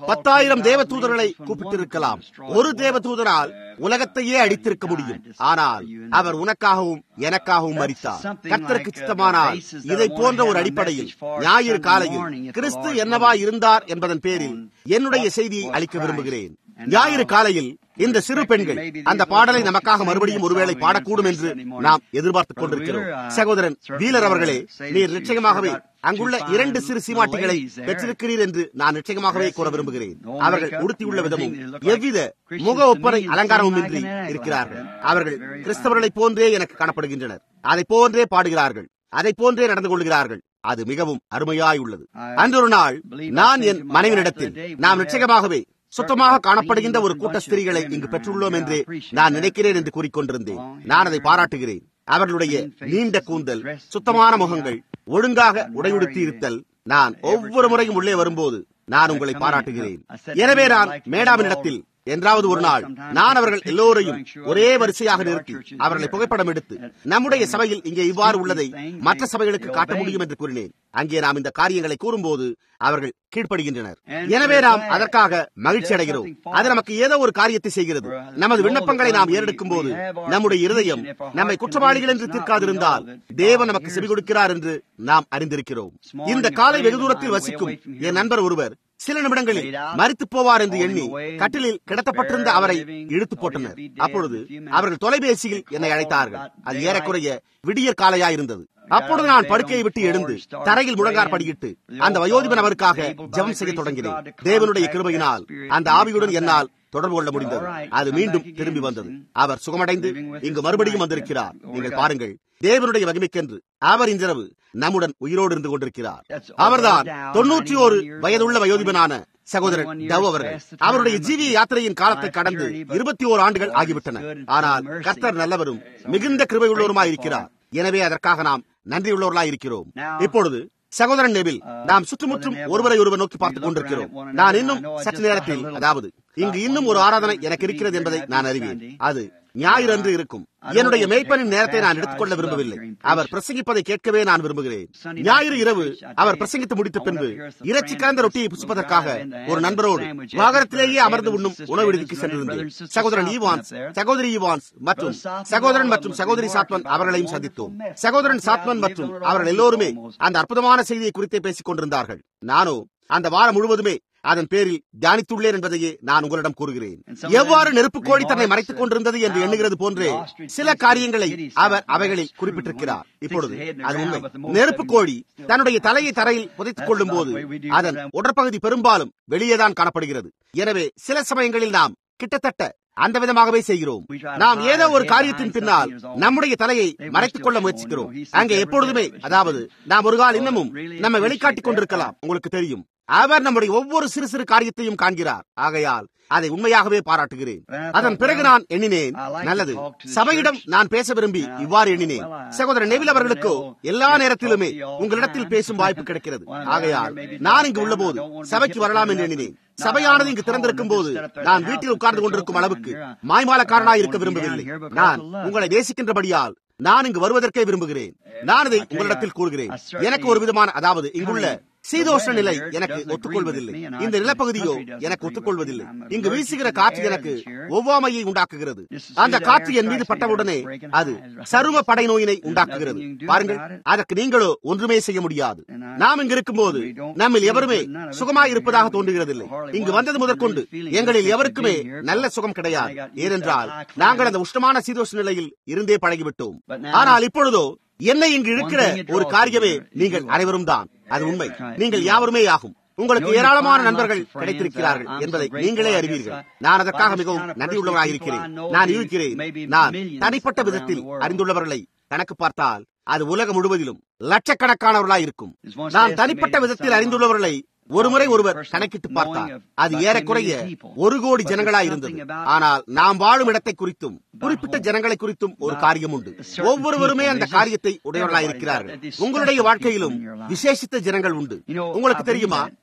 பத்தாயிரம் தேவ தூதர்களை கூப்பிட்டிருக்கலாம் ஒரு தேவ தூதரால் உலகத்தையே அடித்திருக்க முடியும் ஆனால் அவர் உனக்காகவும் எனக்காகவும் மறித்தார் கர்த்தருக்கு சித்தமானால் இதை போன்ற ஒரு அடிப்படையில் ஞாயிறு காலையில் கிறிஸ்து என்னவா இருந்தார் என்பதன் பேரில் என்னுடைய செய்தியை அளிக்க விரும்புகிறேன் ஞாயிறு காலையில் இந்த சிறு பெண்கள் அந்த பாடலை நமக்காக மறுபடியும் ஒருவேளை பாடக்கூடும் என்று நாம் எதிர்பார்த்துக் கொண்டிருக்கிறோம் சகோதரன் வீலர் அவர்களே நீர் நிச்சயமாகவே அங்குள்ள இரண்டு சிறு சீமாட்டிகளை பெற்றிருக்கிறீர் என்று நான் நிச்சயமாகவே கூற விரும்புகிறேன் அவர்கள் உடுத்தியுள்ள விதமும் எவ்வித முக ஒப்பனை அலங்காரமும் இன்றி இருக்கிறார்கள் அவர்கள் கிறிஸ்தவர்களைப் போன்றே எனக்கு காணப்படுகின்றனர் அதை போன்றே பாடுகிறார்கள் அதை போன்றே நடந்து கொள்கிறார்கள் அது மிகவும் அருமையாய் உள்ளது அன்றொரு நாள் நான் என் மனைவியிடத்தில் நாம் நிச்சயமாகவே சுத்தமாக காணப்படுகின்ற ஒரு கூட்ட ஸ்திரீகளை இங்கு பெற்றுள்ளோம் என்று நான் நினைக்கிறேன் என்று கூறிக்கொண்டிருந்தேன் நான் அதை பாராட்டுகிறேன் அவர்களுடைய நீண்ட கூந்தல் சுத்தமான முகங்கள் ஒழுங்காக உடையுடுத்தி இருத்தல் நான் ஒவ்வொரு முறையும் உள்ளே வரும்போது நான் உங்களை பாராட்டுகிறேன் எனவே நான் மேடாவினிடத்தில் என்றாவது ஒரு நாள் நான் அவர்கள் எல்லோரையும் ஒரே வரிசையாக நிறுத்தி அவர்களை புகைப்படம் எடுத்து நம்முடைய சபையில் இங்கே இவ்வாறு உள்ளதை மற்ற சபைகளுக்கு காட்ட முடியும் என்று கூறினேன் அங்கே நாம் இந்த காரியங்களை கூறும்போது அவர்கள் கீழ்ப்படுகின்றனர் எனவே நாம் அதற்காக மகிழ்ச்சி அடைகிறோம் அது நமக்கு ஏதோ ஒரு காரியத்தை செய்கிறது நமது விண்ணப்பங்களை நாம் ஏறெடுக்கும் போது நம்முடைய இருதயம் நம்மை குற்றவாளிகள் என்று தீர்க்காதிருந்தால் தேவன் நமக்கு செவி கொடுக்கிறார் என்று நாம் அறிந்திருக்கிறோம் இந்த காலை வெகு தூரத்தில் வசிக்கும் என் நண்பர் ஒருவர் சில நிமிடங்களில் மறித்து போவார் என்று எண்ணி கட்டிலில் கிடத்தப்பட்டிருந்த அவரை இழுத்து போட்டனர் அப்பொழுது அவர்கள் தொலைபேசியில் என்னை அழைத்தார்கள் அது ஏறக்குறைய விடியற் காலையாயிருந்தது அப்பொழுது நான் படுக்கையை விட்டு எழுந்து தரையில் முழங்கார் படியிட்டு அந்த வயோதிபன் அவருக்காக ஜெபம் செய்ய தொடங்கினேன் தேவனுடைய கிருபையினால் அந்த ஆவியுடன் என்னால் தொடர்பு கொள்ள முடிந்தது அது மீண்டும் திரும்பி வந்தது அவர் சுகமடைந்து இங்கு மறுபடியும் வந்திருக்கிறார் நீங்கள் பாருங்கள் தேவனுடைய மகிமைக்கென்று அவர் இன்றிரவு நம்முடன் உயிரோடு இருந்து கொண்டிருக்கிறார் அவர்தான் தொன்னூற்றி ஒரு வயதுள்ள வயோதிபனான சகோதரன் டவ் அவர்கள் அவருடைய ஜீவிய யாத்திரையின் காலத்தை கடந்து இருபத்தி ஓரு ஆண்டுகள் ஆகிவிட்டன ஆனால் கர்த்தர் நல்லவரும் மிகுந்த கிருபையுள்ளவருமாய் இருக்கிறார் எனவே அதற்காக நாம் நன்றியுள்ளவர்களாய் இருக்கிறோம் இப்பொழுது சகோதரன் நெபில் நாம் சுற்றுமுற்றும் ஒருவரை ஒருவர் நோக்கி பார்த்துக் கொண்டிருக்கிறோம் நான் இன்னும் சற்று நேரத்தில் அதாவது இங்கு இன்னும் ஒரு ஆராதனை எனக்கு இருக்கிறது என்பதை நான் அறிவேன் அது ஞாயிறு அன்று இருக்கும் என்னுடைய மேய்ப்பனின் நேரத்தை நான் எடுத்துக்கொள்ள விரும்பவில்லை அவர் பிரசங்கிப்பதை கேட்கவே நான் விரும்புகிறேன் ஞாயிறு இரவு அவர் பிரசங்கித்து முடித்த பின்பு இறைச்சி கலந்த ரொட்டியை புசிப்பதற்காக ஒரு நண்பரோடு வாகனத்திலேயே அமர்ந்து உண்ணும் உணவு விடுதிக்கு சென்றிருந்தேன் சகோதரன் ஈவான்ஸ் சகோதரி ஈவான்ஸ் மற்றும் சகோதரன் மற்றும் சகோதரி சாத்மன் அவர்களையும் சந்தித்தோம் சகோதரன் சாத்மன் மற்றும் அவர்கள் எல்லோருமே அந்த அற்புதமான செய்தியை குறித்தே பேசிக் கொண்டிருந்தார்கள் நானோ அந்த வாரம் முழுவதுமே அதன் பேரில் தியானித்துள்ளேன் என்பதையே நான் உங்களிடம் கூறுகிறேன் எவ்வாறு நெருப்பு கோழி தன்னை மறைத்துக் கொண்டிருந்தது என்று எண்ணுகிறது போன்றே சில காரியங்களை அவர் அவைகளில் குறிப்பிட்டிருக்கிறார் இப்பொழுது அது உண்மை நெருப்பு கோழி தன்னுடைய தலையை தரையில் புதைத்துக் கொள்ளும் போது அதன் உடற்பகுதி பெரும்பாலும் வெளியேதான் காணப்படுகிறது எனவே சில சமயங்களில் நாம் கிட்டத்தட்ட அந்த விதமாகவே செய்கிறோம் நாம் ஏதோ ஒரு காரியத்தின் பின்னால் நம்முடைய தலையை மறைத்துக் கொள்ள முயற்சிக்கிறோம் அங்கே எப்பொழுதுமே அதாவது நாம் ஒரு கால் இன்னமும் நம்ம வெளிக்காட்டிக் கொண்டிருக்கலாம் உங்களுக்கு தெரியும் அவர் நம்முடைய ஒவ்வொரு சிறு சிறு காரியத்தையும் காண்கிறார் ஆகையால் அதை உண்மையாகவே பாராட்டுகிறேன் அதன் பிறகு நான் எண்ணினேன் நல்லது சபையிடம் நான் பேச விரும்பி இவ்வாறு எண்ணினேன் சகோதரர் நெவில் அவர்களுக்கோ எல்லா நேரத்திலுமே உங்களிடத்தில் பேசும் வாய்ப்பு கிடைக்கிறது ஆகையால் நான் இங்கு உள்ளபோது சபைக்கு வரலாம் என்று எண்ணினேன் சபையானது இங்கு திறந்திருக்கும் போது நான் வீட்டில் உட்கார்ந்து கொண்டிருக்கும் அளவுக்கு மாய்மாலக்காரனாய் இருக்க விரும்பவில்லை நான் உங்களை நேசிக்கின்றபடியால் நான் இங்கு வருவதற்கே விரும்புகிறேன் நான் இதை உங்களிடத்தில் கூறுகிறேன் எனக்கு ஒரு விதமான அதாவது இங்குள்ள சீதோஷ்ண நிலை எனக்கு ஒத்துக்கொள்வதில்லை இந்த நிலப்பகுதியோ எனக்கு ஒத்துக்கொள்வதில்லை இங்கு வீசுகிற காற்று எனக்கு ஒவ்வாமையை உண்டாக்குகிறது அந்த காற்று என் மீது பட்டவுடனே அது சரும படை நோயினை உண்டாக்குகிறது பாருங்கள் அதற்கு நீங்களோ ஒன்றுமே செய்ய முடியாது நாம் இங்கு இருக்கும்போது நம்மில் எவருமே சுகமாய் இருப்பதாக தோன்றுகிறதில்லை இங்கு வந்தது முதற்கொண்டு எங்களில் எவருக்குமே நல்ல சுகம் கிடையாது ஏனென்றால் நாங்கள் அந்த உஷ்ணமான சீதோஷ நிலையில் இருந்தே பழகிவிட்டோம் ஆனால் இப்பொழுதோ என்னை இங்கு இருக்கிற ஒரு காரியமே நீங்கள் அனைவரும் தான் அது உண்மை நீங்கள் யாவருமே ஆகும் உங்களுக்கு ஏராளமான நண்பர்கள் கிடைத்திருக்கிறார்கள் என்பதை நீங்களே அறிவீர்கள் நான் அதற்காக மிகவும் நன்றியுள்ளவராக இருக்கிறேன் நான் இருக்கிறேன் நான் தனிப்பட்ட விதத்தில் அறிந்துள்ளவர்களை கணக்கு பார்த்தால் அது உலகம் முழுவதிலும் லட்சக்கணக்கானவர்களாக இருக்கும் நான் தனிப்பட்ட விதத்தில் அறிந்துள்ளவர்களை ஒருமுறை ஒருவர் கணக்கிட்டு பார்த்தார் அது ஏறக்குறைய ஒரு கோடி ஜனங்களாய் இருந்தது ஆனால் நாம் வாழும் இடத்தை குறித்தும் குறிப்பிட்ட ஜனங்களை குறித்தும் ஒரு காரியம் உண்டு ஒவ்வொருவருமே அந்த காரியத்தை உடையவர்களாய் இருக்கிறார்கள் உங்களுடைய வாழ்க்கையிலும் விசேஷித்த ஜனங்கள் உண்டு உங்களுக்கு தெரியுமா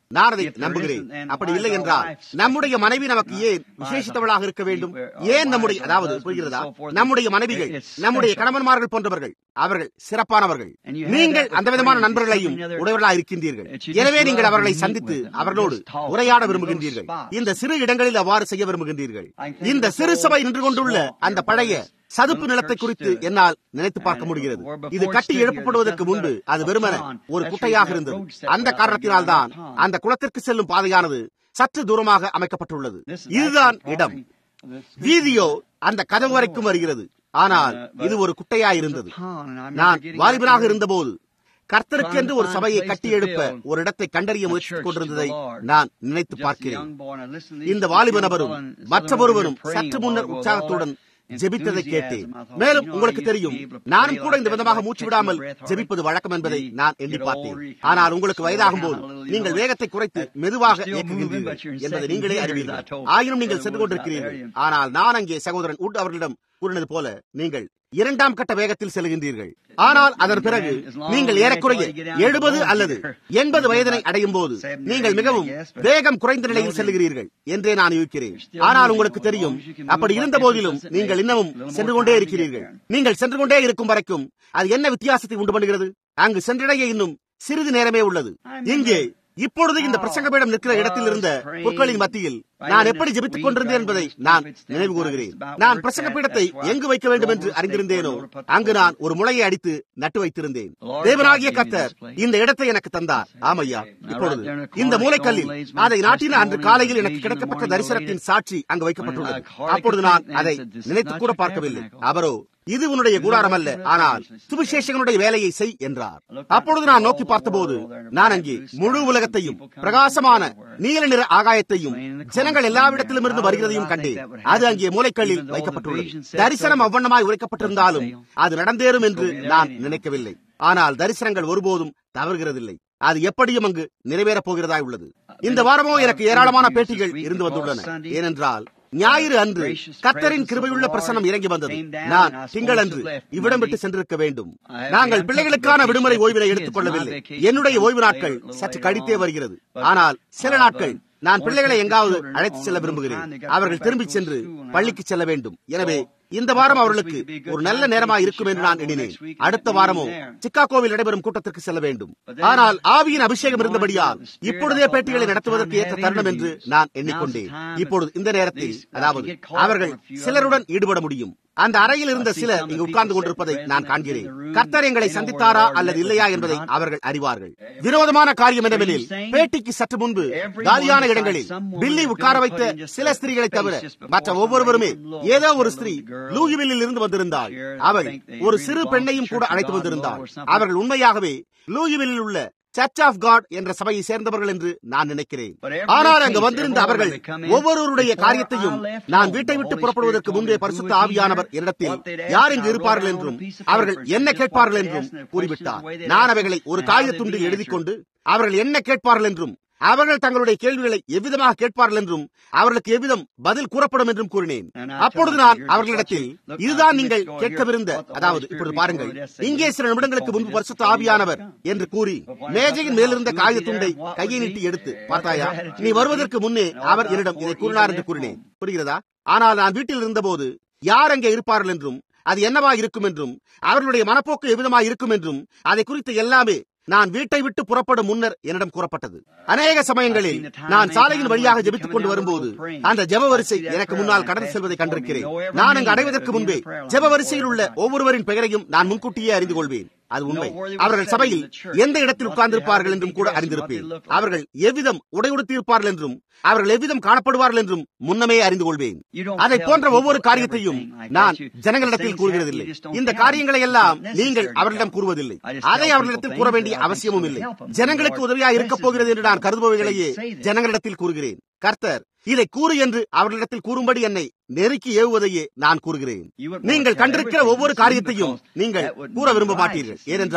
நான் அதை நம்புகிறேன் அப்படி இல்லை என்றால் நம்முடைய மனைவி நமக்கு ஏன் விசேஷித்தவளாக இருக்க வேண்டும் ஏன் நம்முடைய அதாவது புரிகிறதா நம்முடைய மனைவிகள் நம்முடைய கணவன்மார்கள் போன்றவர்கள் அவர்கள் சிறப்பானவர்கள் நீங்கள் அந்த விதமான நண்பர்களையும் உடையவர்களாக இருக்கின்றீர்கள் எனவே நீங்கள் அவர்களை சந்தித்து அவர்களோடு உரையாட விரும்புகின்றீர்கள் இந்த சிறு இடங்களில் அவ்வாறு செய்ய விரும்புகின்றீர்கள் இந்த சிறு சபை நின்று கொண்டுள்ள அந்த பழைய சதுப்பு நிலத்தை குறித்து என்னால் நினைத்து பார்க்க முடிகிறது இது கட்டி எழுப்பப்படுவதற்கு முன்பு அது வெறுமன ஒரு குட்டையாக இருந்தது அந்த காரணத்தினால் தான் அந்த குளத்திற்கு செல்லும் பாதையானது சற்று தூரமாக அமைக்கப்பட்டுள்ளது இதுதான் இடம் வீதியோ அந்த கதவு வரைக்கும் வருகிறது ஆனால் இது ஒரு குட்டையா இருந்தது நான் வாலிபனாக இருந்தபோது கர்த்தருக்கென்று ஒரு சபையை கட்டி எழுப்ப ஒரு இடத்தை கண்டறிய முயற்சித்துக் கொண்டிருந்ததை நான் நினைத்து பார்க்கிறேன் இந்த வாலிப நபரும் மற்றொருவரும் சற்று முன்னர் உற்சாகத்துடன் ஜெபித்ததை கேட்டேன் மேலும் உங்களுக்கு தெரியும் நானும் கூட இந்த விதமாக மூச்சு விடாமல் ஜெபிப்பது வழக்கம் என்பதை நான் எண்ணி பார்த்தேன் ஆனால் உங்களுக்கு வயதாகும் போது நீங்கள் வேகத்தை குறைத்து மெதுவாக இயக்குகின்றீர்கள் என்பதை நீங்களே அறிவீர்கள் ஆயினும் நீங்கள் சென்று கொண்டிருக்கிறீர்கள் ஆனால் நான் அங்கே சகோதரன் உட் அவர்களிடம் கூறினது போல நீங்கள் இரண்டாம் கட்ட வேகத்தில் செல்கின்றீர்கள் ஆனால் அதன் பிறகு நீங்கள் ஏறக்குறைய எழுபது அல்லது எண்பது வயதினை அடையும் போது நீங்கள் மிகவும் வேகம் குறைந்த நிலையில் செல்கிறீர்கள் என்றே நான் யூகிக்கிறேன் ஆனால் உங்களுக்கு தெரியும் அப்படி இருந்த போதிலும் நீங்கள் இன்னமும் சென்று கொண்டே இருக்கிறீர்கள் நீங்கள் சென்று கொண்டே இருக்கும் வரைக்கும் அது என்ன வித்தியாசத்தை உண்டு பண்ணுகிறது அங்கு சென்றடைய இன்னும் சிறிது நேரமே உள்ளது இங்கே இப்பொழுது இந்த பிரசங்கபீடம் நிற்கிற இடத்தில் இருந்த புற்களின் மத்தியில் நான் எப்படி ஜெபித்துக் கொண்டிருந்தேன் என்பதை நான் நினைவு கூறுகிறேன் நான் பிரசங்க பீடத்தை எங்கு வைக்க வேண்டும் என்று அறிந்திருந்தேனோ அங்கு நான் ஒரு முளையை அடித்து நட்டு வைத்திருந்தேன் தேவனாகிய கத்தர் இந்த இடத்தை எனக்கு தந்தார் ஆமையா இப்பொழுது இந்த மூளைக்கல்லில் அதை நாட்டின அன்று காலையில் எனக்கு கிடைக்கப்பட்ட தரிசனத்தின் சாட்சி அங்கு வைக்கப்பட்டுள்ளது அப்பொழுது நான் அதை நினைத்து கூட பார்க்கவில்லை அவரோ இது உன்னுடைய கூடாரம் அல்ல ஆனால் சுவிசேஷகனுடைய வேலையை செய் என்றார் அப்பொழுது நான் நோக்கி பார்த்தபோது நான் அங்கே முழு உலகத்தையும் பிரகாசமான நீல நிற ஆகாயத்தையும் ஜனங்கள் எல்லாவிடத்திலும் இருந்து வருகிறதையும் கண்டேன் அது அங்கே மூளைக்கல்லில் வைக்கப்பட்டுள்ளது தரிசனம் அவ்வண்ணமாய் உரைக்கப்பட்டிருந்தாலும் அது நடந்தேறும் என்று நான் நினைக்கவில்லை ஆனால் தரிசனங்கள் ஒருபோதும் தவறுகிறதில்லை அது எப்படியும் அங்கு நிறைவேறப் போகிறதாய் உள்ளது இந்த வாரமோ எனக்கு ஏராளமான பேட்டிகள் இருந்து வந்துள்ளன ஏனென்றால் ஞாயிறு அன்று கத்தரின் கிருபையுள்ள பிரசனம் இறங்கி வந்தது நான் திங்கள் அன்று இவ்விடம் விட்டு சென்றிருக்க வேண்டும் நாங்கள் பிள்ளைகளுக்கான விடுமுறை ஓய்வினை எடுத்துக் கொள்ளவில்லை என்னுடைய ஓய்வு நாட்கள் சற்று கழித்தே வருகிறது ஆனால் சில நாட்கள் நான் பிள்ளைகளை எங்காவது அழைத்து செல்ல விரும்புகிறேன் அவர்கள் திரும்பி சென்று பள்ளிக்கு செல்ல வேண்டும் எனவே இந்த வாரம் அவர்களுக்கு ஒரு நல்ல நேரமா இருக்கும் என்று நான் எண்ணினேன் அடுத்த வாரமோ சிக்காகோவில் நடைபெறும் கூட்டத்திற்கு செல்ல வேண்டும் ஆனால் ஆவியின் அபிஷேகம் இருந்தபடியால் இப்பொழுதே பேட்டிகளை நடத்துவதற்கு ஏற்ற தருணம் என்று நான் எண்ணிக்கொண்டேன் இப்பொழுது இந்த நேரத்தில் அதாவது அவர்கள் சிலருடன் ஈடுபட முடியும் அந்த அறையில் இருந்த சிலர் இங்கு உட்கார்ந்து கொண்டிருப்பதை நான் காண்கிறேன் கர்த்தர் எங்களை சந்தித்தாரா அல்லது இல்லையா என்பதை அவர்கள் அறிவார்கள் விரோதமான காரியம் என்னவெனில் பேட்டிக்கு சற்று முன்பு காலியான இடங்களில் பில்லி உட்கார வைத்த சில ஸ்திரீகளை தவிர மற்ற ஒவ்வொருவருமே ஏதோ ஒரு ஸ்திரீ லூயிவில்லில் இருந்து வந்திருந்தாள் அவள் ஒரு சிறு பெண்ணையும் கூட அழைத்து வந்திருந்தாள் அவர்கள் உண்மையாகவே லூயிவில்லில் உள்ள சர்ச் ஆஃப் காட் என்ற சபையை சேர்ந்தவர்கள் என்று நான் நினைக்கிறேன் ஆனால் அங்கு வந்திருந்த அவர்கள் ஒவ்வொருவருடைய காரியத்தையும் நான் வீட்டை விட்டு புறப்படுவதற்கு முன்பே பரிசுத்த ஆவியானவர் என்னிடத்தில் யார் இங்கு இருப்பார்கள் என்றும் அவர்கள் என்ன கேட்பார்கள் என்றும் கூறிவிட்டார் நான் அவைகளை ஒரு காகித துண்டில் எழுதி கொண்டு அவர்கள் என்ன கேட்பார்கள் என்றும் அவர்கள் தங்களுடைய கேள்விகளை எவ்விதமாக கேட்பார்கள் என்றும் அவர்களுக்கு எவ்விதம் பதில் கூறப்படும் என்றும் கூறினேன் அப்பொழுது நான் அவர்களிடத்தில் இதுதான் நீங்கள் கேட்கவிருந்த அதாவது இப்பொழுது பாருங்கள் இங்கே சில நிமிடங்களுக்கு முன்பு பரிசுத்த ஆவியானவர் என்று கூறி மேஜையின் மேலிருந்த காகித துண்டை கையை நீட்டி எடுத்து பார்த்தாயா நீ வருவதற்கு முன்னே அவர் என்னிடம் இதை கூறினார் என்று கூறினேன் புரிகிறதா ஆனால் நான் வீட்டில் இருந்தபோது யார் அங்கே இருப்பார்கள் என்றும் அது என்னவா இருக்கும் என்றும் அவர்களுடைய மனப்போக்கு எவ்விதமாக இருக்கும் என்றும் அதை குறித்து எல்லாமே நான் வீட்டை விட்டு புறப்படும் முன்னர் என்னிடம் கூறப்பட்டது அநேக சமயங்களில் நான் சாலையின் வழியாக ஜெபித்துக் கொண்டு வரும்போது அந்த ஜெப வரிசை எனக்கு முன்னால் கடந்து செல்வதை கண்டிருக்கிறேன் நான் அங்கு அடைவதற்கு முன்பே ஜெப வரிசையில் உள்ள ஒவ்வொருவரின் பெயரையும் நான் முன்கூட்டியே அறிந்து கொள்வேன் அது உண்மை அவர்கள் சபையில் எந்த இடத்தில் உட்கார்ந்திருப்பார்கள் என்றும் கூட அறிந்திருப்பேன் அவர்கள் எவ்விதம் உடை உடுத்தியிருப்பார்கள் என்றும் அவர்கள் எவ்விதம் காணப்படுவார்கள் என்றும் முன்னமே அறிந்து கொள்வேன் அதை போன்ற ஒவ்வொரு காரியத்தையும் நான் ஜனங்களிடத்தில் கூறுகிறதில்லை இந்த காரியங்களை எல்லாம் நீங்கள் அவர்களிடம் கூறுவதில்லை அதை அவர்களிடத்தில் கூற வேண்டிய அவசியமும் இல்லை ஜனங்களுக்கு உதவியாக இருக்கப் போகிறது என்று நான் கருதுபவைகளையே ஜனங்களிடத்தில் கூறுகிறேன் கர்த்தர் இதை கூறு என்று அவர்களிடத்தில் கூறும்படி என்னை நெருக்கி ஏவுவதையே நான் கூறுகிறேன் நீங்கள் கண்டிருக்கிற ஒவ்வொரு காரியத்தையும் நீங்கள் கூற விரும்ப மாட்டீர்கள் ஏனென்றால்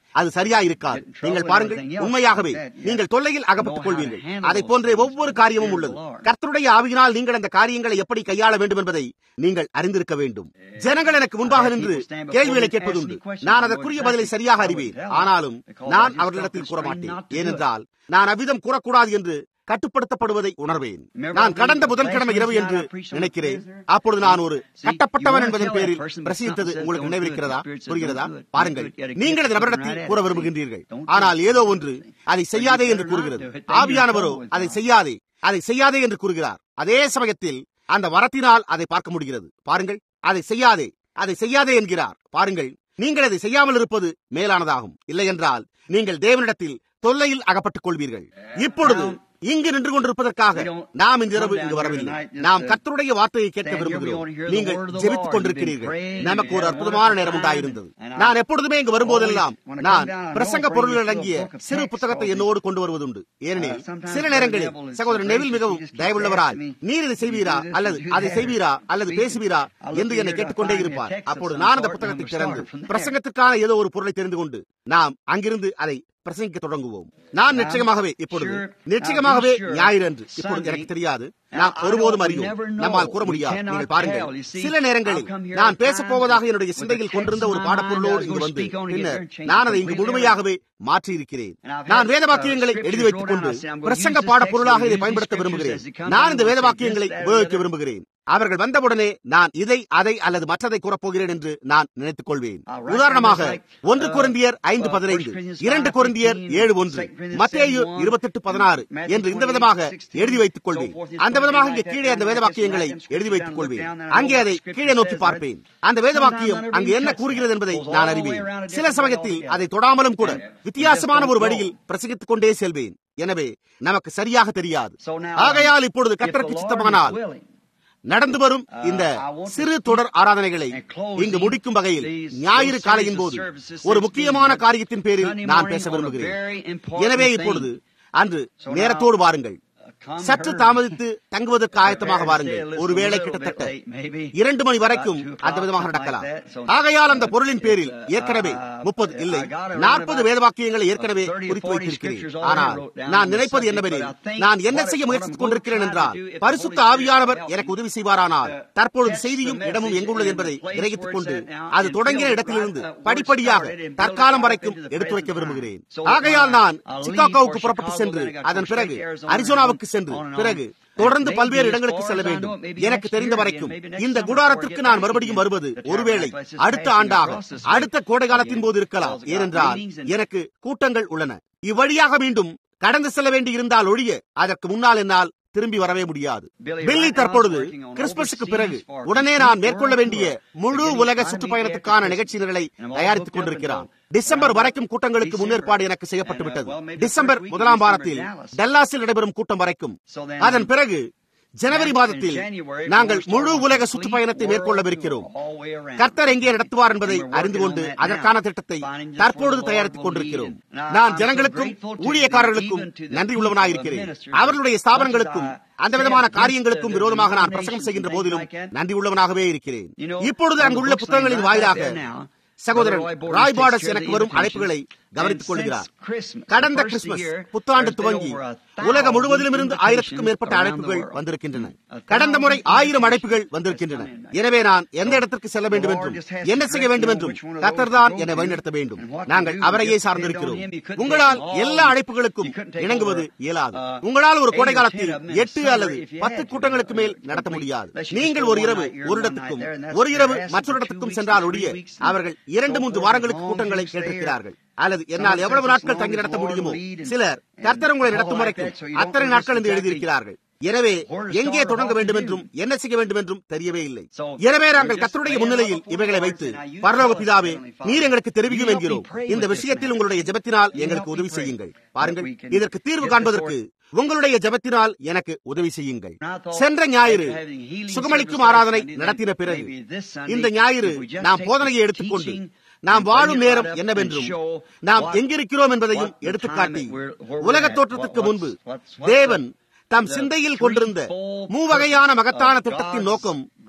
அது சரியா இருக்காது நீங்கள் பாருங்கள் உண்மையாகவே நீங்கள் தொல்லையில் அகப்பட்டுக் கொள்வீர்கள் அதை போன்றே ஒவ்வொரு காரியமும் உள்ளது கர்த்தருடைய ஆவியினால் நீங்கள் அந்த காரியங்களை எப்படி கையாள வேண்டும் என்பதை நீங்கள் அறிந்திருக்க வேண்டும் ஜனங்கள் எனக்கு முன்பாக நின்று கேள்விகளை கேட்பதுண்டு நான் அதற்குரிய பதிலை சரியாக அறிவேன் ஆனாலும் நான் அவர்களிடத்தில் கூற மாட்டேன் ஏனென்றால் நான் அவ்விதம் கூறக்கூடாது என்று கட்டுப்படுத்தப்படுவதை உணர்வேன் நான் கடந்த புதன்கிழமை இரவு என்று நினைக்கிறேன் அப்பொழுது நான் ஒரு கட்டப்பட்டவன் என்பதன் பேரில் பிரசங்கித்தது உங்களுக்கு நினைவிருக்கிறதா புரிகிறதா பாருங்கள் நீங்கள் அந்த நபரிடத்தில் கூற விரும்புகின்றீர்கள் ஆனால் ஏதோ ஒன்று அதை செய்யாதே என்று கூறுகிறது ஆவியானவரோ அதை செய்யாதே அதை செய்யாதே என்று கூறுகிறார் அதே சமயத்தில் அந்த வரத்தினால் அதை பார்க்க முடிகிறது பாருங்கள் அதை செய்யாதே அதை செய்யாதே என்கிறார் பாருங்கள் நீங்கள் அதை செய்யாமல் இருப்பது மேலானதாகும் இல்லை என்றால் நீங்கள் தேவனிடத்தில் தொல்லையில் அகப்பட்டுக் கொள்வீர்கள் இப்பொழுது இங்கு நின்று கொண்டிருப்பதற்காக நாம் இந்த இரவு இங்கு வரவில்லை நாம் கர்த்தருடைய வார்த்தையை கேட்க விரும்புகிறோம் நீங்கள் ஜெபித்துக் கொண்டிருக்கிறீர்கள் நமக்கு ஒரு அற்புதமான நேரம் உண்டாயிருந்தது நான் எப்பொழுதுமே இங்கு வரும்போதெல்லாம் நான் பிரசங்க பொருள்கள் அடங்கிய சிறு புத்தகத்தை என்னோடு கொண்டு வருவதுண்டு ஏனெனில் சில நேரங்களில் சகோதரர் நெவில் மிகவும் தயவுள்ளவரால் நீர் இதை செய்வீரா அல்லது அதை செய்வீரா அல்லது பேசுவீரா என்று என்னை கேட்டுக்கொண்டே இருப்பார் அப்போது நான் அந்த புத்தகத்தை திறந்து பிரசங்கத்திற்கான ஏதோ ஒரு பொருளை தெரிந்து கொண்டு நாம் அங்கிருந்து அதை பிரசங்கிக்க தொடங்குவோம் நான் நிச்சயமாகவே இப்பொழுது நிச்சயமாகவே ஞாயிறு என்று இப்பொழுது எனக்கு தெரியாது நாம் ஒருபோதும் அறியும் நம்மால் கூற முடியாது நீங்கள் பாருங்கள் சில நேரங்களில் நான் பேசப் போவதாக என்னுடைய சிந்தையில் கொண்டிருந்த ஒரு பாடப்பொருளோடு இங்கு வந்து பின்னர் நான் அதை இங்கு முழுமையாகவே மாற்றி இருக்கிறேன் நான் வேத வாக்கியங்களை எழுதி வைத்துக் கொண்டு பிரசங்க பாடப்பொருளாக இதை பயன்படுத்த விரும்புகிறேன் நான் இந்த வேத வாக்கியங்களை உபயோகிக்க விரும்புகிறேன் அவர்கள் வந்தவுடனே நான் இதை அதை அல்லது மற்றதை கூறப்போகிறேன் என்று நான் நினைத்துக் கொள்வேன் உதாரணமாக ஒன்று குருந்தியர் ஐந்து பதினைந்து இரண்டு குருந்தியர் ஏழு ஒன்று மத்தேயு இருபத்தி எட்டு பதினாறு என்று இந்த விதமாக எழுதி வைத்துக் கொள்வேன் அந்த விதமாக இங்கே கீழே அந்த வேத வாக்கியங்களை எழுதி வைத்துக் கொள்வேன் அங்கே அதை கீழே நோக்கி பார்ப்பேன் அந்த வேத வாக்கியம் அங்கு என்ன கூறுகிறது என்பதை நான் அறிவேன் சில சமயத்தில் அதை தொடாமலும் கூட வித்தியாசமான ஒரு வழியில் பிரசங்கித்துக் கொண்டே செல்வேன் எனவே நமக்கு சரியாக தெரியாது ஆகையால் இப்பொழுது கத்தருக்கு சித்தமானால் நடந்து வரும் இந்த சிறு தொடர் ஆராதனைகளை இங்கு முடிக்கும் வகையில் ஞாயிறு காலையின் போது ஒரு முக்கியமான காரியத்தின் பேரில் நான் பேச விரும்புகிறேன் எனவே இப்பொழுது அன்று நேரத்தோடு வாருங்கள் சற்று தாமதித்து தங்குவதற்கு ஆயத்தமாக வாருங்கள் ஒருவேளை கிட்டத்தட்ட இரண்டு மணி வரைக்கும் அந்த விதமாக நடக்கலாம் ஆகையால் அந்த பொருளின் பேரில் ஏற்கனவே முப்பது இல்லை நாற்பது வேதவாக்கியங்களை ஏற்கனவே குறித்து வைத்திருக்கிறேன் ஆனால் நான் நினைப்பது என்னவெனில் நான் என்ன செய்ய முயற்சித்துக் கொண்டிருக்கிறேன் என்றால் பரிசுத்த ஆவியானவர் எனக்கு உதவி செய்வாரானால் தற்பொழுது செய்தியும் இடமும் எங்குள்ளது என்பதை கிரகித்துக் கொண்டு அது தொடங்கிய இடத்திலிருந்து படிப்படியாக தற்காலம் வரைக்கும் எடுத்துரைக்க விரும்புகிறேன் ஆகையால் நான் சிகாகோவுக்கு புறப்பட்டு சென்று அதன் பிறகு அரிசோனாவுக்கு சென்று பிறகு தொடர்ந்து பல்வேறு இடங்களுக்கு செல்ல வேண்டும் எனக்கு தெரிந்த வரைக்கும் இந்த குடாரத்திற்கு நான் மறுபடியும் வருவது ஒருவேளை அடுத்த ஆண்டாக அடுத்த கோடை காலத்தின் போது இருக்கலாம் ஏனென்றால் எனக்கு கூட்டங்கள் உள்ளன இவ்வழியாக மீண்டும் கடந்து செல்ல வேண்டி இருந்தால் ஒழிய அதற்கு முன்னால் என்னால் திரும்பி வரவே முடியாது பில்லி தற்பொழுது கிறிஸ்துமஸுக்கு பிறகு உடனே நான் மேற்கொள்ள வேண்டிய முழு உலக சுற்றுப்பயணத்துக்கான நிகழ்ச்சிகளை தயாரித்துக் கொண்டிருக்கிறான் டிசம்பர் வரைக்கும் கூட்டங்களுக்கு முன்னேற்பாடு எனக்கு செய்யப்பட்டு விட்டது டிசம்பர் முதலாம் வாரத்தில் டல்லாஸில் நடைபெறும் கூட்டம் வரைக்கும் அதன் பிறகு ஜனவரி மாதத்தில் நாங்கள் முழு உலக சுற்றுப்பயணத்தை மேற்கொள்ளவிருக்கிறோம் கர்த்தர் எங்கே நடத்துவார் என்பதை அறிந்து கொண்டு அதற்கான திட்டத்தை தற்பொழுது தயாரித்துக் கொண்டிருக்கிறோம் நான் ஜனங்களுக்கும் ஊழியக்காரர்களுக்கும் நன்றி உள்ளவனாயிருக்கிறேன் அவர்களுடைய ஸ்தாபனங்களுக்கும் அந்த விதமான காரியங்களுக்கும் விரோதமாக நான் பிரசங்கம் செய்கின்ற போதிலும் நன்றி உள்ளவனாகவே இருக்கிறேன் இப்பொழுது அங்குள்ள புத்தகங்களின் வாயிலாக சகோதரன் ராய் பாடஸ் எனக்கு வரும் அழைப்புகளை கவனித்துக் கொள்கிறார் கடந்த கிறிஸ்துமஸ் புத்தாண்டு துவங்கி உலகம் முழுவதிலும் இருந்து ஆயிரத்துக்கும் மேற்பட்ட அழைப்புகள் வந்திருக்கின்றன கடந்த முறை ஆயிரம் அழைப்புகள் வந்திருக்கின்றன எனவே நான் எந்த இடத்திற்கு செல்ல வேண்டும் என்றும் என்ன செய்ய வேண்டும் என்றும் கத்தர் தான் என்னை வழிநடத்த வேண்டும் நாங்கள் அவரையே சார்ந்திருக்கிறோம் உங்களால் எல்லா அழைப்புகளுக்கும் இணங்குவது இயலாது உங்களால் ஒரு கோடை காலத்தில் எட்டு அல்லது பத்து கூட்டங்களுக்கு மேல் நடத்த முடியாது நீங்கள் ஒரு இரவு ஒரு இடத்துக்கும் ஒரு இரவு மற்றொரு இடத்துக்கும் சென்றால் ஒழிய அவர்கள் இரண்டு மூன்று வாரங்களுக்கு கூட்டங்களை கேட்டிருக்கிறார்கள் அல்லது என்னால் எவ்வளவு நாட்கள் தங்கி நடத்த முடியுமோ சிலர் கர்த்தர் உங்களை நடத்தும் வரைக்கும் அத்தனை நாட்கள் என்று எழுதியிருக்கிறார்கள் எனவே எங்கே தொடங்க வேண்டும் என்றும் என்ன செய்ய வேண்டும் என்றும் தெரியவே இல்லை எனவே நாங்கள் கத்தருடைய முன்னிலையில் இவைகளை வைத்து பரலோக பிதாவே நீர் எங்களுக்கு தெரிவிக்கும் என்கிறோம் இந்த விஷயத்தில் உங்களுடைய ஜபத்தினால் எங்களுக்கு உதவி செய்யுங்கள் பாருங்கள் இதற்கு தீர்வு காண்பதற்கு உங்களுடைய ஜபத்தினால் எனக்கு உதவி செய்யுங்கள் சென்ற ஞாயிறு சுகமளிக்கும் ஆராதனை நடத்தின பிறகு இந்த ஞாயிறு நாம் போதனையை எடுத்துக்கொண்டு நாம் வாழும் நேரம் என்னவென்றும் நாம் எங்கிருக்கிறோம் என்பதையும் எடுத்துக்காட்டி உலக தோற்றத்துக்கு முன்பு தேவன் தம் சிந்தையில் கொண்டிருந்த மூவகையான மகத்தான திட்டத்தின் நோக்கம்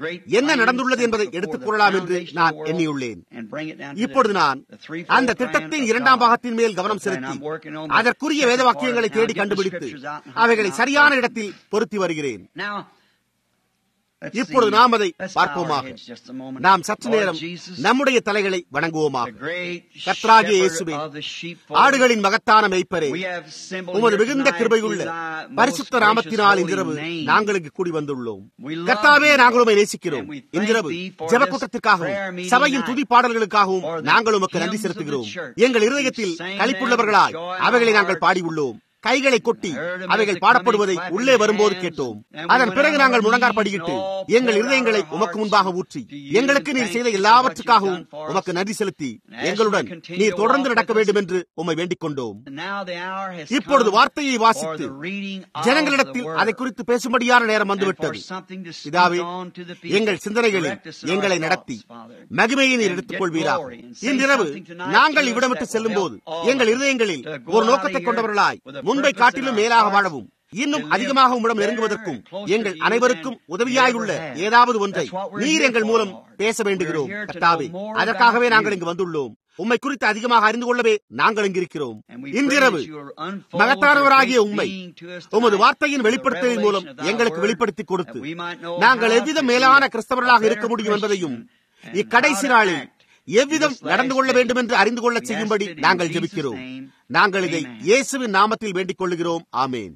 என்ன நடந்துள்ளது என்பதை எடுத்துக் கொள்ளலாம் என்று நான் எண்ணியுள்ளேன் இப்பொழுது நான் அந்த திட்டத்தின் இரண்டாம் பாகத்தின் மேல் கவனம் செலுத்தி அதற்குரிய வேத வாக்கியங்களை தேடி கண்டுபிடித்து அவைகளை சரியான இடத்தில் பொருத்தி வருகிறேன் இப்பொழுது நாம் அதை பார்ப்போமாக நாம் சற்று நேரம் நம்முடைய தலைகளை வணங்குவோமாக கத்ராகிய இயேசுவே ஆடுகளின் மகத்தான மெய்ப்பரே உமது மிகுந்த கிருபையுள்ள பரிசுத்த நாமத்தினால் இன்றிரவு நாங்கள் இங்கு கூடி வந்துள்ளோம் கத்தாவே நாங்கள் உமை நேசிக்கிறோம் இன்றிரவு ஜெபக்கூட்டத்திற்காகவும் சபையின் துதி பாடல்களுக்காகவும் நாங்கள் உமக்கு நன்றி செலுத்துகிறோம் எங்கள் இருதயத்தில் களிப்புள்ளவர்களாய் அவைகளை நாங்கள் பாடியுள்ளோம் கைகளை கொட்டி அவைகள் பாடப்படுவதை உள்ளே வரும்போது கேட்டோம் அதன் பிறகு நாங்கள் முழங்கார் படியிட்டு எங்கள் இருதயங்களை உமக்கு முன்பாக ஊற்றி எங்களுக்கு நீர் செய்த எல்லாவற்றுக்காகவும் உமக்கு நன்றி செலுத்தி எங்களுடன் நீர் தொடர்ந்து நடக்க வேண்டும் என்று உம்மை வேண்டிக் கொண்டோம் இப்பொழுது வார்த்தையை வாசித்து ஜனங்களிடத்தில் அதை குறித்து பேசும்படியான நேரம் வந்துவிட்டது இதாவே எங்கள் சிந்தனைகளில் எங்களை நடத்தி மகிமையை நீர் எடுத்துக் கொள்வீராக இன்றிரவு நாங்கள் இவ்விடமிட்டு செல்லும் போது எங்கள் இருதயங்களில் ஒரு நோக்கத்தை கொண்டவர்களாய் முன்பை காட்டிலும் மேலாக வாழவும் இன்னும் அதிகமாக உம்மிடம் நெருங்குவதற்கும் எங்கள் அனைவருக்கும் உதவியாயுள்ள ஏதாவது ஒன்றை நீர் எங்கள் மூலம் பேச வேண்டுகிறோம் கர்த்தாவே அதற்காகவே நாங்கள் இங்கு வந்துள்ளோம் உம்மை குறித்து அதிகமாக அறிந்து கொள்ளவே நாங்கள் இங்கிருக்கிறோம் இன்றிரவு மகத்தானவராகிய உண்மை உமது வார்த்தையின் வெளிப்படுத்தலின் மூலம் எங்களுக்கு வெளிப்படுத்தி கொடுத்து நாங்கள் எவ்வித மேலான கிறிஸ்தவர்களாக இருக்க முடியும் என்பதையும் இக்கடைசி நாளில் எவ்விதம் நடந்து கொள்ள வேண்டும் என்று அறிந்து கொள்ள செய்யும்படி நாங்கள் ஜெபிக்கிறோம் நாங்கள் இதை இயேசுவின் நாமத்தில் வேண்டிக் கொள்கிறோம் ஆமேன்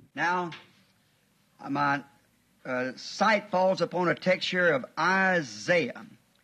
my uh, sight falls upon a texture of Isaiah.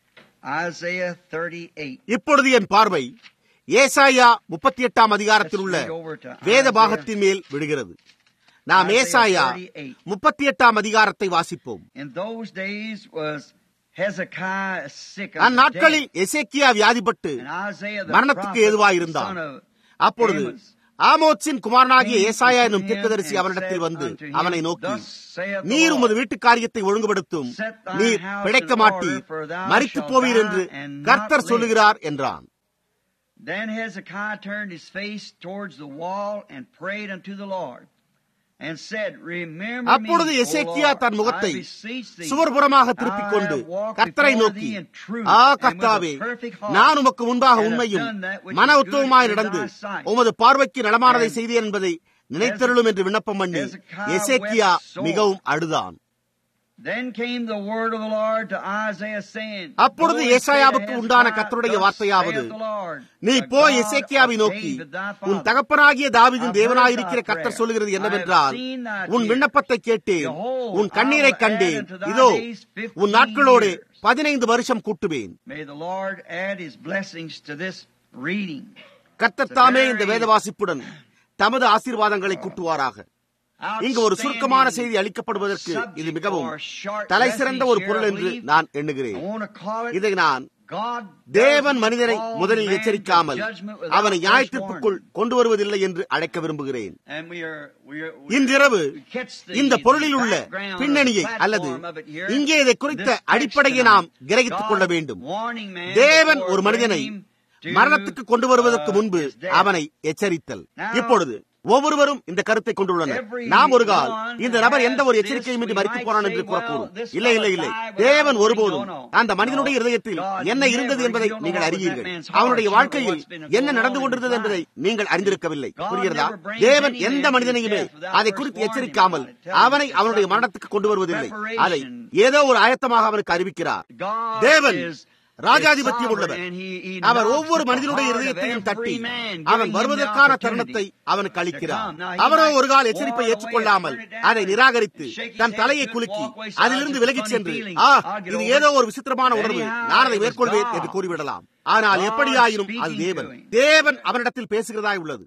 Isaiah 38. இப்பொழுது என் பார்வை ஏசாயா முப்பத்தி எட்டாம் அதிகாரத்தில் உள்ள வேத பாகத்தின் மேல் விடுகிறது நாம் ஏசாயா முப்பத்தி எட்டாம் அதிகாரத்தை வாசிப்போம் In those days was Hezekiah sick of அந்நாட்களில் death, Hezekiah வியாதிப்பட்டு and Isaiah the மரணத்துக்கு prophet, ஏதுவாயிருந்தான் son of அப்பொழுது Amos, ஆமோத்சின் குமாரனாகிய ஏசாயா என்னும் தீர்க்கதரிசி அவனிடத்தில் வந்து அவனை நோக்கி நீர் உமது வீட்டு காரியத்தை ஒழுங்குபடுத்தும் நீர் பிழைக்க மாட்டீர் மறித்து போவீர் என்று கர்த்தர் சொல்லுகிறார் என்றான் Then Hezekiah turned his face towards the wall and prayed unto the Lord. And said, Remember me, அப்பொழுது O Hezekiah Lord, than I முகத்தை beseech thee. சுவர்புறமாக திருப்பிக் கொண்டு I have walked கர்த்தரை before நோக்கி thee in truth ah and with a கர்த்தாவே perfect heart, நான் உமக்கு முன்பாக and have உண்மையும் done that which மன is உத்தவமாய் good in நடந்து thy sight. உமது பார்வைக்கு நலமானதை And செய்தேன் என்பதை நினைத்தருளும் என்று விண்ணப்பம் பண்ணி Hezekiah எசேக்கியா wept sore. மிகவும் அழுதான் Then came the word of the Lord to Isaiah saying, அப்பொழுது Go and say to ஏசாயாவுக்கு உண்டான Hezekiah, கர்த்தருடைய Thus வார்த்தையாவது, saith the Lord, நீ the போய் God எசேக்கியாவை of நோக்கி David thy உன் father. தகப்பனாகிய தாவீதின் I've தேவனாயிருக்கிற heard thy கர்த்தர் prayer. சொல்லுகிறது I have என்னவென்றால் seen thy உன் tears. விண்ணப்பத்தை கேட்டேன் Behold, உன் கண்ணீரை I will கண்டேன் add unto thy இதோ days fifteen உன் நாட்களோடு years. பதினைந்து வருஷம் கூட்டுவேன் May the Lord add his blessings to this reading. கர்த்தர் தாமே இந்த வேத வாசிப்புடன் தமது ஆசீர்வாதங்களை கூட்டுவாராக இங்கு ஒரு சுருக்கமான செய்தி அளிக்கப்படுவதற்கு இது மிகவும் தலை சிறந்த ஒரு பொருள் என்று நான் எண்ணுகிறேன் இதை நான் தேவன் மனிதனை முதலில் எச்சரிக்காமல் அவனை நியாயத்திற்குள் கொண்டு வருவதில்லை என்று அழைக்க விரும்புகிறேன் இன்றிரவு இந்த பொருளில் உள்ள பின்னணியை அல்லது இங்கே இதை குறித்த அடிப்படையை நாம் கிரகித்துக் கொள்ள வேண்டும் தேவன் ஒரு மனிதனை மரணத்துக்கு கொண்டு வருவதற்கு முன்பு அவனை எச்சரித்தல் இப்பொழுது ஒவ்வொருவரும் இந்த கருத்தை கொண்டுள்ளனர் நாம் ஒரு கால் இந்த நபர் எந்த ஒரு எச்சரிக்கையும் இன்றி மறித்து போனான் என்று கூறக்கூடும் இல்லை இல்லை இல்லை தேவன் ஒருபோதும் அந்த மனிதனுடைய இருதயத்தில் என்ன இருந்தது என்பதை நீங்கள் அறிவீர்கள் அவனுடைய வாழ்க்கையில் என்ன நடந்து கொண்டிருந்தது என்பதை நீங்கள் அறிந்திருக்கவில்லை புரிகிறதா தேவன் எந்த மனிதனையுமே அதை குறித்து எச்சரிக்காமல் அவனை அவனுடைய மரணத்துக்கு கொண்டு வருவதில்லை அதை ஏதோ ஒரு ஆயத்தமாக அவனுக்கு அறிவிக்கிறார் தேவன் ராஜாதிபத்தியம் உள்ளவர் அவர் ஒவ்வொரு மனிதனுடைய இருதயத்தையும் தட்டி அவன் வருவதற்கான தருணத்தை அவனுக்கு அளிக்கிறார் அவரோ ஒரு கால எச்சரிப்பை ஏற்றுக்கொள்ளாமல் அதை நிராகரித்து தன் தலையை குலுக்கி அதிலிருந்து விலகிச் சென்று ஆ இது ஏதோ ஒரு விசித்திரமான உணர்வு நான் அதை மேற்கொள்வேன் என்று கூறிவிடலாம் ஆனால் எப்படியாயினும் அது தேவன் தேவன் அவனிடத்தில் பேசுகிறதாய் உள்ளது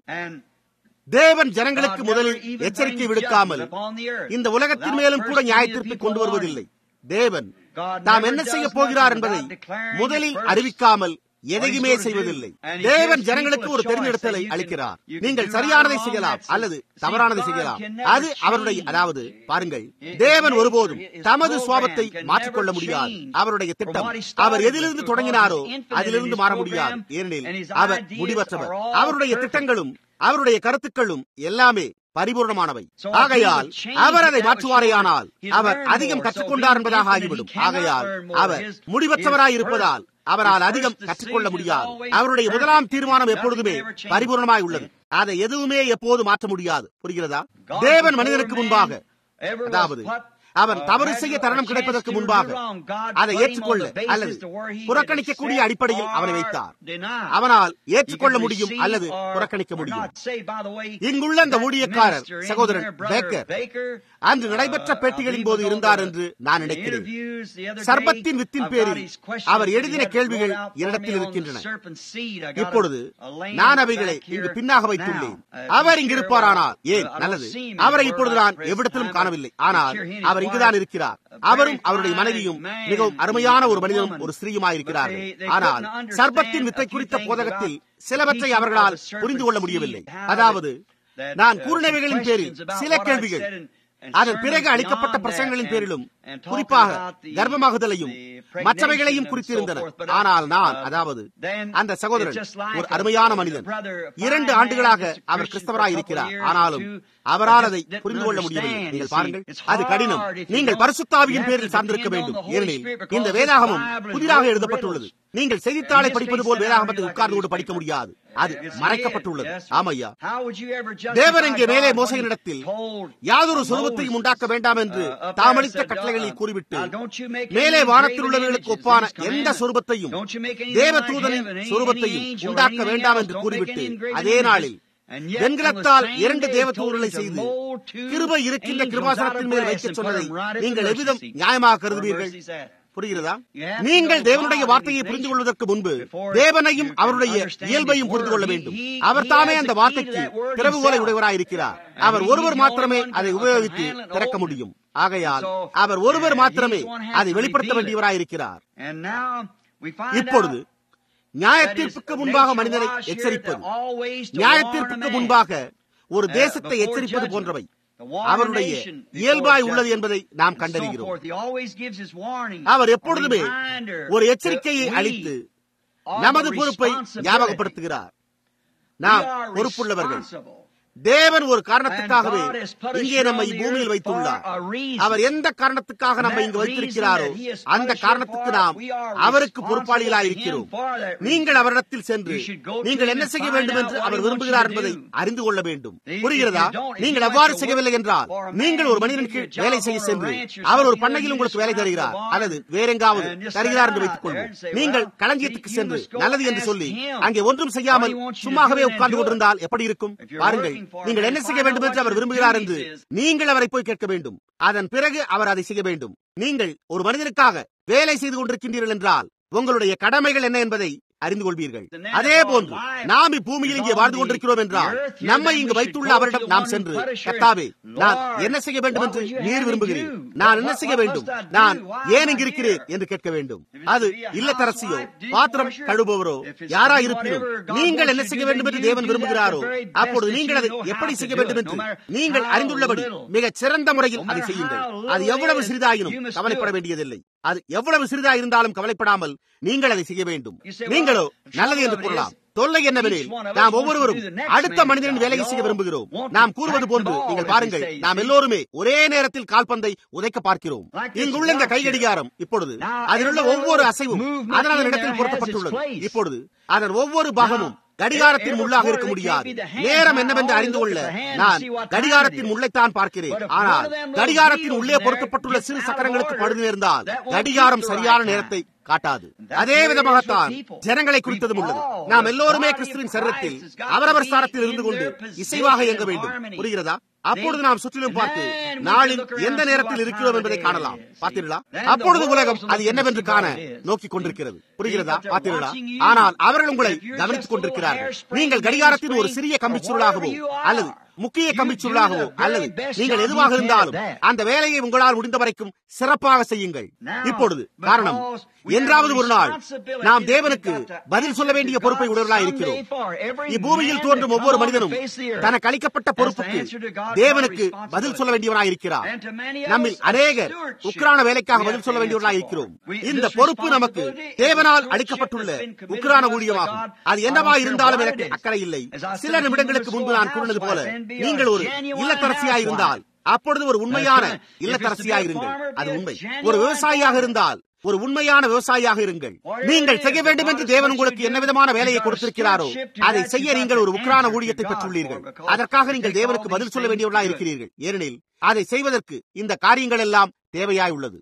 தேவன் ஜனங்களுக்கு முதலில் எச்சரிக்கை விடுக்காமல் இந்த உலகத்தின் மேலும் கூட நியாயத்திற்பை கொண்டு வருவதில்லை தேவன் தாம் என்ன செய்ய போகிறார் என்பதை முதலில் அறிவிக்காமல் எதையுமே செய்வதில்லை தேவன் ஜனங்களுக்கு ஒரு தெரிந்தெடுத்தலை அளிக்கிறார் நீங்கள் சரியானதை செய்யலாம் அல்லது தவறானதை செய்யலாம் அது அவருடைய அதாவது பாருங்கள் தேவன் ஒருபோதும் தமது சுவாபத்தை மாற்றிக்கொள்ள முடியாது அவருடைய திட்டம் அவர் எதிலிருந்து தொடங்கினாரோ அதிலிருந்து மாற முடியாது ஏனெனில் அவர் முடிவற்றவர் அவருடைய திட்டங்களும் அவருடைய கருத்துக்களும் எல்லாமே பரிபூர்ணமானவை ஆகையால் அவர் அதை மாற்றுவாரேயானால் அவர் அதிகம் கற்றுக்கொண்டார் என்பதாக ஆகிவிடும் ஆகையால் அவர் முடிவற்றவராய் இருப்பதால் அவரால் அதிகம் கற்றுக்கொள்ள முடியாது அவருடைய முதலாம் தீர்மானம் எப்பொழுதுமே பரிபூர்ணமாய் உள்ளது அதை எதுவுமே எப்போது மாற்ற முடியாது புரிகிறதா தேவன் மனிதனுக்கு முன்பாக அதாவது அவன் தவறு செய்ய தருணம் கிடைப்பதற்கு முன்பாக அதை ஏற்றுக்கொள்ள அல்லது புறக்கணிக்கக்கூடிய அடிப்படையில் அவனை வைத்தார் அவனால் ஏற்றுக்கொள்ள முடியும் அல்லது புறக்கணிக்க முடியும் இங்குள்ள அந்த ஊழியக்காரர் சகோதரன் பேக்கர் அன்று நடைபெற்ற பேட்டிகளின் போது இருந்தார் என்று நான் நினைக்கிறேன் சர்பத்தின் வித்தின் பேரில் அவர் எழுதின கேள்விகள் என்னிடத்தில் இருக்கின்றன இப்பொழுது நான் அவைகளை இங்கு பின்னாக வைத்துள்ளேன் அவர் இங்கு இருப்பாரானால் ஏன் நல்லது அவரை இப்பொழுது நான் எவ்விடத்திலும் காணவில்லை ஆனால் அவர் இங்குதான் இருக்கிறார் அவரும் அவருடைய மனைவியும் மிகவும் அருமையான ஒரு மனிதனும் ஒரு ஸ்திரீயுமாய் இருக்கிறார்கள் ஆனால் சர்பத்தின் வித்தை குறித்த போதகத்தில் சிலவற்றை அவர்களால் புரிந்து கொள்ள முடியவில்லை அதாவது நான் கூறினவைகளின் பேரில் சில கேள்விகள் அதன் பிறகு அளிக்கப்பட்ட பிரசங்கங்களின் பேரிலும் குறிப்பாக கர்ப்பமாகுதலையும் மற்றவைகளையும் குறித்திருந்தன ஆனால் நான் அதாவது அந்த சகோதரன் ஒரு அருமையான மனிதன் இரண்டு ஆண்டுகளாக அவர் கிறிஸ்தவராய் இருக்கிறார் ஆனாலும் அவரால் அதை புரிந்து கொள்ள முடியவில்லை நீங்கள் பாருங்கள் அது கடினம் நீங்கள் பரிசுத்தாவியின் பேரில் சார்ந்திருக்க வேண்டும் ஏனெனில் இந்த வேதாகமும் புதிதாக எழுதப்பட்டுள்ளது நீங்கள் செய்தித்தாளை படிப்பது போல் வேதாகமத்தை உட்கார்ந்து கொண்டு படிக்க முடியாது அது மறைக்கப்பட்டுள்ளது ஆமையா தேவன் இங்கே மேலே மோசையினிடத்தில் யாதொரு சொருபத்தையும் உண்டாக்க வேண்டாம் என்று தாமளித்த கட்டளைகளில் கூறிவிட்டு மேலே வானத்தில் உள்ளவர்களுக்கு ஒப்பான எந்த சொருபத்தையும் தேவ தூதனின் சொருபத்தையும் உண்டாக்க வேண்டாம் என்று கூறிவிட்டு அதே நாளில் வெண்கலத்தால் இரண்டு தேவ தூதர்களை செய்து கிருபை இருக்கின்ற கிருபாசனத்தின் மேல் வைக்க சொன்னதை நீங்கள் எவ்விதம் நியாயமாக கருதுவீர்கள் புரிகிறதா நீங்கள் தேவனுடைய வார்த்தையை புரிந்து கொள்வதற்கு முன்பு தேவனையும் அவருடைய இயல்பையும் புரிந்து கொள்ள வேண்டும் அவர் தாமே அந்த வார்த்தைக்கு திறவுகோலை உடையவராய் இருக்கிறார் அவர் ஒருவர் மாத்திரமே அதை உபயோகித்து திறக்க முடியும் ஆகையால் அவர் ஒருவர் மாத்திரமே அதை வெளிப்படுத்த வேண்டியவராய் இருக்கிறார் இப்பொழுது நியாயத்தீர்ப்புக்கு முன்பாக மனிதனை எச்சரிப்பது நியாயத்தீர்ப்புக்கு முன்பாக ஒரு தேசத்தை எச்சரிப்பது போன்றவை அவருடைய இயல்பாய் உள்ளது என்பதை நாம் கண்டறிகிறோம் அவர் எப்பொழுதுமே ஒரு எச்சரிக்கையை அளித்து நமது பொறுப்பை ஞாபகப்படுத்துகிறார் நாம் பொறுப்புள்ளவர்கள் தேவன் ஒரு காரணத்துக்காகவே இங்கே நம்மை பூமியில் வைத்துள்ளார் அவர் எந்த காரணத்துக்காக நம்மை இங்கு வைத்திருக்கிறாரோ அந்த காரணத்துக்கு நாம் அவருக்கு பொறுப்பாளிகளாக இருக்கிறோம் நீங்கள் அவரிடத்தில் சென்று நீங்கள் என்ன செய்ய வேண்டும் என்று அவர் விரும்புகிறார் என்பதை அறிந்து கொள்ள வேண்டும் புரிகிறதா நீங்கள் அவ்வாறு செய்யவில்லை என்றால் நீங்கள் ஒரு மனிதன் கீழ் வேலை செய்ய சென்று அவர் ஒரு பண்ணையில் உங்களுக்கு வேலை தருகிறார் அல்லது வேறெங்காவது தருகிறார் என்று வைத்துக் கொள்வோம் நீங்கள் களஞ்சியத்துக்கு சென்று நல்லது என்று சொல்லி அங்கே ஒன்றும் செய்யாமல் சும்மாகவே உட்கார்ந்து கொண்டிருந்தால் எப்படி இருக்கும் பாருங்கள் நீங்கள் என்ன செய்ய வேண்டும் என்று அவர் விரும்புகிறார் என்று நீங்கள் அவரை போய் கேட்க வேண்டும் அதன் பிறகு அவர் அதை செய்ய வேண்டும் நீங்கள் ஒரு மனிதனுக்காக வேலை செய்து கொண்டிருக்கின்றீர்கள் என்றால் உங்களுடைய கடமைகள் என்ன என்பதை அறிந்து கொள்வீர்கள் அதே போன்று நாம் இப்பூமியில் இங்கே வாழ்ந்து கொண்டிருக்கிறோம் என்றால் நம்மை இங்கு வைத்துள்ள அவரிடம் நாம் சென்று கத்தாவே நான் என்ன செய்ய வேண்டும் என்று நீர் விரும்புகிறேன் நான் என்ன செய்ய வேண்டும் நான் ஏன் இங்கு இருக்கிறேன் என்று கேட்க வேண்டும் அது இல்லத்தரசியோ பாத்திரம் கழுபவரோ யாரா இருப்பினும் நீங்கள் என்ன செய்ய வேண்டும் என்று தேவன் விரும்புகிறாரோ அப்பொழுது நீங்கள் அதை எப்படி செய்ய வேண்டும் என்று நீங்கள் அறிந்துள்ளபடி மிக சிறந்த முறையில் அதை செய்யுங்கள் அது எவ்வளவு சிறிதாயினும் கவலைப்பட வேண்டியதில்லை அது எவ்வளவு சிறிதா இருந்தாலும் கவலைப்படாமல் நீங்கள் அதை செய்ய வேண்டும் நீங்களோ நல்லது என்று கூறலாம் தொல்லை என்னவெனில் நாம் ஒவ்வொருவரும் அடுத்த மனிதனின் வேலையை செய்ய விரும்புகிறோம் நாம் கூறுவது போன்று நீங்கள் பாருங்கள் நாம் எல்லோருமே ஒரே நேரத்தில் கால்பந்தை உதைக்க பார்க்கிறோம் இங்குள்ள இந்த கைகடிகாரம் இப்பொழுது அதில் உள்ள ஒவ்வொரு அசைவும் அதன் இடத்தில் பொருத்தப்பட்டுள்ளது இப்பொழுது அதன் ஒவ்வொரு பாகமும் கடிகாரத்தின் முள்ளாக இருக்க முடியாது நேரம் என்னவென்று அறிந்து கொள்ள நான் கடிகாரத்தின் முள்ளைத்தான் பார்க்கிறேன் ஆனால் கடிகாரத்தின் உள்ளே பொருத்தப்பட்டுள்ள சிறு சக்கரங்களுக்கு படுது நேர்ந்தால் கடிகாரம் சரியான நேரத்தை காட்டாது அதே விதமாகத்தான் ஜனங்களை குறித்ததும் உள்ளது நாம் எல்லோருமே கிறிஸ்துவின் சரீரத்தில் அவரவர் ஸ்தானத்தில் இருந்து கொண்டு இசைவாக இயங்க வேண்டும் புரிகிறதா அப்பொழுது நாம் சுற்றிலும் பார்த்து நாளில் எந்த நேரத்தில் இருக்கிறோம் என்பதை காணலாம் பார்த்தீர்களா அப்பொழுது உலகம் அது என்னவென்று காண நோக்கி கொண்டிருக்கிறது புரிகிறதா பார்த்தீர்களா ஆனால் அவர்கள் உங்களை கவனித்துக் கொண்டிருக்கிறார்கள் நீங்கள் கடிகாரத்தின் ஒரு சிறிய கம்பிச்சுருளாகவோ அல்லது முக்கிய கம்பிச்சுருளாகவோ அல்லது நீங்கள் எதுவாக இருந்தாலும் அந்த வேலையை உங்களால் முடிந்த வரைக்கும் சிறப்பாக செய்யுங்கள் இப்பொழுது காரணம் என்றாவது ஒரு நாள் நாம் தேவனுக்கு பதில் சொல்ல வேண்டிய பொறுப்பை உடலாக இருக்கிறோம் இப்பூமியில் தோன்றும் ஒவ்வொரு மனிதனும் தனக்கு அளிக்கப்பட்ட பொறுப்புக்கு தேவனுக்கு பதில் சொல்ல வேண்டியவனாய் இருக்கிறார் நம்மில் அநேகர் உக்ரான வேலைக்காக பதில் சொல்ல வேண்டியவர்களாய் இருக்கிறோம் இந்த பொறுப்பு நமக்கு தேவனால் அளிக்கப்பட்டுள்ள உக்ரான ஊழியமாகும் அது என்னவா இருந்தாலும் எனக்கு அக்கறை இல்லை சில நிமிடங்களுக்கு முன்பு நான் கூறினது போல நீங்கள் ஒரு இல்லத்தரசியாய் இருந்தால் அப்பொழுது ஒரு உண்மையான இல்லத்தரசியாக இருங்கள் அது உண்மை ஒரு விவசாயியாக இருந்தால் ஒரு உண்மையான விவசாயியாக இருங்கள் நீங்கள் செய்ய வேண்டும் என்று தேவன் உங்களுக்கு என்ன விதமான வேலையை கொடுத்திருக்கிறாரோ அதை செய்ய நீங்கள் ஒரு உக்ரான ஊழியத்தை பெற்றுள்ளீர்கள் அதற்காக நீங்கள் தேவனுக்கு பதில் சொல்ல வேண்டியவர்களாக இருக்கிறீர்கள் ஏனெனில் அதை செய்வதற்கு இந்த காரியங்கள் எல்லாம் தேவையாய் உள்ளது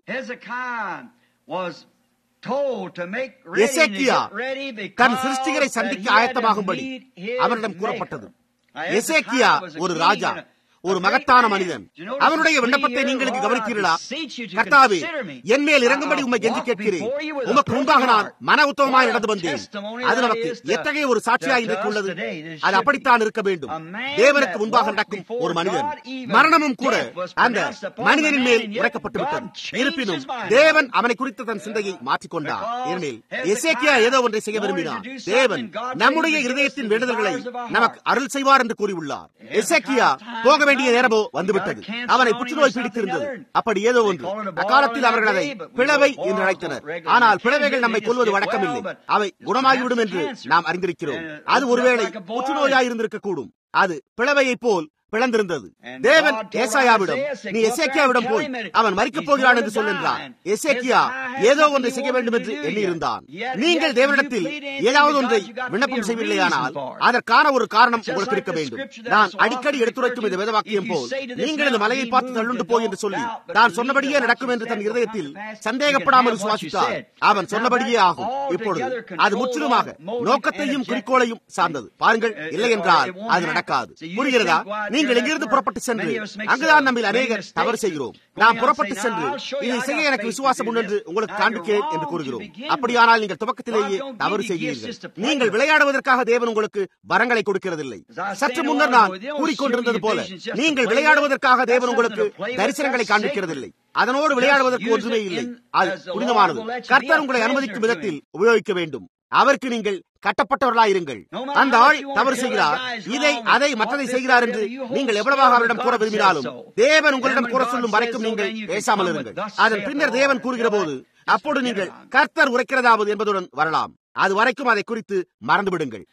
எசேக்கியா தன் சிருஷ்டிகரை சந்திக்க ஆயத்தமாகும்படி அவரிடம் கூறப்பட்டது எசேக்கியா ஒரு ராஜா ஒரு மகத்தான மனிதன் அவனுடைய விண்ணப்பத்தை நீங்களுக்கு கவனித்தீர்களா கர்த்தாவே என் மேல் இறங்கும்படி உண்மை கெஞ்சி கேட்கிறேன் உமக்கு முன்பாக நான் மன உத்தமமாய் நடந்து வந்தேன் அது நமக்கு எத்தகைய ஒரு சாட்சியாக இன்றைக்கு உள்ளது அது அப்படித்தான் இருக்க வேண்டும் தேவனுக்கு முன்பாக நடக்கும் ஒரு மனிதன் மரணமும் கூட அந்த மனிதனின் மேல் உரைக்கப்பட்டு விட்டது இருப்பினும் தேவன் அவனை குறித்த தன் சிந்தையை மாற்றிக்கொண்டார் ஏனெனில் எசேக்கியா ஏதோ ஒன்றை செய்ய விரும்பினார் தேவன் நம்முடைய இருதயத்தின் வேண்டுதல்களை நமக்கு அருள் செய்வார் என்று கூறியுள்ளார் எசேக்கியா போக வேண்டிய நேரமோ வந்துவிட்டது அவனை புற்றுநோய் பிடித்திருந்தது அப்படி ஏதோ ஒன்று அக்காலத்தில் அவர்கள் அதை பிளவை என்று அழைத்தனர் ஆனால் பிளவைகள் நம்மை கொள்வது வழக்கமில்லை அவை குணமாகிவிடும் என்று நாம் அறிந்திருக்கிறோம் அது ஒருவேளை புற்றுநோயாய் இருந்திருக்க கூடும் அது பிளவையை போல் பிளந்திருந்தது தேவன் ஏசாயாவிடம் நீ எசேக்கியாவிடம் போய் அவன் மறிக்கப் போகிறான் என்று சொல்லுகிறான் எசேக்கியா ஏதோ ஒன்றை செய்ய வேண்டும் என்று எண்ணியிருந்தான் நீங்கள் தேவனிடத்தில் ஏதாவது ஒன்றை விண்ணப்பம் செய்யவில்லையானால் அதற்கான ஒரு காரணம் உங்களுக்கு இருக்க வேண்டும் நான் அடிக்கடி எடுத்துரைக்கும் இந்த வேதவாக்கியம் போல் நீங்கள் இந்த மலையை பார்த்து தள்ளுண்டு போய் என்று சொல்லி நான் சொன்னபடியே நடக்கும் என்று தன் இருதயத்தில் சந்தேகப்படாமல் சுவாசித்தார் அவன் சொன்னபடியே ஆகும் இப்பொழுது அது முற்றிலுமாக நோக்கத்தையும் குறிக்கோளையும் சார்ந்தது பாருங்கள் இல்லை என்றால் அது நடக்காது புரிகிறதா நீங்கள் எங்கிருந்து புறப்பட்டு சென்று அங்குதான் நம்மில் அநேகர் தவறு செய்கிறோம் நாம் புறப்பட்டு சென்று இதை செய்ய எனக்கு விசுவாசம் உண்டு என்று உங்களுக்கு காண்பிக்கிறேன் என்று கூறுகிறோம் அப்படியானால் நீங்கள் துவக்கத்திலேயே தவறு செய்கிறீர்கள் நீங்கள் விளையாடுவதற்காக தேவன் உங்களுக்கு வரங்களை கொடுக்கிறதில்லை சற்று முன்னர் நான் கூறிக்கொண்டிருந்தது போல நீங்கள் விளையாடுவதற்காக தேவன் உங்களுக்கு தரிசனங்களை காண்பிக்கிறதில்லை அதனோடு விளையாடுவதற்கு ஒன்றுமே இல்லை அது புனிதமானது கர்த்தர் உங்களை அனுமதிக்கும் விதத்தில் உபயோகிக்க வேண்டும் அவருக்கு நீங்கள் கட்டப்பட்டவர்களாயிருங்கள் அந்த ஆள் தவறு செய்கிறார் இதை அதை மற்றதை செய்கிறார் என்று நீங்கள் எவ்வளவாக அவரிடம் கூற விரும்பினாலும் தேவன் உங்களிடம் கூற சொல்லும் வரைக்கும் நீங்கள் பேசாமல் இருங்கள் அதன் பின்னர் தேவன் கூறுகிற போது அப்போது நீங்கள் கர்த்தர் உரைக்கிறதாவது என்பதுடன் வரலாம் அது வரைக்கும் அதை குறித்து மறந்துவிடுங்கள்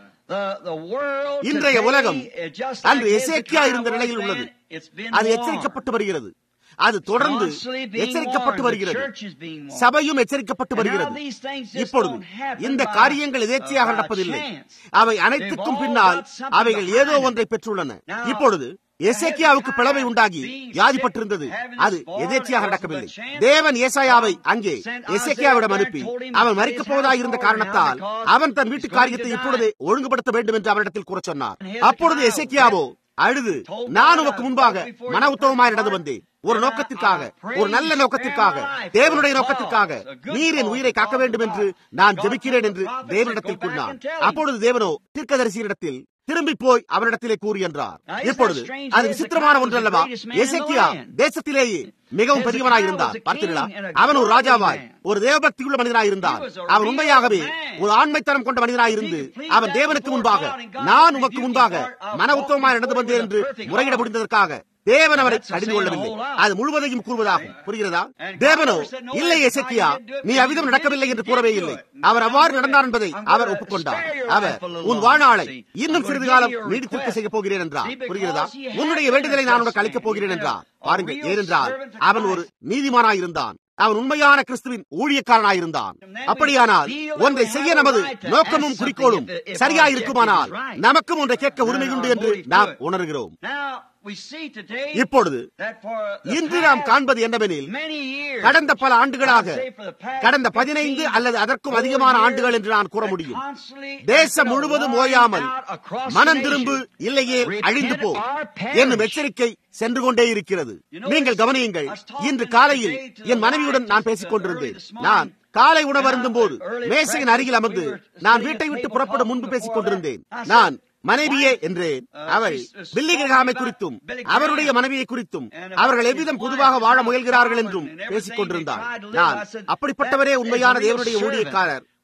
இன்றைய உலகம் அன்று எசேக்கியா இருந்த நிலையில் உள்ளது அது எச்சரிக்கப்பட்டு வருகிறது அது தொடர்ந்து எச்சரிக்கப்பட்டு வருகிறது சபையும் எச்சரிக்கப்பட்டு வருகிறது இப்பொழுது இந்த காரியங்கள் எதேச்சையாக நடப்பதில்லை அவை அனைத்துக்கும் பின்னால் அவைகள் ஏதோ ஒன்றை பெற்றுள்ளன இப்பொழுது எசேக்கியாவுக்கு பிளவை உண்டாகி வியாதிப்பட்டிருந்தது அது எதேச்சியாக நடக்கவில்லை தேவன் ஏசாயாவை அங்கே எசேக்கியாவிடம் அனுப்பி அவன் மறிக்கப் போவதாக இருந்த காரணத்தால் அவன் தன் வீட்டு காரியத்தை இப்பொழுதே ஒழுங்குபடுத்த வேண்டும் என்று அவரிடத்தில் கூற சொன்னார் அப்பொழுது எசேக்கியாவோ அழுது நான் உனக்கு முன்பாக மன உத்தவமாய் நடந்து வந்தேன் ஒரு நோக்கத்திற்காக ஒரு நல்ல நோக்கத்திற்காக தேவனுடைய நோக்கத்திற்காக நீர் என் உயிரை காக்க வேண்டும் என்று நான் ஜெபிக்கிறேன் என்று தேவனிடத்தில் கூறினான் அப்பொழுது தேவனோ தீர்க்கதரிசியிடத்தில் திரும்பி போய் அவனிடத்திலே கூறி என்றார் இப்பொழுது அது விசித்திரமான ஒன்று அல்லவா எசேக்கியா தேசத்திலேயே மிகவும் பெரியவனாய் இருந்தார் பார்த்தீர்களா அவன் ஒரு ராஜாவாய் ஒரு தேவபக்தி உள்ள மனிதனாய் இருந்தார் அவன் உண்மையாகவே ஒரு ஆண்மைத்தனம் கொண்ட மனிதனாய் இருந்து அவன் தேவனுக்கு முன்பாக நான் உமக்கு முன்பாக மன உத்தவமாய் நடந்து வந்தேன் என்று முறையிட முடிந்ததற்காக தேவன் அவரை கடிந்து கொள்ளவில்லை அது முழுவதையும் கூறுவதாகும் புரிகிறதா தேவனோ இல்லை எசக்கியா நீ அவ்விதம் நடக்கவில்லை என்று கூறவே இல்லை அவர் அவ்வாறு நடந்தார் என்பதை அவர் ஒப்புக்கொண்டார் அவர் உன் வாழ்நாளை இன்னும் சிறிது காலம் நீடித்திருக்க செய்ய போகிறேன் என்றார் புரிகிறதா உன்னுடைய வேண்டுதலை நான் உனக்கு அளிக்கப் போகிறேன் என்றார் பாருங்கள் ஏனென்றால் அவன் ஒரு நீதிமானாய் இருந்தான் அவன் உண்மையான கிறிஸ்துவின் ஊழியக்காரனாயிருந்தான் அப்படியானால் ஒன்றை செய்ய நமது நோக்கமும் குறிக்கோளும் சரியா இருக்குமானால் நமக்கும் ஒன்றை கேட்க உரிமை உண்டு என்று நாம் உணர்கிறோம் இப்பொழுது இன்று நாம் காண்பது என்னவெனில் கடந்த பல ஆண்டுகளாக கடந்த பதினைந்து அல்லது அதற்கும் அதிகமான ஆண்டுகள் என்று நான் கூற முடியும் தேசம் முழுவதும் ஓயாமல் மனம் திரும்பு இல்லையே அழிந்து போ என்னும் எச்சரிக்கை சென்று கொண்டே இருக்கிறது நீங்கள் கவனியுங்கள் இன்று காலையில் என் மனைவியுடன் நான் பேசிக் கொண்டிருந்தேன் நான் காலை உணவு அருந்தும் போது மேசையின் அருகில் அமர்ந்து நான் வீட்டை விட்டு புறப்படும் முன்பு பேசிக் கொண்டிருந்தேன் நான் மனைவியே என்றேன் அவள் பில்லி கிரகாமை குறித்தும் அவருடைய மனைவியை குறித்தும் அவர்கள் எவ்விதம் பொதுவாக வாழ முயல்கிறார்கள் என்றும் பேசிக் கொண்டிருந்தார் நான் அப்படிப்பட்டவரே உண்மையான தேவனுடைய ஊழியக்காரர்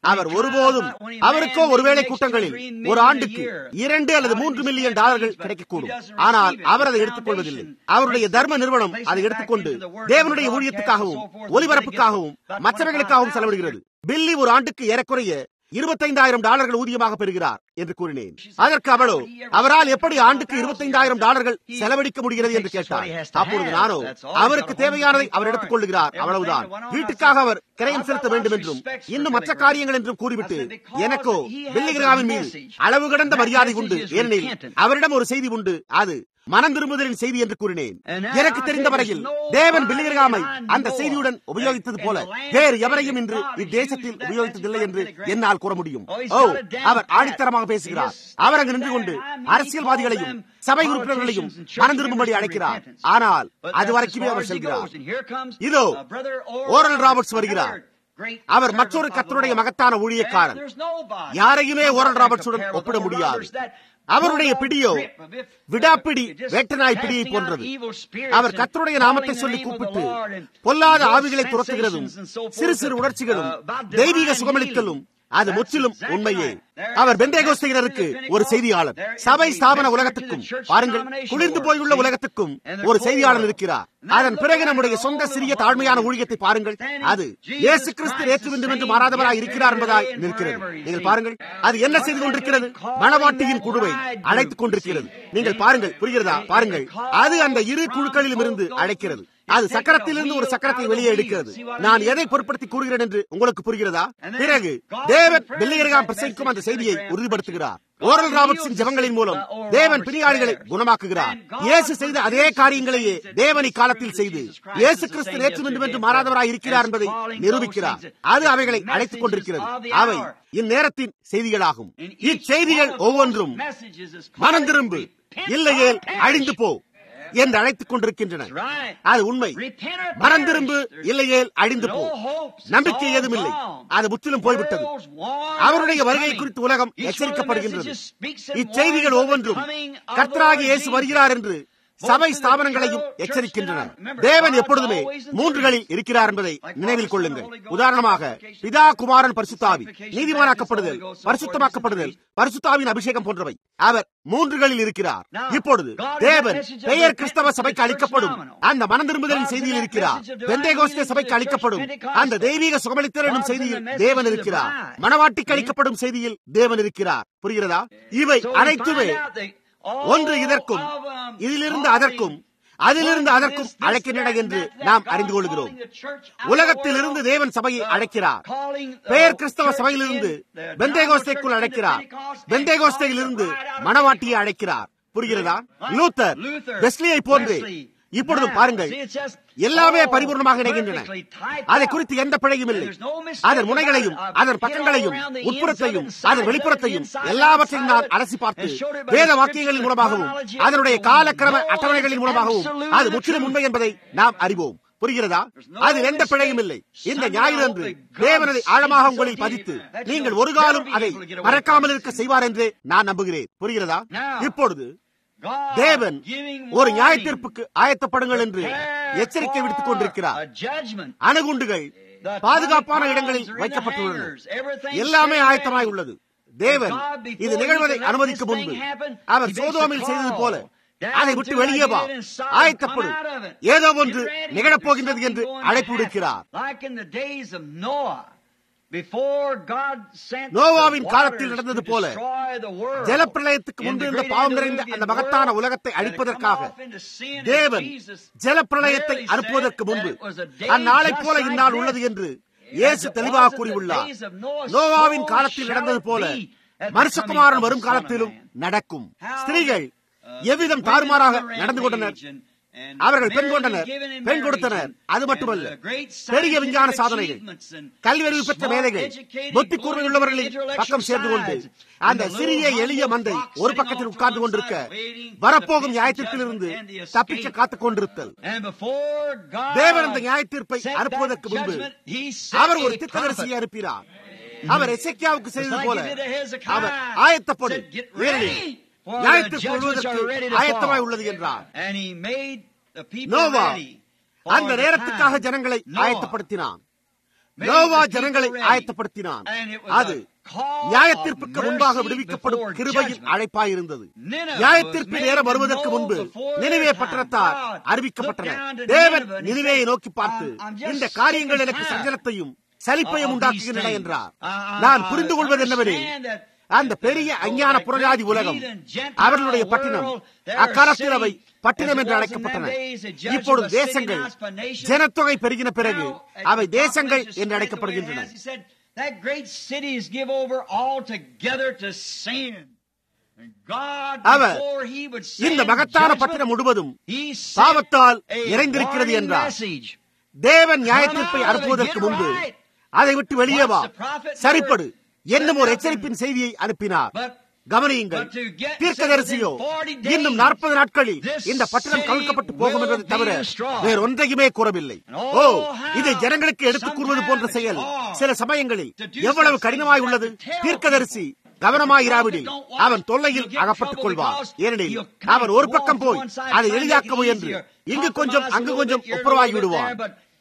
அவர் ஒருபோதும் அவருக்கோ ஒருவேளை கூட்டங்களில் ஒரு ஆண்டுக்கு இரண்டு அல்லது மூன்று மில்லியன் டாலர்கள் கிடைக்கக்கூடும் ஆனால் அவர் அதை எடுத்துக் கொள்வதில்லை அவருடைய தர்ம நிறுவனம் அதை எடுத்துக்கொண்டு தேவனுடைய ஊழியத்துக்காகவும் ஒலிபரப்புக்காகவும் மற்றவர்களுக்காகவும் செலவிடுகிறது பில்லி ஒரு ஆண்டுக்கு ஏறக்குறைய இருபத்தைந்தாயிரம் டாலர்கள் ஊதியமாக பெறுகிறார் என்று கூறினேன் அதற்கு அவளோ அவரால் எப்படி ஆண்டுக்கு இருபத்தைந்தாயிரம் டாலர்கள் செலவழிக்க முடிகிறது என்று கேட்டார் அப்பொழுது நானோ அவருக்கு தேவையானதை அவர் எடுத்துக் கொள்ளுகிறார் அவ்வளவுதான் வீட்டுக்காக அவர் கிரயம் செலுத்த வேண்டும் என்றும் இன்னும் மற்ற காரியங்கள் என்றும் கூறிவிட்டு எனக்கோ பில்லிகிராவின் மீது அளவு கடந்த மரியாதை உண்டு ஏனெனில் அவரிடம் ஒரு செய்தி உண்டு அது மனம் திரும்புதலின் செய்தி என்று கூறினேன் எனக்கு தெரிந்த வரையில் தேவன் பில்லிகிராமை அந்த செய்தியுடன் உபயோகித்தது போல வேறு எவரையும் இன்று இத்தேசத்தில் உபயோகித்ததில்லை என்று என்னால் கூற முடியும் ஓ அவர் ஆடித்தரமாக பேசுகிறார் அவர் அங்கு நின்று கொண்டு அரசியல்வாதிகளையும் சபை உறுப்பினர்களையும் மனம் திரும்பும்படி அழைக்கிறார் ஆனால் அது வரைக்குமே அவர் செல்கிறார் இதோ ஓரல் ராபர்ட்ஸ் வருகிறார் அவர் மற்றொரு கத்தருடைய மகத்தான ஊழியக்காரன் யாரையுமே ஓரல் ராபர்ட்ஸுடன் ஒப்பிட முடியாது அவருடைய பிடியோ விடாப்பிடி வேட்டநாய் பிடியை போன்றது அவர் கத்தருடைய நாமத்தை சொல்லி கூப்பிட்டு பொல்லாத ஆவிகளை துரத்துகிறதும் சிறு சிறு உணர்ச்சிகளும் தெய்வீக சுகமளித்தலும் அது முற்றிலும் உண்மையே அவர் பெந்தேகோஸ்தையினருக்கு ஒரு செய்தியாளர் சபை ஸ்தாபன உலகத்துக்கும் பாருங்கள் குளிர்ந்து போயுள்ள உலகத்துக்கும் ஒரு செய்தியாளர் இருக்கிறார் அதன் பிறகு நம்முடைய சொந்த சிறிய தாழ்மையான ஊழியத்தை பாருங்கள் அது இயேசு கிறிஸ்து நேற்று வேண்டும் என்று மாறாதவராய் இருக்கிறார் என்பதாய் நிற்கிறது நீங்கள் பாருங்கள் அது என்ன செய்து கொண்டிருக்கிறது மணவாட்டியின் குழுவை அழைத்துக் கொண்டிருக்கிறது நீங்கள் பாருங்கள் புரிகிறதா பாருங்கள் அது அந்த இரு குழுக்களிலும் இருந்து அழைக்கிறது அது சக்கரத்திலிருந்து ஒரு சக்கரத்தை வெளியே எடுக்கிறது நான் எதை பொருட்படுத்தி கூறுகிறேன் என்று உங்களுக்கு புரிகிறதா பிறகு தேவன் வெள்ளையரகாம் பிரசங்கிக்கும் அந்த செய்தியை உறுதிப்படுத்துகிறார் ஓரல் ராபர்ட்ஸின் ஜபங்களின் மூலம் தேவன் பிரியாளிகளை குணமாக்குகிறார் இயேசு செய்த அதே காரியங்களையே தேவன் இக்காலத்தில் செய்து இயேசு கிறிஸ்து நேற்று வேண்டும் என்று மாறாதவராய் இருக்கிறார் என்பதை நிரூபிக்கிறார் அது அவைகளை அழைத்துக் கொண்டிருக்கிறது அவை இந்நேரத்தின் செய்திகளாகும் இச்செய்திகள் ஒவ்வொன்றும் மனம் திரும்பு இல்லையேல் அழிந்து போ என்று அழைத்துக் கொண்டிருக்கின்றன அது உண்மை மனம் திரும்பு இல்லையேல் அழிந்து போ நம்பிக்கை ஏதும் இல்லை அது முற்றிலும் போய்விட்டது அவருடைய வருகை குறித்து உலகம் எச்சரிக்கப்படுகின்றது இச்செய்திகள் ஒவ்வொன்றும் கர்த்தராகி இயேசு வருகிறார் என்று சபை ஸ்தாபனங்களையும் எச்சரிக்கின்றன தேவன் எப்பொழுதுமே மூன்றுகளில் இருக்கிறார் என்பதை நினைவில் கொள்ளுங்கள் உதாரணமாக பிதா குமாரன் பரிசுத்தாவி நீதிமானாக்கப்படுதல் பரிசுத்தமாக்கப்படுதல் பரிசுத்தாவின் அபிஷேகம் போன்றவை அவர் மூன்றுகளில் இருக்கிறார் இப்பொழுது தேவன் பெயர் கிறிஸ்தவ சபைக்கு அளிக்கப்படும் அந்த மனம் திரும்புதலின் செய்தியில் இருக்கிறார் பெந்தேகோஸ்தே சபைக்கு அளிக்கப்படும் அந்த தெய்வீக சுகமளித்தல் என்னும் செய்தியில் தேவன் இருக்கிறார் மனவாட்டிக்கு அளிக்கப்படும் செய்தியில் தேவன் இருக்கிறார் புரிகிறதா இவை அனைத்துமே ஒன்று இதற்கும் இதிலிருந்து அதற்கும் அதிலிருந்து அதற்கும் அழைக்கின்றன என்று நாம் அறிந்து கொள்கிறோம் உலகத்தில் இருந்து தேவன் சபையை அழைக்கிறார் பெயர் கிறிஸ்தவ சபையிலிருந்து பெந்தேகோஸ்தைக்குள் அழைக்கிறார் பெந்தேகோஸ்தையிலிருந்து மணவாட்டியை அழைக்கிறார் புரிகிறதா லூத்தர் வெஸ்லியை போன்று இப்பொழுது பாருங்கள் எல்லாமே பரிபூர்ணமாக இணைகின்றன அதை குறித்து எந்த பிழையும் இல்லை அதன் முனைகளையும் அதன் பக்கங்களையும் உட்புறத்தையும் அதன் வெளிப்புறத்தையும் எல்லாவற்றையும் நான் அலசி பார்த்து வேத வாக்கியங்களின் மூலமாகவும் அதனுடைய காலக்கிரம அட்டவணைகளின் மூலமாகவும் அது முற்றிலும் உண்மை என்பதை நாம் அறிவோம் புரிகிறதா அதில் எந்த பிழையும் இல்லை இந்த ஞாயிறு அன்று தேவனதை ஆழமாக உங்களில் பதித்து நீங்கள் ஒரு காலம் அதை மறக்காமல் இருக்க செய்வார் என்று நான் நம்புகிறேன் புரிகிறதா இப்பொழுது தேவன் ஒரு நியாய தீர்ப்புக்கு ஆயத்தப்படுங்கள் என்று எச்சரிக்கை விடுத்துக் கொண்டிருக்கிறார் அணுகுண்டுகள் பாதுகாப்பான இடங்களில் வைக்கப்பட்டுள்ளன எல்லாமே ஆயத்தமாய் உள்ளது தேவன் இது நிகழ்வதை அனுமதிக்கும் முன்பு அவர் சோதோமில் செய்தது போல அதை விட்டு வெளியே வா ஆயத்தப்படும் ஏதோ ஒன்று நிகழப்போகின்றது என்று அழைப்பு விடுக்கிறார் நோவாவின் காலத்தில் நடந்தது போல ஜலப்பிரளயத்துக்கு முன்பு இருந்த பாவம் நிறைந்த அந்த மகத்தான உலகத்தை அழிப்பதற்காக தேவன் ஜலப்பிரளயத்தை அனுப்புவதற்கு முன்பு அந்நாளை போல இந்நாள் உள்ளது என்று இயேசு தெளிவாக கூறியுள்ளார் நோவாவின் காலத்தில் நடந்தது போல மனுஷகுமாரன் வரும் காலத்திலும் நடக்கும் ஸ்திரீகள் எவ்விதம் தாறுமாறாக நடந்து கொண்டனர் அவர்கள் பெண் கொண்டனர் பெண் கொடுத்தனர் அது மட்டுமல்ல பெரிய விஞ்ஞான சாதனைகள் கல்வியறிவு பெற்ற மேதைகள் புத்தி கூர்மை உள்ளவர்களின் பக்கம் சேர்ந்து கொண்டு அந்த சிறிய எளிய மந்தை ஒரு பக்கத்தில் உட்கார்ந்து கொண்டிருக்க வரப்போகும் நியாயத்திற்கிலிருந்து தப்பிக்க காத்துக் கொண்டிருத்தல் தேவன் அந்த நியாய தீர்ப்பை அனுப்புவதற்கு முன்பு அவர் ஒரு திட்டதரிசியை அனுப்பினார் அவர் எசைக்கியாவுக்கு செய்தது போல அவர் ஆயத்தப்படும் ஏனெனில் நியாயத்திற்கு கொள்வதற்கு ஆயத்தமாய் உள்ளது என்றார் நோவா அந்த நேரத்துக்காக ஜனங்களை ஆயத்தப்படுத்தினான் யோவா ஜனங்களை ஆயத்தப்படுத்தினான் அது நியாயத்தீர்ப்புக்கு முன்பாக விடுவிக்கப்படும் கிருபையின் அழைப்பாயிருந்தது நியாயத்தீர்ப்பு நேரம் வருவதற்கு முன்பு நினைவே பட்டணத்தார் அறிவிக்கப்பட்டன தேவன் நினைவேயை நோக்கி பார்த்து இந்த காரியங்கள் எனக்கு சஞ்சலத்தையும் சலிப்பையும் உண்டாக்குகின்றன என்றார் நான் புரிந்து கொள்வது என்னவெனில் அந்த பெரிய அஞ்ஞான புறஜாதி உலகம் அவர்களுடைய பட்டினம் அக்காலத்தில் அவை பட்டினம் என்று அழைக்கப்பட்டன இப்பொழுது தேசங்கள் ஜனத்தொகை பெருகின பிறகு அவை தேசங்கள் என்று அழைக்கப்படுகின்றன That great city is give over altogether to sin. And God, our before he would send இந்த மகத்தான judgment, பட்டினம் முழுவதும் he sent பாவத்தால் a நிறைந்திருக்கிறது warning என்றார் message. தேவன் நியாயத்தீர்ப்பை அனுப்புவதற்கு முன்பு அதை விட்டு வெளியே வா சரிப்படு என்னும் ஒரு எச்சரிப்பின் செய்தியை அனுப்பினார் கவனியுங்கள் தீர்க்கதரிசியோ இன்னும் நாற்பது நாட்களில் இந்த பட்டணம் கவிழ்க்கப்பட்டு போகும் என்பதை தவிர வேற ஒன்றையுமே கூறவில்லை ஓ இதை ஜனங்களுக்கு எடுத்துக் கூறுவது போன்ற செயல் சில சமயங்களில் எவ்வளவு கடினமாய் உள்ளது தீர்க்கதரிசி கவனமாயிராவிடில் அவன் தொல்லையில் அகப்பட்டுக் கொள்வார் ஏனெனில் அவன் ஒரு பக்கம் போய் அதை எளிதாக்க முயன்று இங்கு கொஞ்சம் அங்கு கொஞ்சம் ஒப்புரவாகி விடுவான்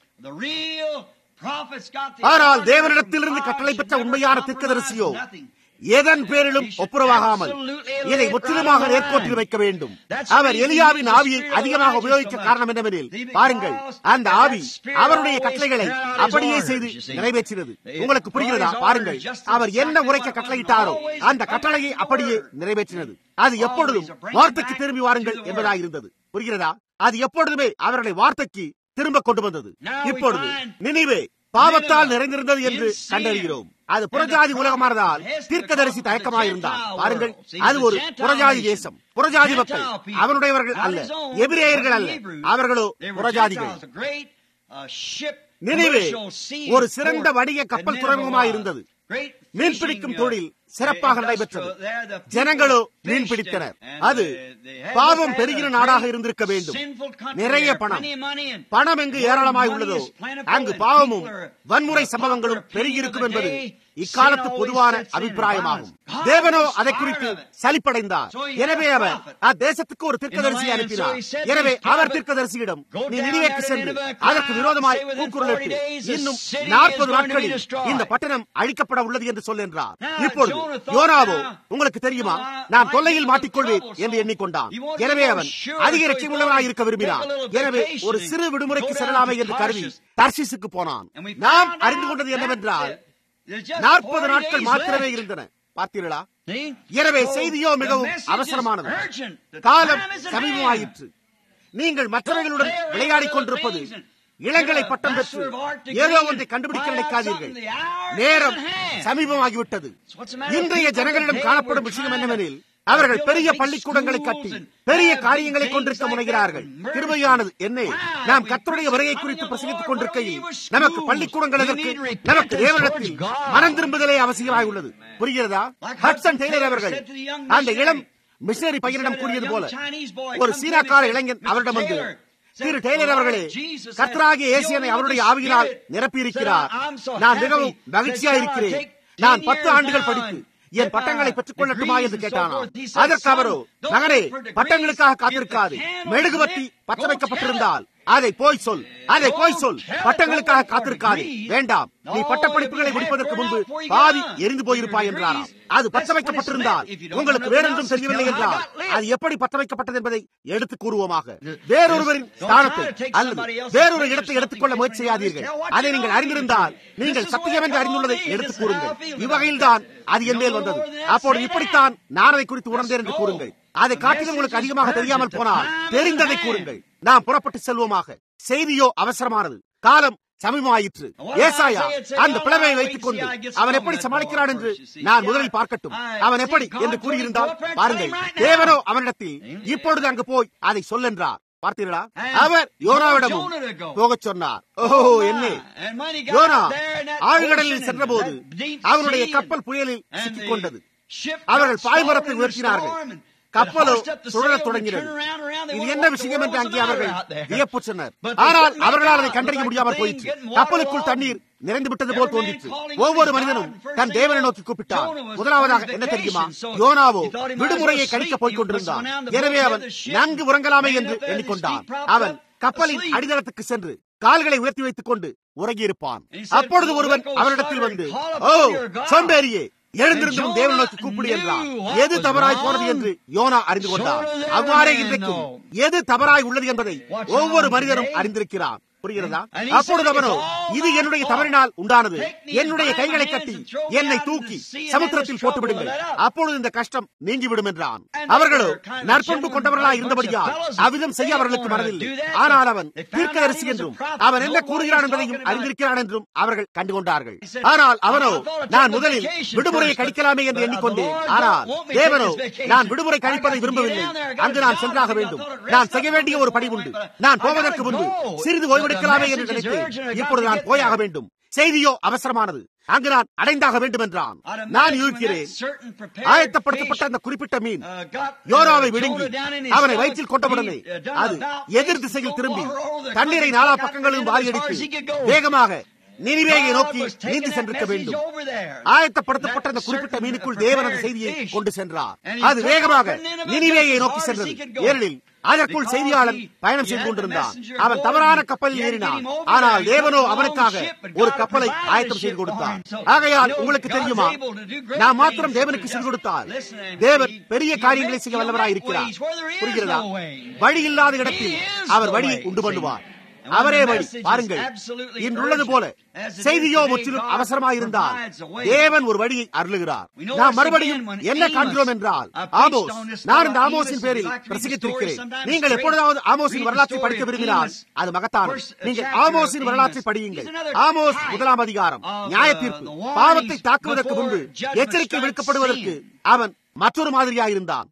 ஆனால் தேவனிடத்திலிருந்து கட்டளை பெற்ற உண்மையான தீர்க்கதரிசியோ எதன் பேரிலும் ஒப்புரவாகாமல் இதை முற்றிலுமாக நேர்கோட்டில் வைக்க வேண்டும் அவர் எலியாவின் ஆவியை அதிகமாக உபயோகிக்க காரணம் என்னவெனில் பாருங்கள் அந்த ஆவி அவருடைய கட்டளைகளை அப்படியே செய்து நிறைவேற்றினது உங்களுக்கு புரிகிறதா பாருங்கள் அவர் என்ன உரைக்க கட்டளையிட்டாரோ அந்த கட்டளையை அப்படியே நிறைவேற்றினது அது எப்பொழுதும் வார்த்தைக்கு திரும்பி வாருங்கள் என்பதாக இருந்தது புரிகிறதா அது எப்பொழுதுமே அவர்களை வார்த்தைக்கு திரும்ப கொண்டு வந்தது இப்பொழுது நினைவே பாவத்தால் நிறைந்திருந்தது என்று கண்டறிகிறோம் அது புறஜாதி உலகமானதால் தீர்க்கதரிசி தயக்கமாயிருந்தார் பாருங்கள் அது ஒரு புறஜாதி தேசம் புறஜாதி மக்கள் அவனுடையவர்கள் அல்ல எபிரேயர்கள் அல்ல அவர்களோ புறஜாதிகள் நினைவே ஒரு சிறந்த வணிக கப்பல் துறைமுகமாயிருந்தது மீன்பிடிக்கும் தொழில் சிறப்பாக நடைபெற்றது ஜனங்களோ மீன் பிடித்தனர் அது பாவம் பெருகிற நாடாக இருந்திருக்க வேண்டும் நிறைய பணம் பணம் எங்கு ஏராளமாய் உள்ளதோ அங்கு பாவமும் வன்முறை சம்பவங்களும் பெருகியிருக்கும் என்பது இக்காலத்து பொதுவான அபிப்பிராயமாகும் தேவனோ அதை குறித்து சலிப்படைந்தார் எனவே அவர் அத்தேசத்துக்கு ஒரு தீர்க்கதரிசி அனுப்பினார் எனவே அவர் தீர்க்கதரிசியிடம் நீ நினைவேக்கு சென்று அதற்கு விரோதமாய் கூக்குரலிட்டு இன்னும் நாற்பது நாட்களில் இந்த பட்டணம் அழிக்கப்பட உள்ளது என்று சொல் என்றார் இப்பொழுது யோனாவோ உங்களுக்கு தெரியுமா நான் தொல்லையில் மாட்டிக்கொள்வேன் என்று எண்ணிக்கொண்டான் எனவே அவன் அதிக இறக்கி உள்ளவனாய் இருக்க விரும்பினான் எனவே ஒரு சிறு விடுமுறைக்கு செல்லலாமே என்று கருதி தர்சிசுக்கு போனான் நாம் அறிந்து கொண்டது என்னவென்றால் நாற்பது நாட்கள் மாத்திரமே இருந்தன பார்த்தீர்களா எனவே செய்தியோ மிகவும் அவசரமானது காலம் சமீபமாயிற்று நீங்கள் மற்றவர்களுடன் விளையாடிக் கொண்டிருப்பது இளங்கலை பட்டம் பெற்று ஏதோ ஒன்றை கண்டுபிடிக்க நினைக்காதீர்கள் நேரம் சமீபமாகிவிட்டது இன்றைய ஜனங்களிடம் காணப்படும் விஷயம் என்னவெனில் அவர்கள் பெரிய பள்ளிக்கூடங்களை கட்டி பெரிய காரியங்களை கொண்டிருக்க முனைகிறார்கள் கிருபையானது என்ன நாம் கத்தருடைய வருகை குறித்து பிரசங்கித்துக் கொண்டிருக்கையில் நமக்கு பள்ளிக்கூடங்கள் எதற்கு நமக்கு தேவனிடத்தில் மனம் திரும்புதலே அவசியமாய் உள்ளது புரிகிறதா ஹட்சன் டெய்லர் அவர்கள் அந்த இளம் மிஷனரி பையனிடம் கூறியது போல ஒரு சீனாக்கார இளைஞன் அவரிடம் வந்து திரு டெய்லர் அவர்களே கர்த்தராகிய ஏசியனை அவருடைய ஆவியினால் நிரப்பியிருக்கிறார் நான் மிகவும் மகிழ்ச்சியா இருக்கிறேன் நான் பத்து ஆண்டுகள் படித்து என் பட்டங்களை பெற்றுக் கொள்ளட்டுமா என்று கேட்டானா அதற்கு அவரோ மகனே பட்டங்களுக்காக காத்திருக்காது மெழுகுவத்தி பற்ற வைக்கப்பட்டிருந்தால் அதை போய் சொல் அதை போய் சொல் பட்டங்களுக்காக காத்திருக்காது வேண்டாம் நீ பட்டப்படிப்புகளை முடிப்பதற்கு முன்பு பாதி எரிந்து போயிருப்பாய் என்றாராம் அது பற்ற வைக்கப்பட்டிருந்தால் உங்களுக்கு வேறொன்றும் தெரியவில்லை என்றால் அது எப்படி பற்ற வைக்கப்பட்டது என்பதை எடுத்து கூறுவோமாக வேறொருவரின் ஸ்தானத்தை அல்லது வேறொரு இடத்தை எடுத்துக்கொள்ள முயற்சி செய்யாதீர்கள் அதை நீங்கள் அறிந்திருந்தால் நீங்கள் சத்தியம் என்று அறிந்துள்ளதை எடுத்துக் கூறுங்கள் இவ்வகையில் தான் அது என் மேல் வந்தது அப்போது இப்படித்தான் நான் அதை குறித்து உணர்ந்தேன் என்று கூறுங்கள் அதை காட்டிலும் உங்களுக்கு அதிகமாக தெரியாமல் போனால் தெரிந்ததை கூறுங்கள் நாம் புறப்பட்டு செல்வோமாக செய்தியோ அவசரமானது காலம் சமீபமாயிற்று ஏசாயா அந்த பிளவை வைத்துக் கொண்டு அவன் எப்படி சமாளிக்கிறான் என்று நான் முதலில் பார்க்கட்டும் அவன் எப்படி என்று கூறியிருந்தால் பாருங்கள் தேவனோ அவனிடத்தில் இப்பொழுது அங்கு போய் அதை சொல்லென்றார் பார்த்தீர்களா அவர் யோனாவிடமும் போகச் சொன்னார் ஓஹோ என்ன யோனா ஆழ்கடலில் சென்றபோது அவனுடைய கப்பல் புயலில் சிக்கிக் கொண்டது அவர்கள் பாய்மரத்தை உயர்த்தினார்கள் கப்பலோ சுழலத் தொடங்கினது இது என்ன விஷயம் என்று அங்கே அவர்கள் வியப்பு சொன்னார் ஆனால் அவர்களால் அதை கண்டறிய முடியாமல் போயிற்று கப்பலுக்குள் தண்ணீர் நிறைந்து விட்டது போல் தோன்றிற்று ஒவ்வொரு மனிதனும் தன் தேவனை நோக்கி கூப்பிட்டார் முதலாவதாக என்ன தெரியுமா யோனாவோ விடுமுறையை கழிக்க போய்க் கொண்டிருந்தான் எனவே அவன் நன்கு உறங்கலாமே என்று எண்ணிக்கொண்டான் அவன் கப்பலின் அடித்தளத்துக்கு சென்று கால்களை உயர்த்தி வைத்துக் கொண்டு உறங்கியிருப்பான் அப்பொழுது ஒருவன் அவரிடத்தில் வந்து ஓ சோம்பேறியே எழுந்திருந்தும் தேவன் நோக்கி கூப்பிடு என்றார் எது தவறாய் போனது என்று யோனா அறிந்து கொண்டார் அவ்வாறே இன்றைக்கும் எது தவறாய் உள்ளது என்பதை ஒவ்வொரு மனிதரும் அறிந்திருக்கிறான் புரிகிறதா அப்பொழுது அவனோ இது என்னுடைய தவறினால் உண்டானது என்னுடைய கைகளை கட்டி என்னை தூக்கி சமுத்திரத்தில் போட்டு விடுங்கள் அப்பொழுது இந்த கஷ்டம் நீங்கிவிடும் என்றான் அவர்களோ நற்பண்பு கொண்டவர்களாய் இருந்தபடியால் அவ்விதம் செய்ய அவர்களுக்கு மனதில்லை ஆனால் அவன் தீர்க்கதரிசி என்றும் அவன் என்ன கூறுகிறான் என்பதையும் அறிந்திருக்கிறான் என்றும் அவர்கள் கண்டுகொண்டார்கள் ஆனால் அவனோ நான் முதலில் விடுமுறையை கழிக்கலாமே என்று எண்ணிக்கொண்டேன் ஆனால் தேவனோ நான் விடுமுறை கழிப்பதை விரும்பவில்லை அங்கு நான் சென்றாக வேண்டும் நான் செய்ய வேண்டிய ஒரு பணி உண்டு நான் போவதற்கு முன்பு சிறிது ஓய்வு எடுக்கலாமே என்று நினைத்தேன் இப்பொழுது நான் போயாக வேண்டும் செய்தியோ அவசரமானது அங்கு நான் அடைந்தாக வேண்டும் என்றான் நான் இருக்கிறேன் ஆயத்தப்படுத்தப்பட்ட அந்த குறிப்பிட்ட மீன் யோராவை விழுங்கி அவனை வயிற்றில் கொண்டவுடனே அது எதிர் திசையில் திரும்பி தண்ணீரை நாலா பக்கங்களிலும் வாரியடித்து வேகமாக நினிவேயை நோக்கி நீந்தி சென்றிருக்க வேண்டும் ஆயத்தப்படுத்தப்பட்ட அந்த குறிப்பிட்ட மீனுக்குள் தேவன் அந்த செய்தியை கொண்டு சென்றார் அது வேகமாக நினிவேயை நோக்கி சென்றது ஏனெனில் அதற்குள் செய்தியாளர் பயணம் செய்து கொண்டிருந்தான் அவன் தவறான கப்பலில் ஏறினான் ஆனால் தேவனோ அவனுக்காக ஒரு கப்பலை ஆயத்தம் செய்து கொடுத்தார் ஆகையால் உங்களுக்கு தெரியுமா நாம் மாத்திரம் தேவனுக்கு செய்து கொடுத்தால் தேவன் பெரிய காரியங்களை செய்ய வல்லவராய் இருக்கிறார் புரிகிறதா வழி இல்லாத இடத்தில் அவர் வழியை உண்டு பண்ணுவார் அவரே வழி பாருங்கள் இன்றுள்ளது போல செய்தியோ முற்றிலும் அவசரமாயிருந்தால் தேவன் ஒரு வழியை அருளுகிறார் நாம் மறுபடியும் என்ன காண்கிறோம் என்றால் ஆமோஸ் நான் இந்த ஆமோஸின் பேரில் பிரசங்கித்திருக்கிறேன் நீங்கள் எப்பொழுதாவது ஆமோஸின் வரலாற்றை படிக்க விரும்பினால் அது மகத்தான நீங்கள் ஆமோஸின் வரலாற்றை படியுங்கள் ஆமோஸ் முதலாம் அதிகாரம் நியாய தீர்ப்பு பாவத்தை தாக்குவதற்கு முன்பு எச்சரிக்கை விடுக்கப்படுவதற்கு அவன் மற்றொரு மாதிரியாயிருந்தான்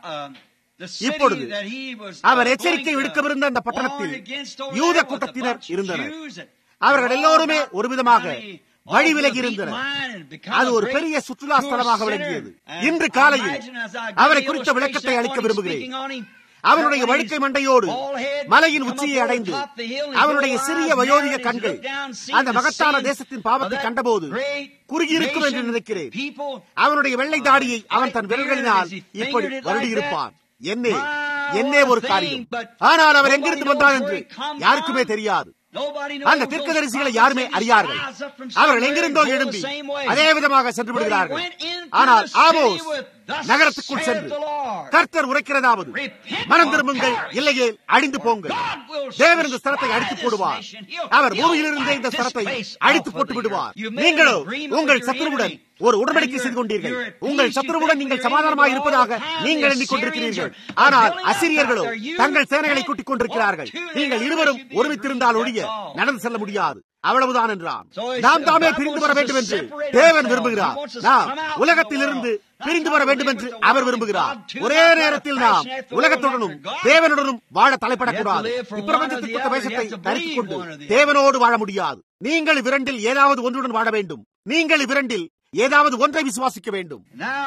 இப்பொழுது அவர் எச்சரிக்கை விடுக்கவிருந்த அந்த பட்டணத்தில் யூத கூட்டத்தினர் இருந்தனர் அவர்கள் எல்லோருமே ஒரு விதமாக வழி விலகி இருந்தனர் அது ஒரு பெரிய சுற்றுலா ஸ்தலமாக விளங்கியது இன்று காலையில் அவரை குறித்த விளக்கத்தை அளிக்க விரும்புகிறேன் அவனுடைய வழுக்கை மண்டையோடு மலையின் உச்சியை அடைந்து அவனுடைய சிறிய வயோதிக கண்கள் அந்த மகத்தான தேசத்தின் பாவத்தை கண்டபோது குறுகியிருக்கும் என்று நினைக்கிறேன் அவனுடைய வெள்ளை தாடியை அவன் தன் விரல்களினால் இப்படி வருடியிருப்பான் என்னே என்னே ஒரு காரியம் ஆனால் அவர் எங்கிருந்து வந்தார் என்று யாருக்குமே தெரியாது அந்த தீர்க்கதரிசிகளை யாருமே அறியார்கள் அவர்கள் எங்கிருந்தோ எழும்பி அதே விதமாக சென்று விடுகிறார்கள் ஆனால் ஆமோஸ் நகரத்துக்குள் சென்று கர்த்தர் உரைக்கிறதாவது மனம் திரும்புங்கள் இல்லையே அழிந்து போங்கள் தேவன் இந்த ஸ்தலத்தை அடித்து போடுவார் அவர் பூமியிலிருந்தே இந்த ஸ்தலத்தை அடித்து போட்டு விடுவார் நீங்களோ உங்கள் சத்துருவுடன் ஒரு உடன்படிக்கை செய்து கொண்டீர்கள் உங்கள் சத்துருவுடன் நீங்கள் சமாதானமாக இருப்பதாக நீங்கள் எண்ணிக்கொண்டிருக்கிறீர்கள் ஆனால் அசிரியர்களோ தங்கள் சேனைகளை கூட்டிக் கொண்டிருக்கிறார்கள் நீங்கள் இருவரும் ஒருமித்திருந்தால் ஒழிய நடந்து செல்ல முடியாது அவ்வளவுதான் என்றான் நாம் தாமே பிரிந்து வர வேண்டும் என்று தேவன் விரும்புகிறார் நாம் உலகத்திலிருந்து பிரிந்து வர வேண்டும் என்று அவர் விரும்புகிறார் ஒரே நேரத்தில் நாம் உலகத்துடனும் தேவனுடனும் வாழ தலைப்படக்கூடாது இப்பிரபஞ்சத்திற்கு வேஷத்தை தரித்துக் கொண்டு தேவனோடு வாழ முடியாது நீங்கள் இவ்விரண்டில் ஏதாவது ஒன்றுடன் வாழ வேண்டும் நீங்கள் இவ்விரண்டில் ஏதாவது ஒன்றை விசுவாசிக்க வேண்டும்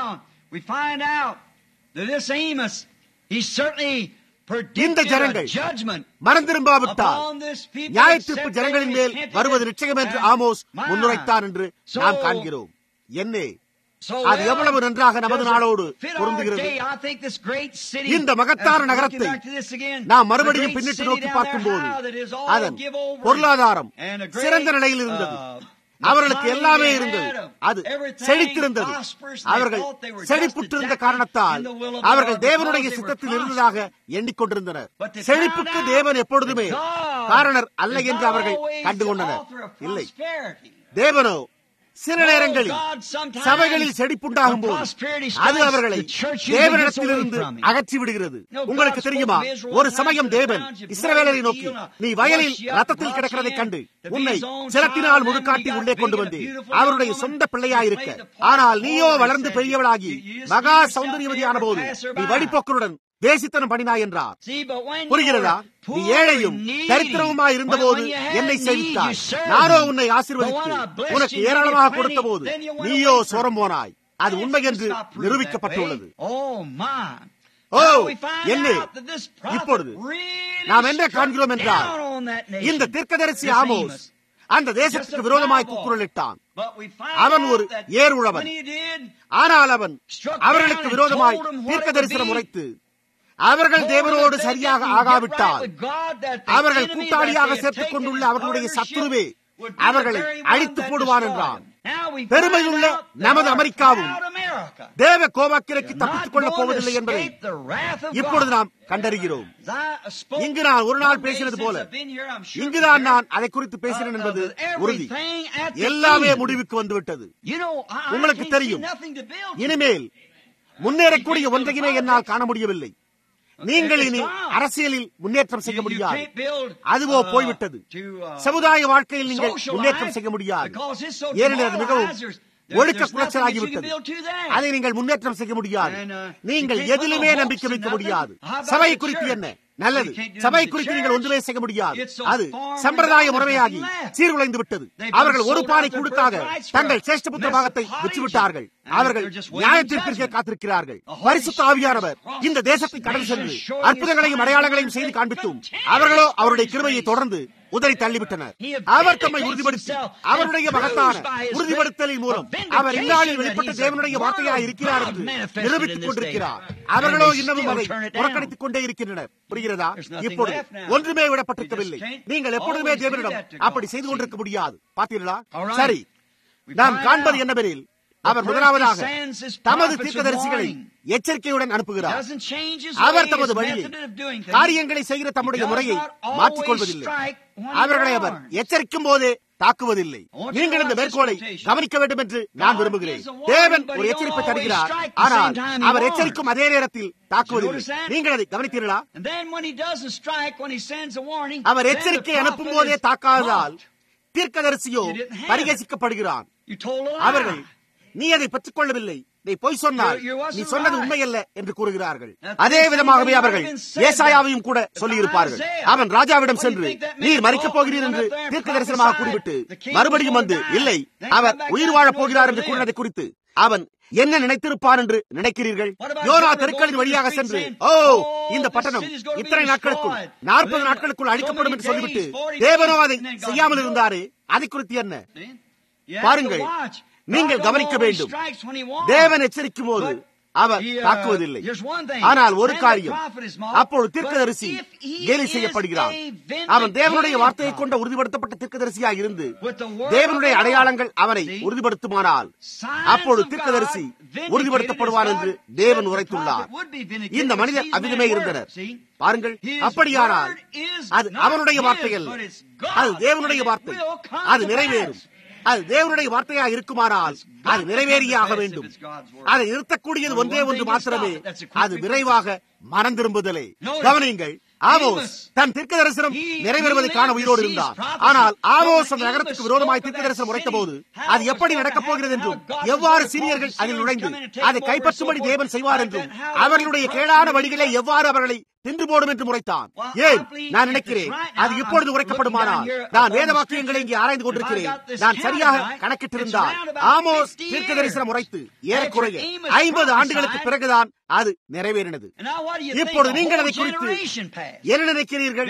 இந்த ஜனங்கள் மறந்திரும்பாவிட்டால் நியாய தீர்ப்பு ஜனங்களின் மேல் வருவது நிச்சயம் என்று ஆமோஸ் முன்னுரைத்தான் என்று நாம் காண்கிறோம் என்னே அது எவ்வளவு நன்றாக நமது நாளோடு பொருந்துகிறது இந்த மகத்தான நகரத்தை நாம் மறுபடியும் பின்னிட்டு நோக்கி பார்க்கும்போது அதன் பொருளாதாரம் சிறந்த நிலையில் இருந்தது அவர்களுக்கு எல்லாமே இருந்தது அது செழித்திருந்தது அவர்கள் செழிப்புற்றிருந்த காரணத்தால் அவர்கள் தேவனுடைய சித்தத்தில் இருந்ததாக எண்ணிக்கொண்டிருந்தனர் செழிப்புக்கு தேவன் எப்பொழுதுமே காரணர் அல்ல என்று அவர்கள் கண்டுகொண்டனர் இல்லை தேவனோ சில நேரங்களில் சபைகளில் செழிப்புண்டாகும் போது அது அவர்களை தேவனிடத்திலிருந்து அகற்றி விடுகிறது உங்களுக்கு தெரியுமா ஒரு சமயம் தேவன் இஸ்ரவேலரை நோக்கி நீ வயலில் ரத்தத்தில் கிடக்கிறதை கண்டு உன்னை சிலத்தினால் முழுக்காட்டி உள்ளே கொண்டு வந்து அவருடைய சொந்த பிள்ளையாயிருக்க ஆனால் நீயோ வளர்ந்து பெரியவளாகி மகா சௌந்தரியவதியான போது நீ வழிபோக்கருடன் தேசித்தனம் பண்ணினாய் என்றார் புரிகிறதா நீ ஏழையும் தரித்திரவுமாய் இருந்தபோது என்னை சேவித்தாய் நானோ உன்னை ஆசீர்வதித்து உனக்கு ஏராளமாக கொடுத்த போது நீயோ சோரம் போனாய் அது உண்மை என்று நிரூபிக்கப்பட்டுள்ளது ஓ என்ன இப்பொழுது நாம் என்ன காண்கிறோம் என்றால் இந்த தீர்க்கதரிசி ஆமோஸ் அந்த தேசத்துக்கு விரோதமாய் கூக்குரலிட்டான் அவன் ஒரு ஏர் உழவன் ஆனால் அவன் அவர்களுக்கு விரோதமாய் தீர்க்க தரிசனம் உரைத்து அவர்கள் தேவனோடு சரியாக ஆகாவிட்டால் அவர்கள் கூட்டாளியாக சேர்த்துக் கொண்டுள்ள அவர்களுடைய சத்துருவே அவர்களை அழித்து போடுவான் என்றான் பெருமையுள்ள நமது அமெரிக்காவும் தேவ கோபாக்கிற்கு தப்பித்துக் கொள்ளப் போவதில்லை என்பதை இப்பொழுது நாம் கண்டறிகிறோம் இங்கு நான் ஒரு நாள் பேசினது போல இங்குதான் நான் அதை குறித்து பேசினேன் என்பது உறுதி எல்லாமே முடிவுக்கு வந்துவிட்டது உங்களுக்கு தெரியும் இனிமேல் முன்னேறக்கூடிய ஒன்றையுமே என்னால் காண முடியவில்லை நீங்கள் இனி அரசியலில் முன்னேற்றம் செய்ய முடியாது அதுவோ போய்விட்டது சமுதாய வாழ்க்கையில் நீங்கள் முன்னேற்றம் செய்ய முடியாது ஏனெனில் அது மிகவும் ஒழுக்க குலைச்சலாகிவிட்டது அதை நீங்கள் முன்னேற்றம் செய்ய முடியாது நீங்கள் எதிலுமே நம்பிக்கை வைக்க முடியாது சபை குறித்து என்ன நல்லது சபை குறித்து நீங்கள் ஒன்றுமே செய்ய முடியாது அது சம்பிரதாய முறைமையாகி சீர்குலைந்து விட்டது அவர்கள் ஒரு பானை கொடுக்காக தங்கள் சேஷ்டபுத்திர பாகத்தை விற்றுவிட்டார்கள் அவர்கள் நியாயத்திற்கே காத்திருக்கிறார்கள் பரிசுத்த ஆவியானவர் இந்த தேசத்தை கடந்து சென்று அற்புதங்களையும் அடையாளங்களையும் செய்து காண்பித்தும் அவர்களோ அவருடைய கிருமையை தொடர்ந்து உதறி தள்ளிவிட்டனர் அவர் தம்மை உறுதிப்படுத்தி அவருடைய மகத்தான உறுதிப்படுத்தலின் மூலம் அவர் இந்நாளில் வெளிப்பட்ட தேவனுடைய வார்த்தையாக இருக்கிறார் என்று நிரூபித்துக் கொண்டிருக்கிறார் அவர்களோ இன்னமும் அதை புறக்கணித்துக் கொண்டே இருக்கின்றனர் புரிகிறதா இப்பொழுது ஒன்றுமே விடப்பட்டிருக்கவில்லை நீங்கள் எப்பொழுதுமே தேவனிடம் அப்படி செய்து கொண்டிருக்க முடியாது பார்த்தீர்களா சரி நாம் காண்பது என்னவெனில் அவர் முதலாவதாக தமது தீர்க்கதரிசிகளை எச்சரிக்கையுடன் அனுப்புகிறார் அவர் தமது வழியை காரியங்களை செய்கிற தம்முடைய முறையை மாற்றிக் கொள்வதில்லை அவர்களை அவர் எச்சரிக்கும் போதே தாக்குவதில்லை நீங்கள் இந்த மேற்கோளை கவனிக்க வேண்டும் என்று நான் விரும்புகிறேன் தேவன் ஒரு எச்சரிப்பை தருகிறார் ஆனால் அவர் எச்சரிக்கும் அதே நேரத்தில் தாக்குவதில்லை நீங்கள் அதை கவனித்தீர்களா அவர் எச்சரிக்கை அனுப்பும் போதே தாக்காததால் தீர்க்கதரிசியோ பரிகசிக்கப்படுகிறான் அவர்கள் நீ அதை பெற்றுக் கொள்ளவில்லை நீ பொய் சொன்னால் நீ சொன்னது உண்மையல்ல என்று கூறுகிறார்கள் அதே விதமாகவே அவர்கள் ஏசாயாவையும் கூட சொல்லியிருப்பார்கள் அவன் ராஜாவிடம் சென்று நீர் மறிக்கப் போகிறீர் என்று தீர்க்க தரிசனமாக கூறிவிட்டு மறுபடியும் வந்து இல்லை அவர் உயிர் வாழப் போகிறார் என்று கூறினதை குறித்து அவன் என்ன நினைத்திருப்பான் என்று நினைக்கிறீர்கள் யோனா தெருக்களின் வழியாக சென்று ஓ இந்த பட்டணம் இத்தனை நாட்களுக்குள் நாற்பது நாட்களுக்குள் அழிக்கப்படும் என்று சொல்லிவிட்டு தேவனோ அதை செய்யாமல் இருந்தாரே அதை குறித்து என்ன பாருங்கள் நீங்கள் கவனிக்க வேண்டும் தேவன் எச்சரிக்கும் போது அவர் தாக்குவதில்லை ஆனால் ஒரு காரியம் அப்பொழுது தீர்க்கதரிசி கேலி செய்யப்படுகிறான் அவன் தேவனுடைய வார்த்தையை கொண்ட உறுதிப்படுத்தப்பட்ட தீர்க்கதரிசியாக இருந்து தேவனுடைய அடையாளங்கள் அவனை உறுதிப்படுத்துமானால் அப்பொழுது தீர்க்கதரிசி உறுதிப்படுத்தப்படுவார் என்று தேவன் உரைத்துள்ளார் இந்த மனிதர் அவ்விதமே இருந்தனர் பாருங்கள் அப்படியானால் அது அவனுடைய வார்த்தை அல்ல அது தேவனுடைய வார்த்தை அது நிறைவேறும் அது தேவனுடைய வார்த்தையாக இருக்குமானால் அது நிறைவேறியே ஆக வேண்டும் அதை நிறுத்தக்கூடியது ஒன்றே ஒன்று மாத்திரமே அது விரைவாக மனம் திரும்புதலே கவனியுங்கள் ஆமோஸ் தன் தீர்க்க தரிசனம் நிறைவேறுவதை காண உயிரோடு இருந்தார் ஆனால் ஆமோஸ் அந்த நகரத்துக்கு விரோதமாய் தீர்க்க தரிசனம் உரைத்த போது அது எப்படி நடக்கப் போகிறது என்றும் எவ்வாறு சீனியர்கள் அதில் நுழைந்து அதை கைப்பற்றும்படி தேவன் செய்வார் என்றும் அவர்களுடைய கேடான வழிகளை எவ்வாறு அவர்களை தின்று போடும் என்று முறைத்தான் ஏன் நான் நினைக்கிறேன் அது இப்பொழுது உரைக்கப்படுமானால் நான் வேத வாக்கியங்களை இங்கே ஆராய்ந்து கொண்டிருக்கிறேன் நான் சரியாக கணக்கிட்டிருந்தால் ஆமோஸ் தீர்க்க தரிசனம் உரைத்து ஏறக்குறைய ஐம்பது ஆண்டுகளுக்கு பிறகுதான் அது நிறைவேறினது இப்பொழுது நீங்கள் அதை குறித்து என்ன நினைக்கிறீர்கள்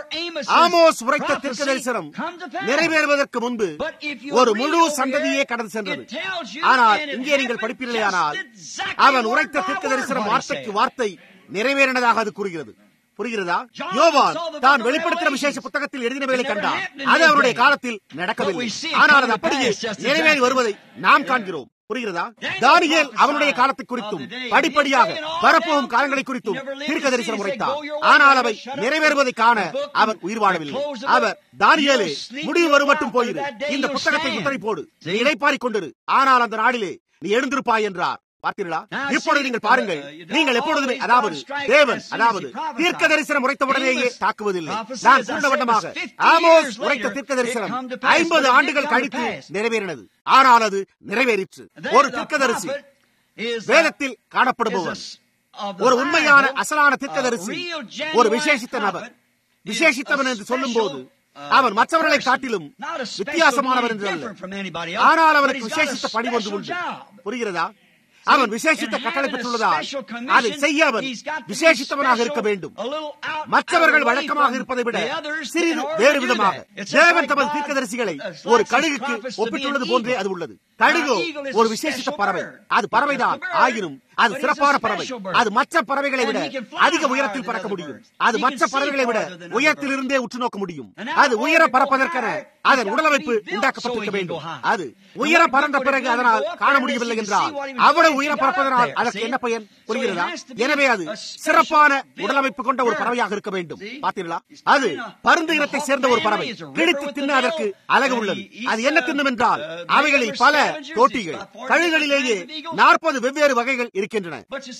ஆமோஸ் உரைத்த தீர்க்க தரிசனம் நிறைவேறுவதற்கு முன்பு ஒரு முழு சந்ததியே கடந்து சென்றது ஆனால் இங்கே நீங்கள் படிப்பீர்களேயானால் அவன் உரைத்த தீர்க்க தரிசனம் வார்த்தைக்கு வார்த்தை நிறைவேறினதாக அது கூறுகிறது புரிகிறதா யோவான் தான் வெளிப்படுத்தின விசேஷ புத்தகத்தில் எழுதினவைகளை கண்டார் அது அவருடைய காலத்தில் நடக்கவில்லை ஆனால் அது அப்படியே நிறைவேறி வருவதை நாம் காண்கிறோம் புரிகிறதா தானியேல் அவனுடைய காலத்தை குறித்தும் படிப்படியாக வரப்போகும் காலங்களை குறித்தும் தீர்க்க தரிசனம் உரைத்தார் ஆனால் அவை நிறைவேறுவதை காண அவர் உயிர் வாழவில்லை அவர் தானியேலே முடிவு வரும் மட்டும் போயிரு இந்த புத்தகத்தை முத்திரை போடு நீ இடைப்பாரிக் கொண்டிரு ஆனால் அந்த நாளிலே நீ எழுந்திருப்பாய் என்றார் பார்த்தீர்களா இப்பொழுது நீங்கள் பாருங்கள் நீங்கள் எப்பொழுதுமே அதாவது தேவன் அதாவது தீர்க்க தரிசனம் உரைத்த உடனேயே தாக்குவதில்லை நான் சொன்ன வண்ணமாக ஆமோஸ் உரைத்த தீர்க்க தரிசனம் ஐம்பது ஆண்டுகள் கழித்து நிறைவேறினது ஆனால் அது நிறைவேறிற்று ஒரு தீர்க்கதரிசி வேதத்தில் காணப்படுபவர் ஒரு உண்மையான அசலான தீர்க்கதரிசி ஒரு விசேஷித்த நபர் விசேஷித்தவன் என்று சொல்லும் போது அவன் மற்றவர்களை காட்டிலும் வித்தியாசமானவர் என்று அல்ல ஆனால் அவனுக்கு விசேஷித்த பணி ஒன்று உண்டு புரிகிறதா அவன் விசேஷித்த கட்டளை பெற்றுள்ளதால் அதை செய்ய அவன் விசேஷித்தவனாக இருக்க வேண்டும் மற்றவர்கள் வழக்கமாக இருப்பதை விட சிறிது வேறு விதமாக தேவன் தமது தீர்க்கதரிசிகளை ஒரு கழுகுக்கு ஒப்பிட்டுள்ளது போன்றே அது உள்ளது கழுகோ ஒரு விசேஷித்த பறவை அது பறவைதான் ஆயினும் அது சிறப்பான பறவை அது மற்ற பறவைகளை விட அதிக உயரத்தில் பறக்க முடியும் அது மற்ற பறவைகளை விட உயரத்திலிருந்தே உற்று நோக்க முடியும் அது உயர பறப்பதற்கென அதன் உடலமைப்பு உண்டாக்கப்பட்டிருக்க வேண்டும் அது உயர பறந்த பிறகு அதனால் காண முடியவில்லை என்றால் அவ்வளவு உயர பறப்பதனால் அதற்கு என்ன பயன் புரிகிறதா எனவே அது சிறப்பான உடலமைப்பு கொண்ட ஒரு பறவையாக இருக்க வேண்டும் பார்த்தீர்களா அது பருந்து இனத்தை சேர்ந்த ஒரு பறவை கிழித்து தின்ன அதற்கு அழகு உள்ளது அது என்ன தின்னும் என்றால் அவைகளில் பல தோட்டிகள் கழுகளிலேயே நாற்பது வெவ்வேறு வகைகள் இருக்கின்றன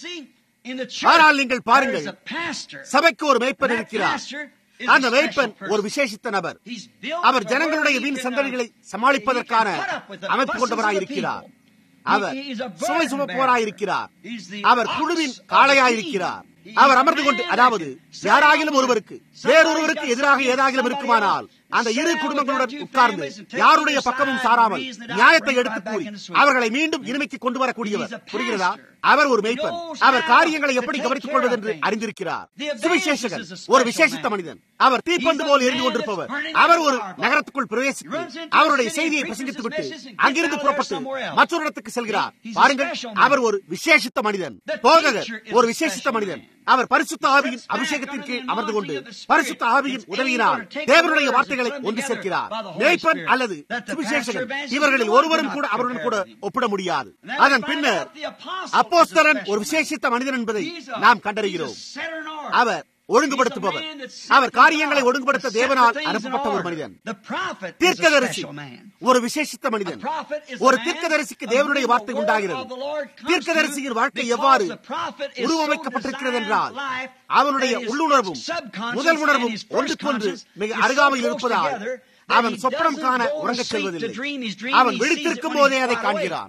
ஆனால் நீங்கள் பாருங்கள் சபைக்கு ஒரு மேய்ப்பன் இருக்கிறார் அந்த மேய்ப்பன் ஒரு விசேஷித்த நபர் அவர் ஜனங்களுடைய வீண் சந்தடிகளை சமாளிப்பதற்கான அமைப்பு கொண்டவராயிருக்கிறார் அவர் சுமை சுமப்பவராயிருக்கிறார் அவர் குழுவின் காளையாயிருக்கிறார் அவர் அமர்ந்து கொண்டு அதாவது யாராகிலும் ஒருவருக்கு வேறொருவருக்கு எதிராக ஏதாகிலும் இருக்குமானால் அந்த இரு குடும்பங்களுடன் உட்கார்ந்து யாருடைய பக்கமும் சாராமல் நியாயத்தை எடுத்து கூறி அவர்களை மீண்டும் இனிமைக்கு கொண்டு வரக்கூடியவர் புரிகிறதா அவர் ஒரு மெய்ப்பன் அவர் காரியங்களை எப்படி கவனித்துக் கொள்வது என்று அறிந்திருக்கிறார் சுவிசேஷகன் ஒரு விசேஷித்த மனிதன் அவர் தீப்பந்து போல் எரிந்து கொண்டிருப்பவர் அவர் ஒரு நகரத்துக்குள் பிரவேசித்து அவருடைய செய்தியை பிரசங்கித்து விட்டு அங்கிருந்து புறப்பட்டு மற்றொரு இடத்துக்கு செல்கிறார் பாருங்கள் அவர் ஒரு விசேஷித்த மனிதன் போதகர் ஒரு விசேஷித்த மனிதன் அவர் பரிசுத்த ஆவியின் அபிஷேகத்தின் கீழ் அமர்ந்து கொண்டு பரிசுத்த ஆவியின் உதவியினால் தேவனுடைய வார்த்தைகளை ஒன்று சேர்க்கிறார் மேய்ப்பன் அல்லது சுவிசேஷகன் இவர்களில் ஒருவரும் கூட அவருடன் கூட ஒப்பிட முடியாது அதன் பின்னர் அப்போஸ்தரன் ஒரு விசேஷித்த மனிதன் என்பதை நாம் கண்டறிகிறோம் அவர் ஒழுங்குபடுத்துபவர் அவர் காரியங்களை ஒழுங்குபடுத்த தேவனால் அனுப்பப்பட்ட ஒரு மனிதன் தீர்க்கதரிசி ஒரு விசேஷித்த மனிதன் ஒரு தீர்க்கதரிசிக்கு தேவனுடைய வார்த்தை உண்டாகிறது தீர்க்கதரிசியின் வாழ்க்கை எவ்வாறு உருவமைக்கப்பட்டிருக்கிறது என்றால் அவனுடைய உள்ளுணர்வும் முதல் உணர்வும் ஒன்றுக்கொன்று மிக அருகாமையில் இருப்பதால் அவன் சொப்பனம் காண உறங்கச் செல்வதில்லை அவன் விழித்திருக்கும் போதே அதை காண்கிறான்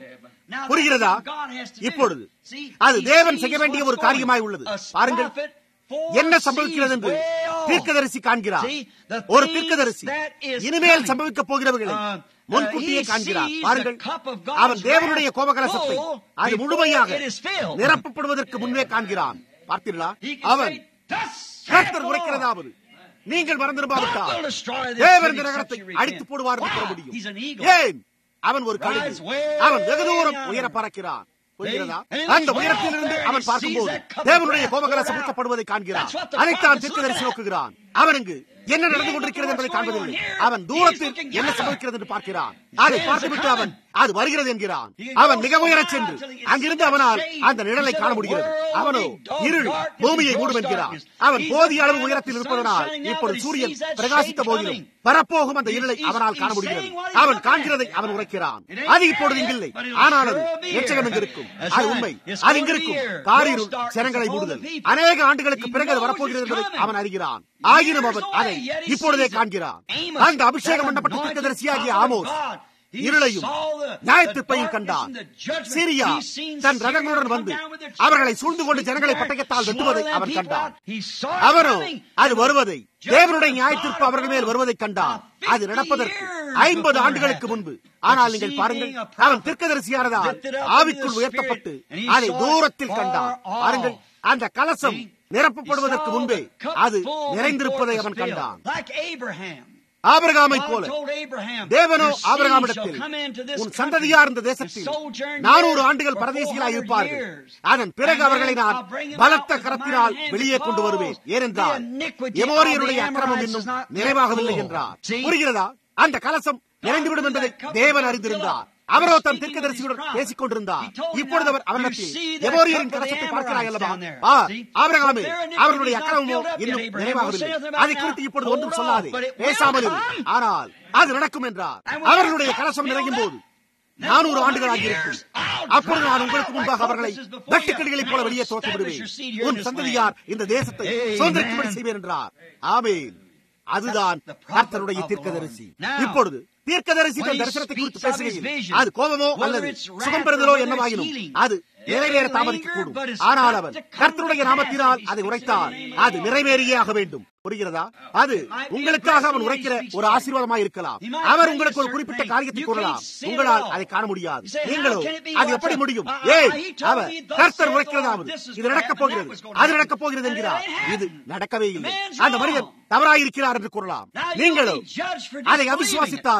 புரிகிறதா இப்பொழுது அது தேவன் செய்ய வேண்டிய ஒரு காரியமாய் உள்ளது பாருங்கள் என்ன சம்பவிக்கிறது என்று தீர்க்கதரிசி காண்கிறார் ஒரு தீர்க்கதரிசி இனிமேல் சம்பவிக்கப் போகிறவர்களை முன்கூட்டியே காண்கிறார் பாருங்கள் அவன் தேவனுடைய கோபகலசத்தை அது முழுமையாக நிரப்பப்படுவதற்கு முன்பே காண்கிறான் பார்த்தீர்களா அவன் கர்த்தர் உரைக்கிறதாவது நீங்கள் மறந்திருப்பாவிட்டால் தேவன் இந்த நகரத்தை அடித்து போடுவார் என்று கூற முடியும் ஏன் அவன் ஒரு கழுகு அவன் வெகு தூரம் உயர பறக்கிறான் புரிகிறதா அந்த உயரத்திலிருந்து அவன் பார்க்கும்போது தேவனுடைய கோபகலசம் ஊற்றப்படுவதை காண்கிறான் அதைத்தான் தீர்க்கதரிசி நோக்குகிறான் அவனுக்கு என்ன நடந்து கொண்டிருக்கிறது என்பதை காண்பதில்லை அவன் தூரத்தில் என்ன சம்பவிக்கிறது என்று பார்க்கிறான் அதை பார்த்துவிட்டு அவன் அது வருகிறது என்கிறான் அவன் மிக உயரச் சென்று அங்கிருந்து அவனால் அந்த நிழலை காண முடிகிறது அவனோ இருள் பூமியை மூடும் என்கிறான் அவன் போதிய அளவு உயரத்தில் இருப்பதனால் இப்பொழுது சூரியன் பிரகாசித்த போதிலும் வரப்போகும் அந்த இருளை அவனால் காண முடிகிறது அவன் காண்கிறதை அவன் உரைக்கிறான் அது இப்பொழுது இங்கில்லை ஆனால் அது எச்சகம் இங்கிருக்கும் அது உண்மை அது இங்கிருக்கும் காரிருள் ஜனங்களை மூடுதல் அநேக ஆண்டுகளுக்கு பிறகு அது வரப்போகிறது என்பதை அவன் அறிகிறான் ஆயினும் அவன் அதை இப்பொழுதே காண்கிறான் அந்த அபிஷேகம் பண்ணப்பட்ட தீர்க்கதரிசியாகிய ஆமோஸ் இருளையும் நியாயத்திற்பையும் கண்டான் சிரியா தன் ரகங்களுடன் வந்து அவர்களை சூழ்ந்து கொண்டு ஜனங்களை பட்டயத்தால் வெட்டுவதை அவன் கண்டான் அவனோ அது வருவதை தேவனுடைய நியாயத்திற்பு அவர்கள் மேல் வருவதை கண்டான் அது நடப்பதற்கு ஐம்பது ஆண்டுகளுக்கு முன்பு ஆனால் நீங்கள் பாருங்கள் அவன் தீர்க்கதரிசியானதால் ஆவிக்குள் உயர்த்தப்பட்டு அதை தூரத்தில் கண்டான் பாருங்கள் அந்த கலசம் நிரப்பப்படுவதற்கு முன்பே அது நிறைந்திருப்பதை அவன் கண்டான் ஆபரகாமை போல தேவனோ ஆபரகாமிடத்தில் உன் சந்ததியார் இந்த தேசத்தில் நானூறு ஆண்டுகள் பரதேசிகளாய் இருப்பார்கள் அதன் பிறகு அவர்களை நான் பலத்த கரத்தினால் வெளியே கொண்டு வருவேன் ஏனென்றால் எமோரியருடைய அக்கிரமம் இன்னும் நிறைவாகவில்லை என்றார் புரிகிறதா அந்த கலசம் நிறைந்துவிடும் என்பதை தேவன் அறிந்திருந்தார் அவரோ தன் தீர்க்கதரிசியுடன் பேசிக் கொண்டிருந்தார் இப்பொழுது அவர் அவரிடத்தில் எமோரியரின் கலசத்தை பார்க்கிறாய் அல்லவா ஆபரகாமே அவர்களுடைய அக்கிரமமோ இன்னும் நிறைவாகவில்லை அதை குறித்து இப்பொழுது ஒன்றும் சொல்லாது பேசாமல் ஆனால் அது நடக்கும் என்றார் அவர்களுடைய கலசம் நிறையும் போது நானூறு ஆண்டுகள் ஆகியிருக்கும் அப்பொழுது நான் உங்களுக்கு முன்பாக அவர்களை வெட்டுக்கடிகளைப் போல வெளியே தோற்று விடுவேன் உன் சந்ததியார் இந்த தேசத்தை சுதந்திரக்கும்படி செய்வேன் என்றார் ஆமேன் அதுதான் கர்த்தருடைய தீர்க்கதரிசி இப்பொழுது தீர்க்கதரிசி தன் தரிசனத்தை குறித்து பேசுகையில் அது கோபமோ அல்லது சுகம் பெறுதலோ என்னவாயினும் அது நிறைவேற தாமதிக்கக்கூடும் ஆனால் அவன் கர்த்தருடைய நாமத்தினால் அதை உரைத்தால் அது நிறைவேறியே ஆக வேண்டும் புரிகிறதா அது உங்களுக்காக அவன் உரைக்கிற ஒரு ஆசீர்வாதமாக இருக்கலாம் அவர் உங்களுக்கு ஒரு குறிப்பிட்ட காரியத்தை கூறலாம் உங்களால் அதை காண முடியாது நீங்களோ அது எப்படி முடியும் ஏய் அவர் கர்த்தர் உரைக்கிறதாவது இது நடக்கப் போகிறது அது நடக்கப் போகிறது என்கிறார் இது நடக்கவே இல்லை அந்த மனிதன் தவறாயிருக்கிறார் என்று கூறலாம் நீங்களோ அதை அவிசுவாசித்தால்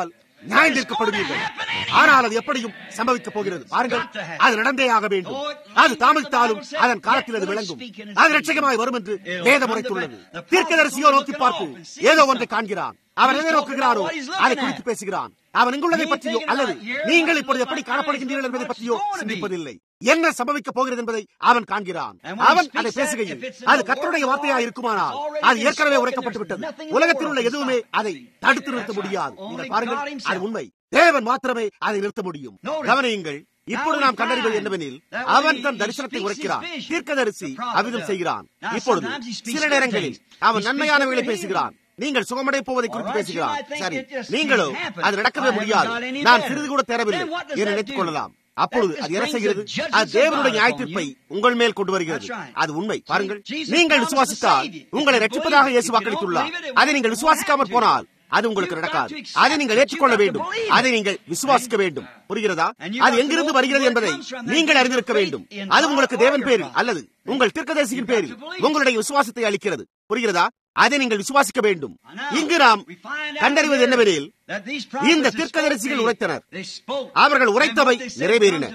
நியாயந்திருக்கப்படுவீர்கள் ஆனால் அது எப்படியும் சம்பவிக்கப் போகிறது பாருங்கள் அது நடந்தே ஆக வேண்டும் அது தாமதித்தாலும் அதன் காலத்தில் அது விளங்கும் அது ரட்சகமாய் வரும் என்று வேதம் உரைத்துள்ளது தீர்க்கதரிசியோ நோக்கி பார்த்து ஏதோ ஒன்றை காண்கிறான் அவன் எதை நோக்குகிறாரோ அதை குறித்து பேசுகிறான் அவன் இங்குள்ளதை பற்றியோ அல்லது நீங்கள் இப்பொழுது எப்படி காணப்படுகின்றீர்கள் என்பதை பற்றியோ சிந்திப்பதில்லை என்ன சம்பவிக்கப் போகிறது என்பதை அவன் காண்கிறான் அவன் அதை பேசுகையில் அது கத்தருடைய வார்த்தையா இருக்குமானால் அது ஏற்கனவே உரைக்கப்பட்டு விட்டது உலகத்தில் உள்ள எதுவுமே அதை தடுத்து நிறுத்த முடியாது நீங்கள் பாருங்கள் அது உண்மை தேவன் மாத்திரமே அதை நிறுத்த முடியும் கவனியுங்கள் இப்பொழுது நாம் கண்டறிவது என்னவெனில் அவன் தன் தரிசனத்தை உரைக்கிறான் தீர்க்கதரிசி அவிதம் செய்கிறான் இப்பொழுது சில நேரங்களில் அவன் நன்மையானவைகளை பேசுகிறான் நீங்கள் சுகமடை போவதை குறித்து பேசுகிறான் சரி நீங்களோ அது நடக்கவே முடியாது நான் சிறிது கூட தேரவில்லை என்று நினைத்துக் கொள்ளலாம் அப்பொழுது அது என்ன செய்கிறது அது தேவனுடைய நியாயத்தீர்ப்பை உங்கள் மேல் கொண்டு வருகிறது அது உண்மை பாருங்கள் நீங்கள் விசுவாசித்தால் உங்களை ரட்சிப்பதாக இயேசு வாக்களித்துள்ளார் அதை நீங்கள் விசுவாசிக்காமல் போனால் அது உங்களுக்கு நடக்காது அதை நீங்கள் ஏற்றுக்கொள்ள வேண்டும் அதை நீங்கள் விசுவாசிக்க வேண்டும் புரிகிறதா அது எங்கிருந்து வருகிறது என்பதை நீங்கள் அறிந்திருக்க வேண்டும் அது உங்களுக்கு தேவன் பேரில் அல்லது உங்கள் தீர்க்கதரிசியின் பேரில் உங்களுடைய விசுவாசத்தை அளிக்கிறது புரிகிறதா அதை நீங்கள் விசுவாசிக்க வேண்டும் இங்கு நாம் கண்டறிவது என்னவெனில் இந்த தீர்க்கதரிசிகள் உரைத்தனர் அவர்கள் உரைத்தவை நிறைவேறின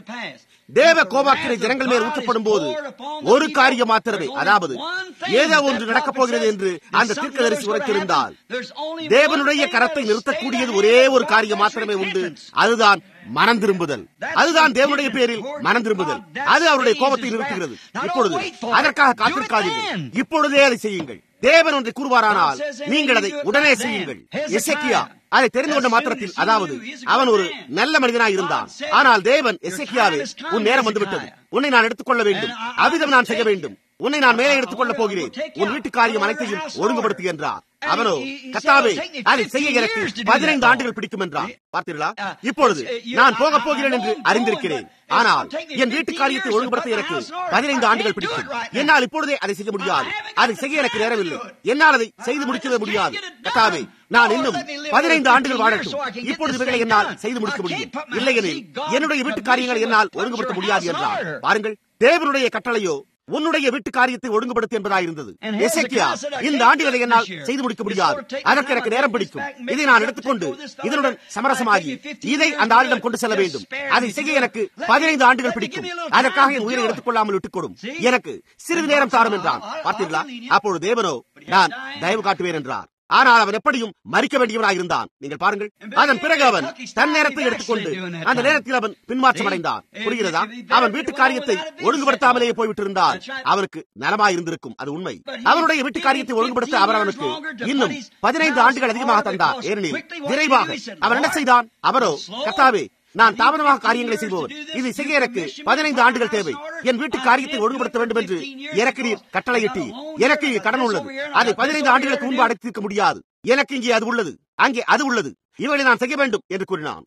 தேவ கோபாக்கிரை ஜனங்கள் மேல் ஊற்றப்படும் போது ஒரு காரியம் மாத்திரமே அதாவது ஏதோ ஒன்று நடக்கப் போகிறது என்று அந்த தீர்க்கதரிசி உரைத்திருந்தால் தேவனுடைய கரத்தை நிறுத்தக்கூடியது ஒரே ஒரு காரியம் மாத்திரமே உண்டு அதுதான் மனம் திரும்புதல் அதுதான் தேவனுடைய பேரில் மனம் திரும்புதல் அது அவருடைய கோபத்தை நிறுத்துகிறது இப்பொழுது அதற்காக காத்திருக்காதீர்கள் இப்பொழுதே அதை செய்யுங்கள் தேவன் ஒன்றை கூறுவாரானால் நீங்கள் அதை உடனே செய்யுங்கள் எசக்கியா அதை தெரிந்து கொண்ட மாத்திரத்தில் அதாவது அவன் ஒரு நல்ல மனிதனாய் இருந்தான் ஆனால் தேவன் எசக்கியாவே உன் நேரம் வந்துவிட்டது உன்னை நான் எடுத்துக்கொள்ள வேண்டும் அவ்விதம் நான் செய்ய வேண்டும் உன்னை நான் மேலே எடுத்துக் கொள்ளப் போகிறேன் உன் வீட்டு காரியம் அனைத்தையும் ஒழுங்குபடுத்துகின்றார் அவனோ கத்தாவே அதை செய்ய எனக்கு பதினைந்து ஆண்டுகள் பிடிக்கும் என்றான் பார்த்தீர்களா இப்பொழுது நான் போக போகிறேன் என்று அறிந்திருக்கிறேன் ஆனால் என் வீட்டு காரியத்தை ஒழுங்குபடுத்த எனக்கு பதினைந்து ஆண்டுகள் பிடிக்கும் என்னால் இப்பொழுதே அதை செய்ய முடியாது அதை செய்ய எனக்கு நேரமில்லை என்னால் அதை செய்து முடிக்கவே முடியாது கத்தாவே நான் இன்னும் பதினைந்து ஆண்டுகள் வாழட்டும் இப்பொழுது இவைகளை என்னால் செய்து முடிக்க முடியும் இல்லையெனில் என்னுடைய வீட்டு காரியங்களை என்னால் ஒழுங்குபடுத்த முடியாது என்றார் பாருங்கள் தேவனுடைய கட்டளையோ உன்னுடைய வீட்டு காரியத்தை ஒழுங்குபடுத்த என்பதாயிருந்தது எசேக்கியா இந்த ஆண்டுகளை என்னால் செய்து முடிக்க முடியாது அதற்கு எனக்கு நேரம் பிடிக்கும் இதை நான் எடுத்துக்கொண்டு இதனுடன் சமரசமாகி இதை அந்த ஆளிடம் கொண்டு செல்ல வேண்டும் அதை செய்ய எனக்கு பதினைந்து ஆண்டுகள் பிடிக்கும் அதற்காக என் உயிரை எடுத்துக் கொள்ளாமல் விட்டுக்கொடும் எனக்கு சிறிது நேரம் தாரும் என்றான் பார்த்தீர்களா அப்பொழுது தேவனோ நான் தயவு காட்டுவேன் என்றார் ஆனால் அவன் எப்படியும் மறிக்க வேண்டியவனாக இருந்தான் நீங்கள் பாருங்கள் அதன் பிறகு அவன் தன் நேரத்தை எடுத்துக்கொண்டு அந்த நேரத்தில் அவன் பின்மாற்றம் அடைந்தான் புரிகிறதா அவன் வீட்டு காரியத்தை ஒழுங்குபடுத்தாமலேயே போய்விட்டிருந்தால் அவனுக்கு நலமாய் இருந்திருக்கும் அது உண்மை அவனுடைய வீட்டு காரியத்தை ஒழுங்குபடுத்த அவர் அவனுக்கு இன்னும் பதினைந்து ஆண்டுகள் அதிகமாக தந்தார் ஏனெனில் விரைவாக அவன் என்ன செய்தான் அவரோ கத்தாவே நான் தாமதமாக காரியங்களை செய்பவர் இதை செய்ய எனக்கு பதினைந்து ஆண்டுகள் தேவை என் வீட்டு காரியத்தை ஒழுங்குபடுத்த வேண்டும் என்று எனக்கு நீர் கட்டளையிட்டு எனக்கு இங்கே கடன் உள்ளது அதை பதினைந்து ஆண்டுகளுக்கு முன்பு அடைத்திருக்க முடியாது எனக்கு இங்கே அது உள்ளது அங்கே அது உள்ளது இவளை நான் செய்ய வேண்டும் என்று கூறினான்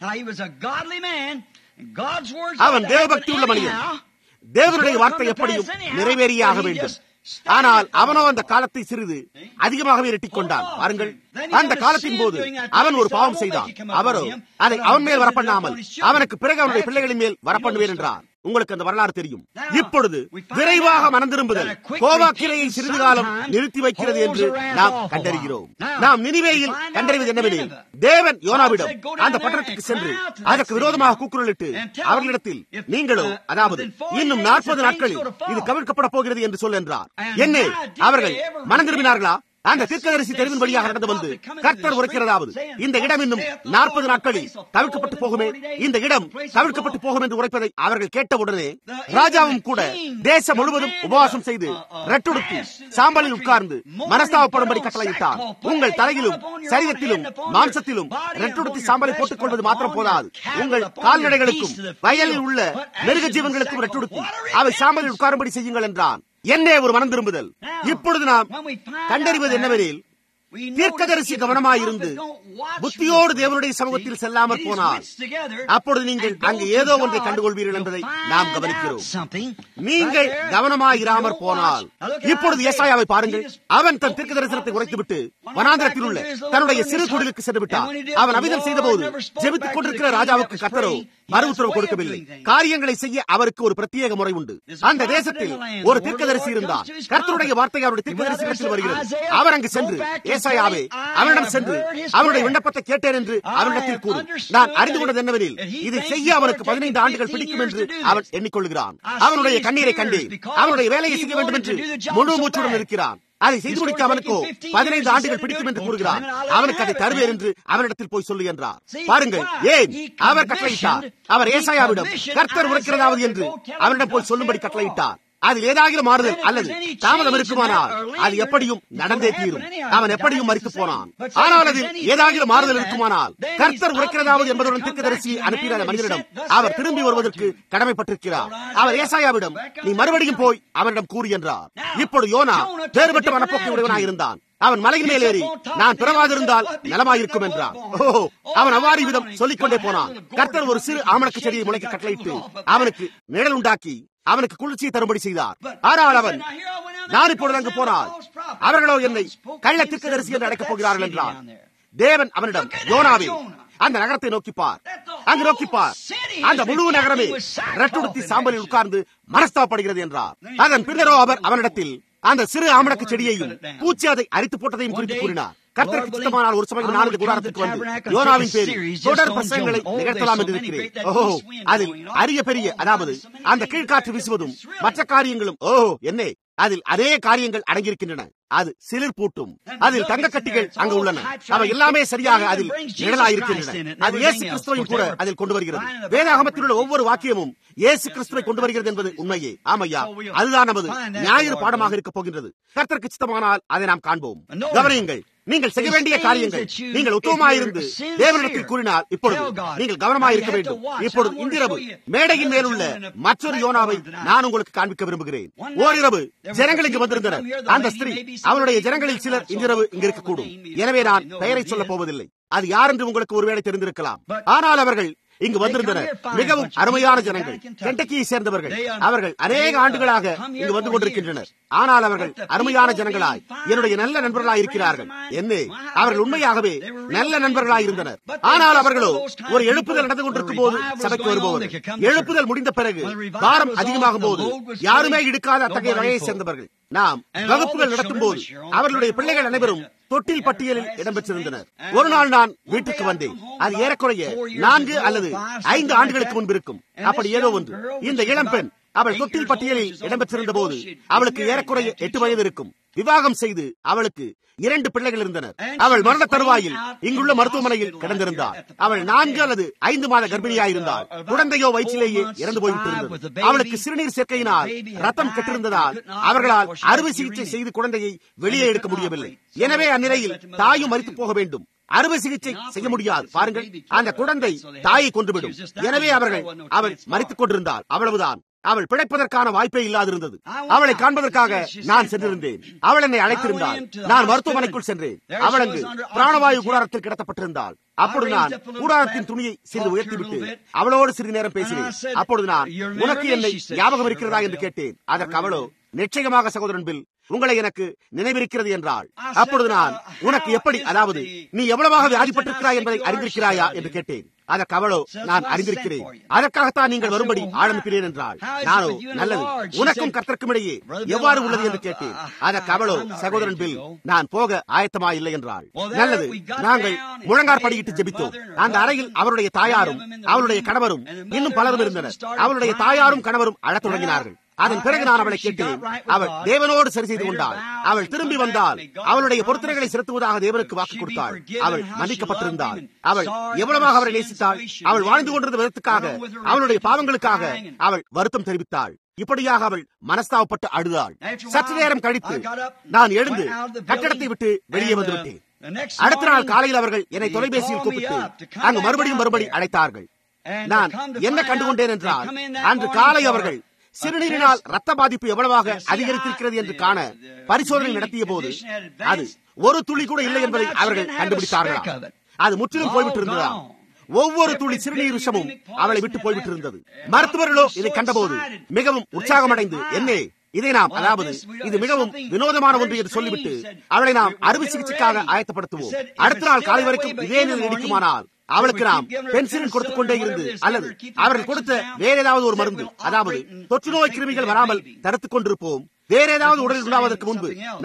அவன் தேவபக்தி உள்ள மனிதன் தேவனுடைய வார்த்தை எப்படியும் நிறைவேறியே ஆக வேண்டும் ஆனால் அவனோ அந்த காலத்தை சிறிது அதிகமாகவே இரட்டிக் கொண்டான் பாருங்கள் அந்த காலத்தின் போது அவன் ஒரு பாவம் செய்தான் அவரோ அதை அவன் மேல் வரப்பண்ணாமல் அவனுக்கு பிறகு அவனுடைய பிள்ளைகளின் மேல் வரப்பண்ணுவேன் என்றார் உங்களுக்கு அந்த வரலாறு தெரியும் இப்பொழுது விரைவாக மனந்திரும்புதல் கோவாக்கிரையை சிறிது காலம் நிறுத்தி வைக்கிறது என்று நாம் கண்டறிகிறோம் நாம் நினைவேயில் கண்டறிவது என்னவெனில் தேவன் யோனாவிடம் அந்த பட்டணத்துக்கு சென்று அதற்கு விரோதமாக கூக்குரலிட்டு அவர்களிடத்தில் நீங்களோ அதாவது இன்னும் நாற்பது நாட்களில் இது கவிழ்க்கப்பட போகிறது என்று சொல் என்றார் என்ன அவர்கள் மனம் திரும்பினார்களா அந்த தீர்க்கதரிசி தெருவின் வழியாக நடந்து வந்து கர்த்தர் உரைக்கிறதாவது இந்த இடம் இன்னும் நாற்பது நாட்களில் தவிர்க்கப்பட்டு போகுமே இந்த இடம் தவிர்க்கப்பட்டு போகும் என்று உரைப்பதை அவர்கள் கேட்டவுடனே ராஜாவும் கூட தேசம் முழுவதும் உபவாசம் செய்து ரெட்டுடுத்தி சாம்பலில் உட்கார்ந்து மனஸ்தாபப்படும்படி கட்டளையிட்டார் உங்கள் தலையிலும் சரீரத்திலும் மாம்சத்திலும் ரெட்டுடுத்தி சாம்பலை போட்டுக் கொள்வது மாத்திரம் போதாது உங்கள் கால்நடைகளுக்கும் வயலில் உள்ள மிருக ஜீவன்களுக்கும் ரெட்டுடுத்தி அவை சாம்பலில் உட்காரும்படி செய்யுங்கள் என்றான் என்னே ஒரு மனம் திரும்புதல் இப்பொழுது நாம் கண்டறிவது என்னவெனில் தீர்க்கதரிசி கவனமாயிருந்து புத்தியோடு தேவனுடைய சமூகத்தில் செல்லாமற் போனால் அப்பொழுது நீங்கள் அங்கு ஏதோ ஒன்றை கண்டுகொள்வீர்கள் என்பதை நாம் கவனிக்கிறோம் நீங்கள் கவனமாயிராமற் போனால் இப்பொழுது ஏசாயாவை பாருங்கள் அவன் தன் தீர்க்க தரிசனத்தை உரைத்துவிட்டு வனாந்திரத்தில் உள்ள தன்னுடைய சிறு குடிலுக்கு சென்று விட்டான் அவன் அவிதம் செய்த போது ஜெபித்துக் கொண்டிருக்கிற ராஜாவுக்கு கத்தரோ மறு உத்தரவு கொடுக்கவில்லை காரியங்களை செய்ய அவருக்கு ஒரு பிரத்யேக முறை உண்டு அந்த தேசத்தில் ஒரு தீர்க்கதரிசி இருந்தார் கர்த்தருடைய வார்த்தை அவருடைய தீர்க்கதரிசி வருகிறது அவர் அங்கு சென்று ஏசாயாவே அவனிடம் சென்று அவனுடைய விண்ணப்பத்தை கேட்டேன் என்று அவனிடத்தில் கூறு நான் அறிந்து கொண்டது என்னவெனில் இதை செய்ய அவனுக்கு பதினைந்து ஆண்டுகள் பிடிக்கும் என்று அவன் எண்ணிக்கொள்கிறான் அவனுடைய கண்ணீரை கண்டு அவனுடைய வேலையை செய்ய வேண்டும் என்று முழு மூச்சுடன் இருக்கிறான் அதை செய்து முடிக்க அவனுக்கோ பதினைந்து ஆண்டுகள் பிடிக்கும் என்று கூறுகிறான் அவனுக்கு அதை தருவேன் என்று அவனிடத்தில் போய் சொல்லு என்றார் பாருங்கள் ஏன் அவர் கட்டளையிட்டார் அவர் ஏசாயாவிடம் கர்த்தர் உரைக்கிறதாவது என்று அவனிடம் போய் சொல்லும்படி கட்டளையிட்டார் அதில் ஏதாகிலும் மாறுதல் அல்லது தாமதம் இருக்குமானால் அது எப்படியும் நடந்தே தீரும் அவன் எப்படியும் மறித்து போனான் ஆனால் அதில் ஏதாகிலும் மாறுதல் இருக்குமானால் கர்த்தர் உரைக்கிறதாவது என்பதுடன் தீர்க்கதரிசி அனுப்பின அந்த மனிதனிடம் அவர் திரும்பி வருவதற்கு கடமைப்பட்டிருக்கிறார் அவர் ஏசாயாவிடம் நீ மறுபடியும் போய் அவனிடம் கூறு என்றார் இப்பொழுது யோனா வேறுபட்ட மனப்போக்கை உடையவனாக இருந்தான் அவன் மலையின் மேல் ஏறி நான் பிறவாதிருந்தால் நலமாயிருக்கும் என்றான் ஓ அவன் அவ்வாறு விதம் சொல்லிக் கொண்டே போனான் கர்த்தர் ஒரு சிறு ஆமணக்கு செடியை முளைக்க கட்டளையிட்டு அவனுக்கு நிழல் உண்டாக்கி அவனுக்கு குளிர்ச்சியை தரும்படி செய்தார் ஆனால் அவன் நான் இப்பொழுது அங்கு போனால் அவர்களோ என்னை கள்ள தரிசி என்று அழைக்கப் போகிறார்கள் என்றார் தேவன் அவனிடம் யோனாவே அந்த நகரத்தை நோக்கிப்பார் அங்கு நோக்கிப்பார் அந்த முழு நகரமே ரட்டுடுத்தி சாம்பலில் உட்கார்ந்து மனஸ்தாப்படுகிறது என்றார் அதன் பின்னரோ அவர் அவனிடத்தில் அந்த சிறு ஆமணக்கு செடியையும் பூச்சி அதை அரித்து போட்டதையும் குறித்து கூறினார் கர்த்தருக்கு சித்தமானால் ஒரு சமயம் நான் இந்த கூடாரத்திற்கு வந்து யோனாவின் பேரில் தொடர் பிரசங்களை நிகழ்த்தலாம் என்று இருக்கிறேன் ஓஹோ அதில் அரிய பெரிய அதாவது அந்த கீழ்காற்று வீசுவதும் மற்ற காரியங்களும் ஓஹோ என்னே அதில் அதே காரியங்கள் அடங்கியிருக்கின்றன அது சிலிர் பூட்டும் அதில் தங்க கட்டிகள் அங்கு உள்ளன அவை எல்லாமே சரியாக அதில் நிழலாயிருக்கின்றன அது இயேசு கிறிஸ்துவையும் கூட அதில் கொண்டு வருகிறது வேதாகமத்தில் உள்ள ஒவ்வொரு வாக்கியமும் இயேசு கிறிஸ்துவை கொண்டு வருகிறது என்பது உண்மையே ஆமையா அதுதான் நமது ஞாயிறு பாடமாக இருக்க போகின்றது கர்த்தருக்கு சித்தமானால் அதை நாம் காண்போம் கவனியுங்கள் நீங்கள் செய்ய வேண்டிய காரியங்கள் நீங்கள் உத்தவமாயிருந்து தேவனிடத்தில் கூறினால் இப்பொழுது நீங்கள் கவனமாயிருக்க வேண்டும் இப்பொழுது இன்றிரவு மேடையின் மேலுள்ள மற்றொரு யோனாவை நான் உங்களுக்கு காண்பிக்க விரும்புகிறேன் ஓரிரவு ஜனங்கள் இங்கு வந்திருந்தனர் அந்த ஸ்திரீ அவருடைய ஜனங்களில் சிலர் இன்றிரவு இங்கு இருக்கக்கூடும் எனவே நான் பெயரை சொல்லப் போவதில்லை அது யார் என்று உங்களுக்கு ஒருவேளை தெரிந்திருக்கலாம் ஆனால் அவர்கள் இங்கு வந்திருந்தனர் மிகவும் அருமையான ஜனங்கள் கெண்டக்கியை சேர்ந்தவர்கள் அவர்கள் அநேக ஆண்டுகளாக இங்கு வந்து கொண்டிருக்கின்றனர் ஆனால் அவர்கள் அருமையான ஜனங்களாய் என்னுடைய நல்ல நண்பர்களாய் இருக்கிறார்கள் என்னே அவர்கள் உண்மையாகவே நல்ல நண்பர்களாய் இருந்தனர் ஆனால் அவர்களோ ஒரு எழுப்புதல் நடந்து கொண்டிருக்கும் போது சபைக்கு வருபவர்கள் எழுப்புதல் முடிந்த பிறகு பாரம் அதிகமாகும் போது யாருமே இடுக்காத அத்தகைய வகையை சேர்ந்தவர்கள் நாம் வகுப்புகள் நடத்தும் போது அவர்களுடைய பிள்ளைகள் அனைவரும் தொட்டில் பட்டியலில் இடம்பெற்றிருந்தனர் ஒரு நாள் நான் வீட்டுக்கு வந்தேன் அது ஏறக்குறைய நான்கு அல்லது ஐந்து ஆண்டுகளுக்கு முன்பு இருக்கும் அப்படி ஏதோ ஒன்று இந்த இளம் பெண் அவள் தொட்டில் பட்டியலில் இடம்பெற்றிருந்த போது அவளுக்கு ஏறக்குறைய எட்டு வயது இருக்கும் விவாகம் செய்து அவளுக்கு இரண்டு பிள்ளைகள் இருந்தனர் அவள் மரண தருவாயில் இங்குள்ள மருத்துவமனையில் கிடந்திருந்தாள் அவள் நான்கு அல்லது ஐந்து மாத கர்ப்பிணியாயிருந்தாள் குழந்தையோ வயிற்றிலேயே இறந்து போய்விட்டிருந்தது அவளுக்கு சிறுநீர் சேர்க்கையினால் ரத்தம் கெட்டிருந்ததால் அவர்களால் அறுவை சிகிச்சை செய்து குழந்தையை வெளியே எடுக்க முடியவில்லை எனவே அந்நிலையில் தாயும் மறித்து போக வேண்டும் அறுவை சிகிச்சை செய்ய முடியாது பாருங்கள் அந்த குழந்தை தாயை கொன்றுவிடும் எனவே அவர்கள் அவள் மறித்துக் கொண்டிருந்தாள் அவ்வளவுதான் அவள் பிழைப்பதற்கான வாய்ப்பே இல்லாதிருந்தது அவளை காண்பதற்காக நான் சென்றிருந்தேன் அவள் என்னை அழைத்திருந்தாள் நான் மருத்துவமனைக்குள் சென்றேன் அவள் அங்கு பிராணவாயு கூடாரத்தில் கிடத்தப்பட்டிருந்தாள் அப்பொழுது நான் கூடாரத்தின் துணியை சிறிது உயர்த்திவிட்டு அவளோடு சிறிது நேரம் பேசினேன் அப்பொழுது நான் உனக்கு என்னை ஞாபகம் இருக்கிறதா என்று கேட்டேன் அதற்கு அவளோ நிச்சயமாக சகோதரன் பில் உங்களை எனக்கு நினைவிருக்கிறது என்றாள் அப்பொழுது நான் உனக்கு எப்படி அதாவது நீ எவ்வளவாக வியாதிப்பட்டிருக்கிறாய் என்பதை அறிந்திருக்கிறாயா என்று கேட்டேன் அதற்கு அவளோ நான் அறிந்திருக்கிறேன் அதற்காகத்தான் நீங்கள் வரும்படி ஆள் அனுப்பினேன் என்றாள் நானோ நல்லது உனக்கும் கர்த்தருக்கும் இடையே எவ்வாறு உள்ளது என்று கேட்டேன் அதற்கு அவளோ சகோதரன் பில் நான் போக ஆயத்தமா இல்லை என்றாள் நல்லது நாங்கள் முழங்கார் படியிட்டு ஜெபித்தோம் அந்த அறையில் அவருடைய தாயாரும் அவளுடைய கணவரும் இன்னும் பலரும் இருந்தனர் அவளுடைய தாயாரும் கணவரும் அழத் தொடங்கினார்கள் அதன் பிறகு நான் அவளை கேட்டேன் அவள் தேவனோடு சரி செய்து கொண்டாள் அவள் திரும்பி வந்தால் அவளுடைய பொருத்தனைகளை செலுத்துவதாக தேவனுக்கு வாக்கு கொடுத்தாள் அவள் மன்னிக்கப்பட்டிருந்தாள் அவள் எவ்வளவாக அவரை நேசித்தாள் அவள் வாழ்ந்து கொண்டிருந்த விதத்துக்காக அவளுடைய பாவங்களுக்காக அவள் வருத்தம் தெரிவித்தாள் இப்படியாக அவள் மனஸ்தாவப்பட்டு அழுதாள் சற்று நேரம் கழித்து நான் எழுந்து கட்டடத்தை விட்டு வெளியே வந்து விட்டேன் அடுத்த நாள் காலையில் அவர்கள் என்னை தொலைபேசியில் கூப்பிட்டு அங்கு மறுபடியும் மறுபடி அழைத்தார்கள் நான் என்ன கண்டுகொண்டேன் என்றால் அன்று காலை அவர்கள் சிறுநீரினால் ரத்த பாதிப்பு எவ்வளவாக அதிகரித்திருக்கிறது என்று காண பரிசோதனை நடத்திய போது அது ஒரு துளி கூட இல்லை என்பதை அவர்கள் கண்டுபிடித்தார்களா அது முற்றிலும் போய்விட்டிருந்ததா ஒவ்வொரு துளி சிறுநீர் விஷமும் அவளை விட்டு போய்விட்டிருந்தது மருத்துவர்களோ இதை கண்டபோது மிகவும் உற்சாகமடைந்து என்னே இதை நாம் அதாவது இது மிகவும் வினோதமான ஒன்று என்று சொல்லிவிட்டு அவளை நாம் அறுவை சிகிச்சைக்காக ஆயத்தப்படுத்துவோம் அடுத்த நாள் காலை வரைக்கும் இதே நிலை நீடிக்குமானால் அவளுக்கு நாம் பென்சிலின் கொடுத்துக் கொண்டே இருந்து அல்லது அவர்கள் கொடுத்த வேற ஏதாவது ஒரு மருந்து அதாவது தொற்று நோய் கிருமிகள் வராமல் தடுத்துக் கொண்டிருப்போம் வேற ஏதாவது உடலில் உண்டாவதற்கு முன்பு நாம்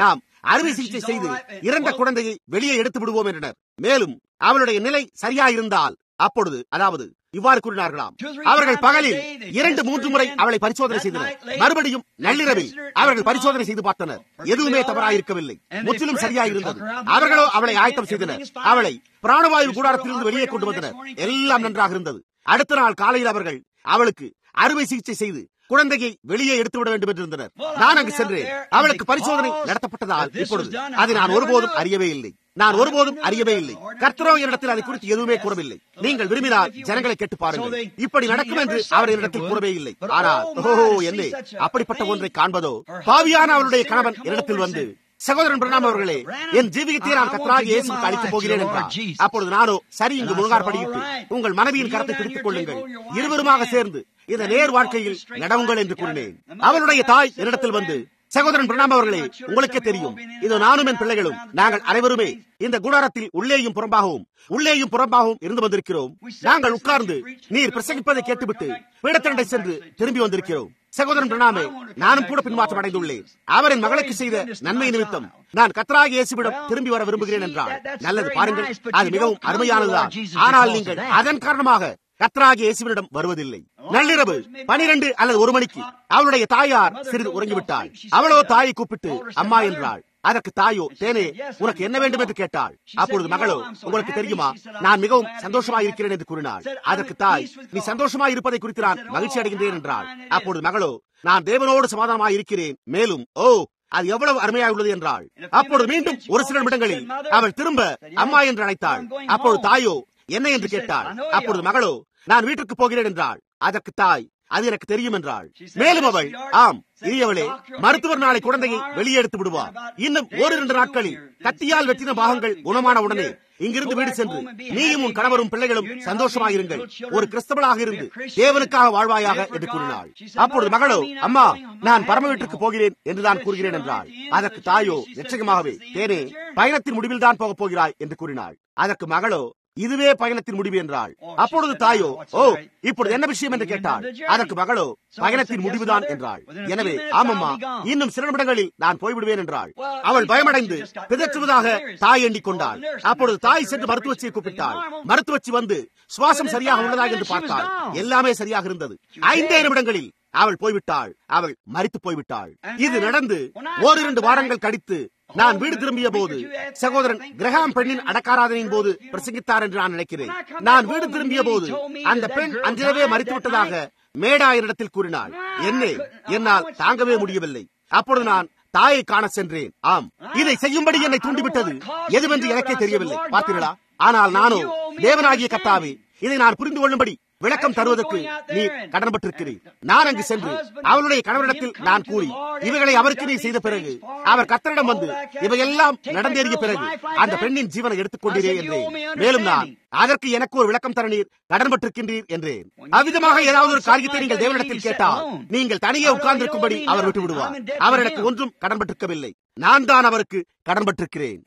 அறுவை சிகிச்சை செய்து இறந்த குழந்தையை வெளியே எடுத்து விடுவோம் என்றனர் மேலும் அவளுடைய நிலை சரியாயிருந்தால் அப்பொழுது அதாவது இவ்வாறு கூறினார்களாம் அவர்கள் பகலில் இரண்டு மூன்று முறை அவளை பரிசோதனை செய்தனர் மறுபடியும் நள்ளிரவில் அவர்கள் பரிசோதனை செய்து பார்த்தனர் எதுவுமே தவறாயிருக்கவில்லை முற்றிலும் சரியாயிருந்தது அவர்களோ அவளை ஆயத்தம் செய்தனர் அவளை பிராணவாயு கூடாரத்திலிருந்து வெளியே கொண்டு வந்தனர் எல்லாம் நன்றாக இருந்தது அடுத்த நாள் காலையில் அவர்கள் அவளுக்கு அறுவை சிகிச்சை செய்து குழந்தையை வெளியே எடுத்து விட வேண்டும் என்றிருந்தனர் நான் அங்கு சென்று அவளுக்கு பரிசோதனை நடத்தப்பட்டதால் இப்பொழுது அதை நான் ஒருபோதும் அறியவே இல்லை நான் ஒருபோதும் அறியவே இல்லை கர்த்தரோ என்னிடத்தில் அதை குறித்து எதுவுமே கூறவில்லை நீங்கள் விரும்பினால் ஜனங்களை கேட்டு பாருங்கள் இப்படி நடக்கும் என்று அவர் என்னிடத்தில் கூறவே இல்லை ஆனால் ஓஹோ என்னே அப்படிப்பட்ட ஒன்றை காண்பதோ பாவியான அவளுடைய கணவன் என்னிடத்தில் வந்து சகோதரன் பிரணாம் அவர்களே என் ஜீவியத்தை நான் கத்தராக இயேசுக்கு அளிக்கப் போகிறேன் என்றார் அப்பொழுது நானோ சரி இங்கு முழுங்கார் படியிட்டு உங்கள் மனைவியின் கரத்தை பிடித்துக் கொள்ளுங்கள் இருவருமாக சேர்ந்து இந்த நேர் வாழ்க்கையில் நடவுங்கள் என்று கூறினேன் அவளுடைய தாய் என்னிடத்தில் வந்து சகோதரன் பிரணாம் அவர்களே உங்களுக்கே தெரியும் இது நானும் என் பிள்ளைகளும் நாங்கள் அனைவருமே இந்த குடாரத்தில் உள்ளேயும் புறம்பாகவும் உள்ளேயும் புறம்பாகவும் இருந்து வந்திருக்கிறோம் நாங்கள் உட்கார்ந்து நீர் பிரசங்கிப்பதை கேட்டுவிட்டு பீடத்திரண்டை சென்று திரும்பி வந்திருக்கிறோம் சகோதரன் பிரணாமே நானும் கூட பின்மாற்றம் அடைந்துள்ளேன் அவரின் மகளுக்கு செய்த நன்மை நிமித்தம் நான் கத்தராக இயேசுவிடம் திரும்பி வர விரும்புகிறேன் என்றார் நல்லது பாருங்கள் அது மிகவும் அருமையானதுதான் ஆனால் நீங்கள் அதன் காரணமாக கத்தராகி இயேசுவினிடம் வருவதில்லை நள்ளிரவு பனிரெண்டு அல்லது ஒரு மணிக்கு அவளுடைய தாயார் சிறிது உறங்கிவிட்டாள் அவளோ தாயை கூப்பிட்டு அம்மா என்றாள் அதற்கு தாயோ தேனே உனக்கு என்ன வேண்டும் என்று கேட்டாள் அப்பொழுது மகளோ உங்களுக்கு தெரியுமா நான் மிகவும் சந்தோஷமா இருக்கிறேன் என்று கூறினாள் அதற்கு தாய் நீ சந்தோஷமா இருப்பதை குறித்து நான் மகிழ்ச்சி அடைகின்றேன் என்றாள் அப்பொழுது மகளோ நான் தேவனோடு சமாதானமாக இருக்கிறேன் மேலும் ஓ அது எவ்வளவு அருமையாக உள்ளது என்றாள் அப்பொழுது மீண்டும் ஒரு சில நிமிடங்களில் அவள் திரும்ப அம்மா என்று அழைத்தாள் அப்பொழுது தாயோ என்ன என்று கேட்டாள் அப்பொழுது மகளோ நான் வீட்டுக்கு போகிறேன் என்றாள் அதற்கு தாய் அது எனக்கு தெரியும் என்றாள் மேலும் அவள் ஆம் இனியவளே மருத்துவர் நாளை குழந்தையை வெளியே எடுத்து விடுவார் இன்னும் ஓரிரண்டு நாட்களில் கத்தியால் வெட்டின பாகங்கள் குணமான உடனே இங்கிருந்து வீடு சென்று நீயும் உன் கணவரும் பிள்ளைகளும் சந்தோஷமாயிருங்கள் ஒரு கிறிஸ்தவளாக இருந்து தேவனுக்காக வாழ்வாயாக என்று கூறினாள் அப்பொழுது மகளோ அம்மா நான் பரம வீட்டுக்கு போகிறேன் என்று நான் கூறுகிறேன் என்றாள் அதற்கு தாயோ நிச்சயமாகவே தேனே பயணத்தின் முடிவில் தான் போகப் போகிறாய் என்று கூறினாள் அதற்கு மகளோ இதுவே பயணத்தின் முடிவு என்றாள் அப்பொழுது தாயோ ஓ இப்பொழுது என்ன விஷயம் என்று கேட்டாள் அதற்கு மகளோ பயணத்தின் முடிவுதான் என்றாள் எனவே ஆமம்மா இன்னும் சில நிமிடங்களில் நான் போய்விடுவேன் என்றாள் அவள் பயமடைந்து பிதற்றுவதாக தாய் எண்ணிக் கொண்டாள் அப்பொழுது தாய் சென்று மருத்துவச்சியை கூப்பிட்டாள் மருத்துவச்சி வந்து சுவாசம் சரியாக உள்ளதா என்று பார்த்தாள் எல்லாமே சரியாக இருந்தது ஐந்தே நிமிடங்களில் அவள் போய்விட்டாள் அவள் மறித்து போய்விட்டாள் இது நடந்து ஓரிரண்டு வாரங்கள் கழித்து நான் வீடு திரும்பிய போது சகோதரன் கிரகாம் பெண்ணின் அடக்காராதனையின் போது பிரசங்கித்தார் என்று நான் நினைக்கிறேன் நான் வீடு திரும்பிய போது அந்த பெண் அன்றிரவே மறித்து விட்டதாக மேடாயரிடத்தில் கூறினாள் என்னே என்னால் தாங்கவே முடியவில்லை அப்பொழுது நான் தாயை காண சென்றேன் ஆம் இதை செய்யும்படி என்னை தூண்டிவிட்டது எதுவென்று எனக்கே தெரியவில்லை பார்த்தீர்களா ஆனால் நானோ தேவனாகிய கத்தாவே இதை நான் புரிந்து கொள்ளும்படி விளக்கம் தருவதற்கு நீ கடன்பட்டிருக்கிறீர் நான் அங்கு சென்று அவளுடைய கணவரிடத்தில் நான் கூறி இவைகளை அவருக்கு நீ செய்த பிறகு அவர் கத்தரிடம் வந்து இவையெல்லாம் நடந்தேறிய பிறகு அந்த பெண்ணின் ஜீவனை எடுத்துக் கொண்டீரே என்றேன் மேலும் நான் அதற்கு எனக்கு ஒரு விளக்கம் தர நீர் கடன்பட்டிருக்கின்றீர் என்றேன் அவ்விதமாக ஏதாவது ஒரு காரியத்தை நீங்கள் தேவனிடத்தில் கேட்டால் நீங்கள் தனியே உட்கார்ந்திருக்கும்படி அவர் விட்டு விடுவார் அவர் எனக்கு ஒன்றும் கடன்பட்டிருக்கவில்லை நான் தான் அவருக்கு கடன்பட்டிருக்கிறேன்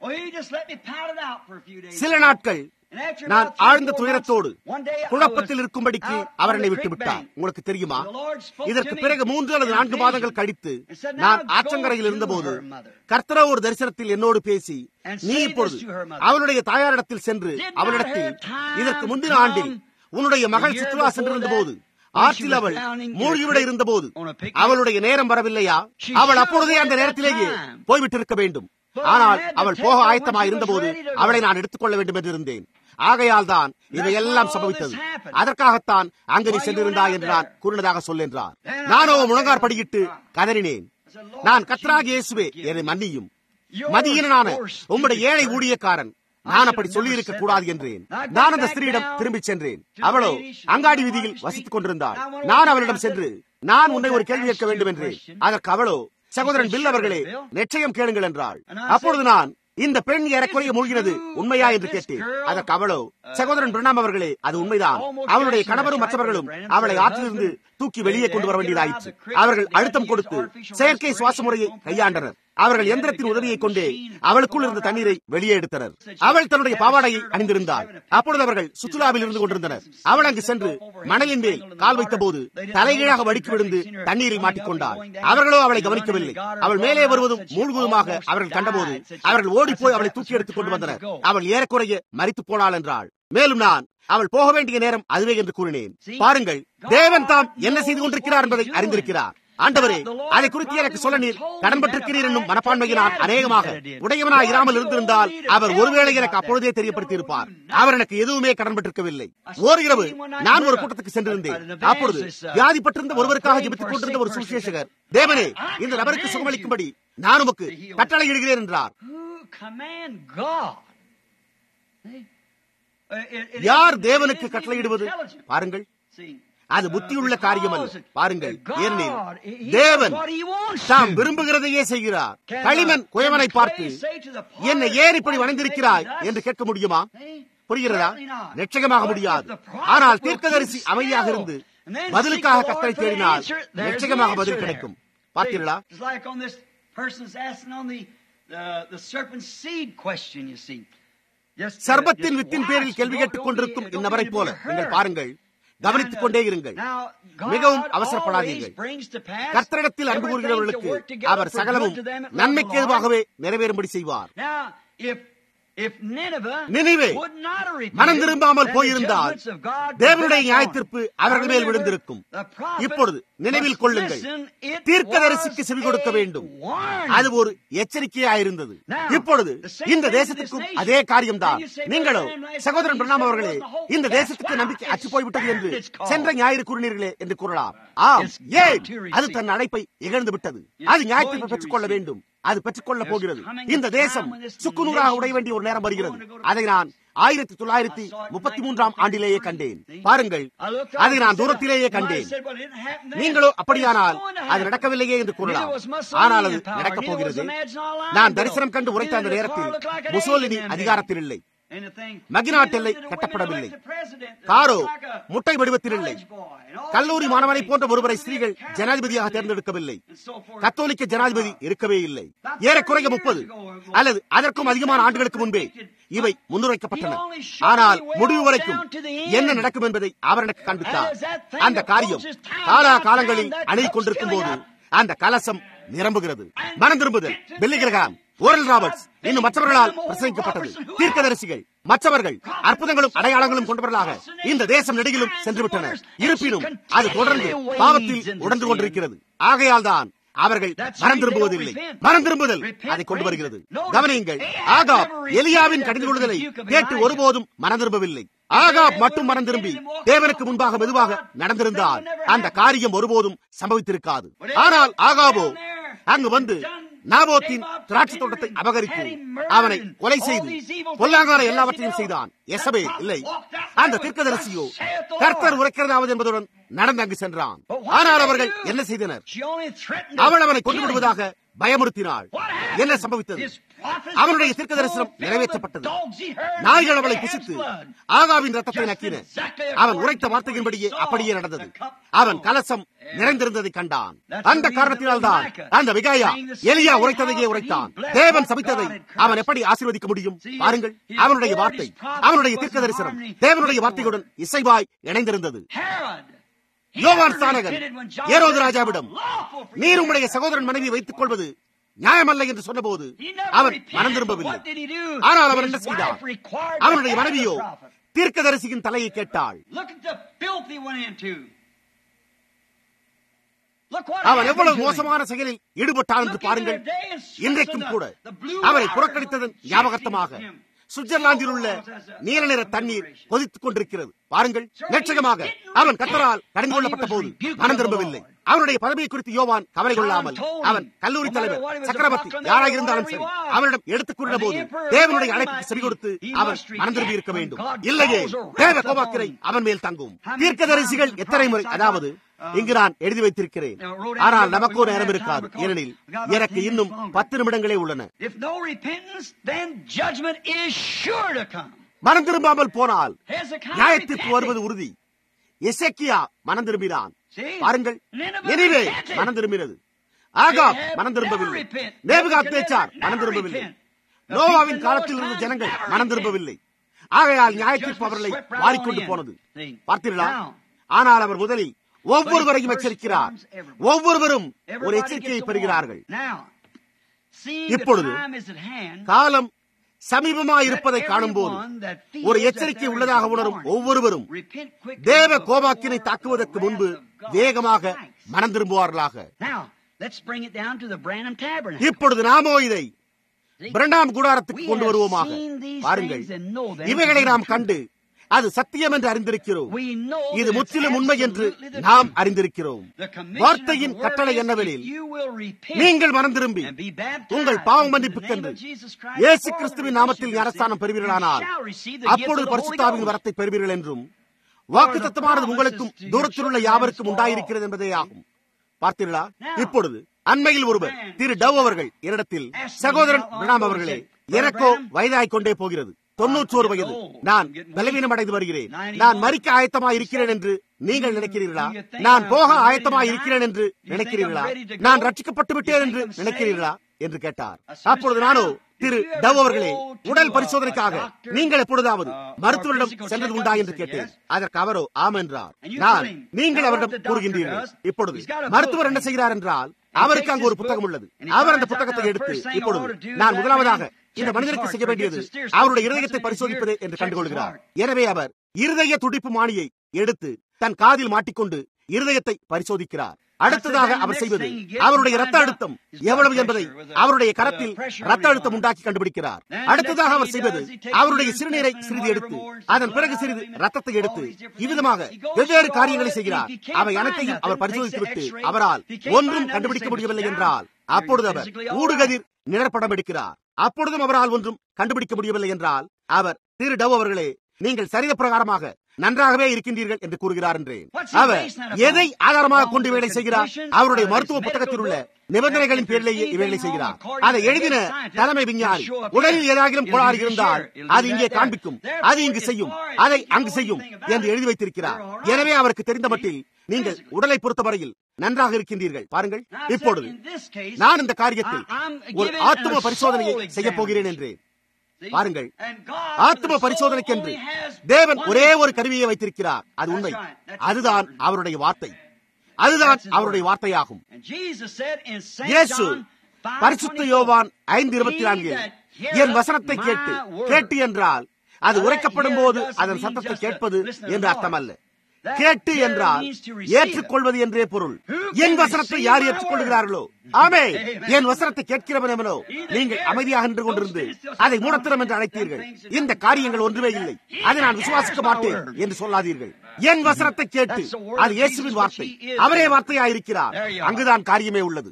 சில நாட்கள் நான் ஆழ்ந்த துயரத்தோடு குழப்பத்தில் இருக்கும்படிக்கு அவர் என்னை விட்டு விட்டார் உங்களுக்கு தெரியுமா இதற்கு பிறகு மூன்று அல்லது நான்கு மாதங்கள் கழித்து நான் ஆற்றங்கரையில் இருந்தபோது கர்த்தரோ ஒரு தரிசனத்தில் என்னோடு பேசி நீ இப்பொழுது அவளுடைய தாயாரிடத்தில் சென்று அவளிடத்தில் இதற்கு முந்தின ஆண்டில் உன்னுடைய மகள் சுற்றுலா சென்றிருந்த போது ஆற்றில் அவள் மூழ்கிவிட இருந்த போது அவளுடைய நேரம் வரவில்லையா அவள் அப்பொழுதே அந்த நேரத்திலேயே போய்விட்டிருக்க வேண்டும் ஆனால் அவள் போக ஆயத்தமாய் இருந்தபோது அவளை நான் எடுத்துக்கொள்ள வேண்டும் என்று இருந்தேன் ஆகையால் தான் இவையெல்லாம் சம்பவித்தது அதற்காகத்தான் அங்கு நீ சென்றிருந்தாய் என்று நான் கூறினதாக சொல்லென்றார் நானோ முழங்கார் படியிட்டு கதறினேன் நான் கத்ராக இயேசுவே என்னை மன்னியும் மதியனான உம்முடைய ஏழை ஊழியக்காரன் நான் அப்படி சொல்லி இருக்க கூடாது என்றேன் நான் அந்த ஸ்திரீயிடம் திரும்பிச் சென்றேன் அவளோ அங்காடி வீதியில் வசித்துக் கொண்டிருந்தாள் நான் அவளிடம் சென்று நான் உன்னை ஒரு கேள்வி கேட்க வேண்டும் என்றேன் அதற்கு அவளோ சகோதரன் பில் அவர்களே நிச்சயம் கேளுங்கள் என்றாள் அப்பொழுது நான் இந்த பெண் ஏறக்குறைய மூழ்கிறது உண்மையா என்று கேட்டேன் அதற்கு அவளோ சகோதரன் பிரணாம் அவர்களே அது உண்மைதான் அவளுடைய கணவரும் மற்றவர்களும் அவளை ஆற்றிலிருந்து தூக்கி வெளியே கொண்டு வர வேண்டியதாயிற்று அவர்கள் அழுத்தம் கொடுத்து செயற்கை சுவாச முறையை கையாண்டனர் அவர்கள் எந்திரத்தின் உதவியை கொண்டே அவளுக்குள் இருந்த தண்ணீரை வெளியே எடுத்தனர் அவள் தன்னுடைய பாவாடையை அணிந்திருந்தாள் அப்பொழுது அவர்கள் சுற்றுலாவில் இருந்து கொண்டிருந்தனர் அவள் அங்கு சென்று மணலின் மேல் கால் வைத்த போது தலைகீழாக வடிக்கு விழுந்து தண்ணீரில் மாட்டிக்கொண்டாள் அவர்களோ அவளை கவனிக்கவில்லை அவள் மேலே வருவதும் மூழ்குவதுமாக அவர்கள் கண்டபோது அவர்கள் ஓடிப்போய் அவளை தூக்கி எடுத்துக் கொண்டு வந்தனர் அவள் ஏறக்குறைய மறித்து போனாள் என்றாள் மேலும் நான் அவள் போக வேண்டிய நேரம் அதுவே என்று கூறினேன் பாருங்கள் தேவன் தாம் என்ன செய்து கொண்டிருக்கிறார் என்பதை அறிந்திருக்கிறார் ஆண்டவரே அதை குறித்து எனக்கு சொல்ல நீர் கடன்பட்டிருக்கிறீர் என்னும் மனப்பான்மையினால் அநேகமாக உடையவனாய் இராமல் இருந்திருந்தால் அவர் ஒருவேளை எனக்கு அப்பொழுதே தெரியப்படுத்தி இருப்பார் அவர் எனக்கு எதுவுமே கடன்பட்டிருக்கவில்லை ஓர் இரவு நான் ஒரு கூட்டத்துக்கு சென்றிருந்தேன் அப்பொழுது வியாதிப்பட்டிருந்த ஒருவருக்காக ஜெபித்துக் கொண்டிருந்த ஒரு சுவிசேஷகர் தேவனே இந்த நபருக்கு சுகமளிக்கும்படி நான் உமக்கு கட்டளையிடுகிறேன் என்றார் யார் தேவனுக்கு கட்டளையிடுவது பாருங்கள் அது புத்தியுள்ள காரியம் அல்ல பாருங்கள் ஏனெனில் தேவன் தாம் விரும்புகிறதையே செய்கிறார் களிமன் குயவனை பார்த்து என்னை ஏன் இப்படி வணங்கிருக்கிறாய் என்று கேட்க முடியுமா புரிகிறதா நிச்சயமாக முடியாது ஆனால் தீர்க்கதரிசி அமைதியாக இருந்து பதிலுக்காக கத்தரை தேடினால் நிச்சயமாக பதில் கிடைக்கும் பார்த்தீர்களா சர்பத்தின் வித்தின் பேரில் கேள்வி கேட்டுக் கொண்டிருக்கும் இந்நபரை போல நீங்கள் பாருங்கள் கவனித்துக் கொண்டே இருங்கள் மிகவும் அவசரப்படாதீர்கள் கர்த்தரிடத்தில் அன்பு கூறுகிறவர்களுக்கு அவர் சகலமும் நன்மைக்கு எதுவாகவே நிறைவேறும்படி செய்வார் நினைவே மனம் திரும்பாமல் போயிருந்தால் தேவனுடைய நியாயத்திற்பு அவர்கள் மேல் விழுந்திருக்கும் இப்பொழுது நினைவில் கொள்ளுங்கள் தீர்க்கதரிசிக்கு செவி கொடுக்க வேண்டும் அது ஒரு எச்சரிக்கையாயிருந்தது இப்பொழுது இந்த தேசத்துக்கும் அதே காரியம்தான் நீங்களோ சகோதரன் பிரணாம் அவர்களே இந்த தேசத்துக்கு நம்பிக்கை அச்சு போய்விட்டது என்று சென்ற ஞாயிறு கூறினீர்களே என்று கூறலாம் ஆம் ஏன் அது தன் அழைப்பை இகழ்ந்து விட்டது அது நியாயத்திற்கு பெற்றுக் கொள்ள வேண்டும் அது பெற்றுக்கொள்ள போகிறது இந்த தேசம் சுக்குநூறாக உடைய வேண்டிய ஒரு நேரம் வருகிறது அதை நான் ஆயிரத்தி தொள்ளாயிரத்தி முப்பத்தி மூன்றாம் ஆண்டிலேயே கண்டேன் பாருங்கள் அதை நான் தூரத்திலேயே கண்டேன் நீங்களோ அப்படியானால் அது நடக்கவில்லையே என்று கூறலாம் ஆனால் அது நடக்கப் போகிறது நான் தரிசனம் கண்டு உரைத்த அந்த நேரத்தில் முசோலினி அதிகாரத்தில் இல்லை மகிநாட் எல்லை கட்டப்படவில்லை காரோ முட்டை வடிவத்தில் இல்லை கல்லூரி மாணவனை போன்ற ஒருவரை ஸ்திரீகள் ஜனாதிபதியாக தேர்ந்தெடுக்கவில்லை கத்தோலிக்க ஜனாதிபதி இருக்கவே இல்லை ஏறக்குறைய முப்பது அல்லது அதற்கும் அதிகமான ஆண்டுகளுக்கு முன்பே இவை முன்னுரைக்கப்பட்டன ஆனால் முடிவு வரைக்கும் என்ன நடக்கும் என்பதை அவர் எனக்கு காண்பித்தார் அந்த காரியம் காலா காலங்களில் அணுகிக் கொண்டிருக்கும் போது அந்த கலசம் நிரம்புகிறது மனம் திரும்புதல் பெல்லிகிரகாம் ஓரல் ராபர்ட்ஸ் இன்னும் மற்றவர்களால் பிரசங்கிக்கப்பட்டது தீர்க்கதரிசிகள் மற்றவர்கள் அற்புதங்களும் அடையாளங்களும் கொண்டவர்களாக இந்த தேசம் நெடுகிலும் சென்று விட்டனர் இருப்பினும் அது தொடர்ந்து பாவத்தில் உடந்து கொண்டிருக்கிறது ஆகையால் தான் அவர்கள் மனம் திரும்புவதில்லை மனம் திரும்புதல் அதை கொண்டு வருகிறது கவனியுங்கள் ஆகாப் எலியாவின் கடிந்து கொள்ளுதலை கேட்டு ஒருபோதும் மனம் திரும்பவில்லை ஆகாப் மட்டும் மனம் திரும்பி தேவனுக்கு முன்பாக மெதுவாக நடந்திருந்தால் அந்த காரியம் ஒருபோதும் சம்பவித்திருக்காது ஆனால் ஆகாபோ அங்கு வந்து நாபோத்தின் திராட்சை தோட்டத்தை அபகரித்து அவனை கொலை செய்து பொல்லாங்கான எல்லாவற்றையும் செய்தான் எசபே இல்லை அந்த தீர்க்கதரிசியோ கர்த்தர் உரைக்கிறதாவது என்பதுடன் நடந்து அங்கு சென்றான் ஆனால் அவர்கள் என்ன செய்தனர் அவள் அவனை கொண்டு விடுவதாக பயமுறுத்தினாள் என்ன சம்பவித்தது அவனுடைய தீர்க்க தரிசனம் நிறைவேற்றப்பட்டது நாய்கள் அவளை புசித்து ஆகாவின் ரத்தத்தை நக்கின அவன் உரைத்த வார்த்தையின்படியே அப்படியே நடந்தது அவன் கலசம் நிறைந்திருந்ததை கண்டான் அந்த காரணத்தினால் தான் அந்த விகாயா எலியா உரைத்ததையே உரைத்தான் தேவன் சபித்ததை அவன் எப்படி ஆசீர்வதிக்க முடியும் பாருங்கள் அவனுடைய வார்த்தை அவனுடைய தீர்க்க தரிசனம் தேவனுடைய வார்த்தையுடன் இசைவாய் இணைந்திருந்தது யோவான் ஸ்தானகன் ஏரோது ராஜாவிடம் நீர் உம்முடைய சகோதரன் மனைவி வைத்துக் கொள்வது நியாயமல்ல என்று சொன்னபோது அவன் மனம் திரும்பவில்லை ஆனால் அவன் என்ன செய்தார் அவனுடைய மனைவியோ தீர்க்கதரிசியின் தலையை கேட்டாள் அவன் எவ்வளவு மோசமான செயலில் ஈடுபட்டான் என்று பாருங்கள் இன்றைக்கும் கூட அவரை புறக்கணித்ததன் ஞாபகத்தமாக சுவிட்சர்லாந்தில் உள்ள நீல நிற தண்ணீர் கொதித்துக் கொண்டிருக்கிறது பாருங்கள் நிச்சயமாக அவன் கத்தரால் கடிந்து கொள்ளப்பட்ட போது மனம் திரும்பவில்லை அவனுடைய பதவியை குறித்து யோவான் கவலை கொள்ளாமல் அவன் கல்லூரி தலைவர் சக்கரவர்த்தி யாராக இருந்தாலும் சரி அவனிடம் எடுத்துக் கூறின போது தேவனுடைய அழைப்புக்கு செவி கொடுத்து அவன் மனம் திரும்பி இருக்க வேண்டும் இல்லையே தேவ கோபாக்கிரை அவன் மேல் தங்கும் தீர்க்கதரிசிகள் எத்தனை முறை அதாவது இங்கு நான் எழுதி வைத்திருக்கிறேன் ஆனால் நமக்கோ நேரம் இருக்காது ஏனெனில் எனக்கு இன்னும் பத்து நிமிடங்களே உள்ளன மனம் திரும்பாமல் போனால் நியாயத்திற்கு வருவது உறுதி எசக்கியா மனம் திரும்பினான் பாருங்கள் எனவே மனம் திரும்பினது ஆகாப் மனம் திரும்பவில்லை நேபுகாத் பேச்சார் மனம் திரும்பவில்லை நோவாவின் காலத்தில் இருந்த ஜனங்கள் மனம் திரும்பவில்லை ஆகையால் நியாயத்தீர்ப்பு அவர்களை வாரிக்கொண்டு போனது பார்த்தீர்களா ஆனால் அவர் முதலில் ஒவ்வொருவரையும் எச்சரிக்கிறார் ஒவ்வொருவரும் ஒரு எச்சரிக்கையை பெறுகிறார்கள் இப்பொழுது காலம் சமீபமாக இருப்பதை காணும்போது ஒரு எச்சரிக்கை உள்ளதாக உணரும் ஒவ்வொருவரும் தேவ கோபாக்கினை தாக்குவதற்கு முன்பு வேகமாக மனம் திரும்புவார்களாக இப்பொழுது நாமோ இதை பிரண்டாம் கூடாரத்துக்கு கொண்டு வருவோமாக பாருங்கள் இவைகளை நாம் கண்டு அது சத்தியம் என்று அறிந்திருக்கிறோம் இது முற்றிலும் உண்மை என்று நாம் அறிந்திருக்கிறோம் வார்த்தையின் கட்டளை என்னவெனில் நீங்கள் மனம் திரும்பி உங்கள் பாவ மன்னிப்புக்கென்று இயேசு கிறிஸ்துவின் நாமத்தில் ஞானஸ்தானம் பெறுவீர்களானால் அப்பொழுது பரிசுத்தாவின் வரத்தை பெறுவீர்கள் என்றும் வாக்கு தத்துவமானது உங்களுக்கும் தூரத்தில் உள்ள யாவருக்கும் உண்டாயிருக்கிறது என்பதே ஆகும் பார்த்தீர்களா இப்பொழுது அண்மையில் ஒருவர் திரு டவ் அவர்கள் என்னிடத்தில் சகோதரன் பிரணாம் அவர்களே எனக்கோ வயதாகிக் கொண்டே போகிறது தொன்னூற்றோரு வயது நான் பலவீனம் அடைந்து வருகிறேன் நான் மறிக்க ஆயத்தமாக இருக்கிறேன் என்று நீங்கள் நினைக்கிறீர்களா நான் போக ஆயத்தமாக இருக்கிறேன் என்று நினைக்கிறீர்களா நான் ரட்சிக்கப்பட்டு விட்டேன் என்று நினைக்கிறீர்களா என்று கேட்டார் அப்பொழுது நானோ திரு டவ் அவர்களே உடல் பரிசோதனைக்காக நீங்கள் எப்பொழுதாவது மருத்துவரிடம் சென்றது உண்டா என்று கேட்டேன் அதற்கு அவரோ ஆம் என்றார் நான் நீங்கள் அவரிடம் கூறுகின்றீர்கள் இப்பொழுது மருத்துவர் என்ன செய்கிறார் என்றால் அவருக்கு அங்கு ஒரு புத்தகம் உள்ளது அவர் அந்த புத்தகத்தை எடுத்து இப்பொழுது நான் முதலாவதாக இந்த மனிதனுக்கு செய்ய வேண்டியது அவருடைய இருதயத்தை பரிசோதிப்பது என்று கண்டுகொள்கிறார் எனவே அவர் இருதய துடிப்பு மானியை எடுத்து தன் காதில் மாட்டிக்கொண்டு இருதயத்தை பரிசோதிக்கிறார் அடுத்ததாக அவர் செய்வது அவருடைய ரத்த அழுத்தம் எவ்வளவு என்பதை அவருடைய கரத்தில் ரத்த அழுத்தம் உண்டாக்கி கண்டுபிடிக்கிறார் அடுத்ததாக அவர் செய்வது அவருடைய சிறுநீரை சிறிது எடுத்து அதன் பிறகு சிறிது ரத்தத்தை எடுத்து இவ்விதமாக வெவ்வேறு காரியங்களை செய்கிறார் அவை அனைத்தையும் அவர் பரிசோதித்துவிட்டு அவரால் ஒன்றும் கண்டுபிடிக்க முடியவில்லை என்றால் அப்பொழுது அவர் ஊடுகதிர் நிழற்படம் எடுக்கிறார் அப்பொழுதும் அவரால் ஒன்றும் கண்டுபிடிக்க முடியவில்லை என்றால் அவர் திரு டவ் அவர்களே நீங்கள் சரித பிரகாரமாக நன்றாகவே இருக்கின்றீர்கள் என்று கூறுகிறார் என்றேன் அவர் எதை ஆதாரமாக கொண்டு வேலை செய்கிறார் அவருடைய மருத்துவ புத்தகத்தில் உள்ள நிபந்தனைகளின் பேரிலேயே இவைகளை செய்கிறார் அதை எழுதின தலைமை விஞ்ஞானி உடலில் ஏதாகிலும் கோளாறு இருந்தால் அது இங்கே காண்பிக்கும் அது இங்கு செய்யும் அதை அங்கு செய்யும் என்று எழுதி வைத்திருக்கிறார் எனவே அவருக்கு தெரிந்த மட்டில் நீங்கள் உடலை பொறுத்தவரையில் நன்றாக இருக்கின்றீர்கள் பாருங்கள் இப்பொழுது நான் இந்த காரியத்தில் ஒரு ஆத்தும பரிசோதனையை செய்ய போகிறேன் என்றேன் பாருங்கள் ஆத்ம பரிசோதனைக்கென்று தேவன் ஒரே ஒரு கருவியை வைத்திருக்கிறார் அது உண்மை அதுதான் அவருடைய வார்த்தை அதுதான் அவருடைய வார்த்தையாகும் இயேசு பரிசுத்த யோவான் ஐந்து இருபத்தி நான்கில் என் வசனத்தை கேட்டு கேட்டு என்றால் அது உரைக்கப்படும் போது அதன் சத்தத்தை கேட்பது என்று அர்த்தமல்ல கேட்டு என்றால் ஏற்றுக்கொள்வது என்றே பொருள் என் வசனத்தை யார் ஏற்றுக்கொள்கிறார்களோ ஆமே என் வசனத்தை கேட்கிறவன் எவனோ நீங்கள் அமைதியாக நின்று கொண்டிருந்து அதை மூடத்திரம் என்று அழைத்தீர்கள் இந்த காரியங்கள் ஒன்றுமே இல்லை அதை நான் விசுவாசிக்க மாட்டேன் என்று சொல்லாதீர்கள் என் வசனத்தை கேட்டு அது இயேசுவின் வார்த்தை அவரே வார்த்தையாயிருக்கிறார் அங்குதான் காரியமே உள்ளது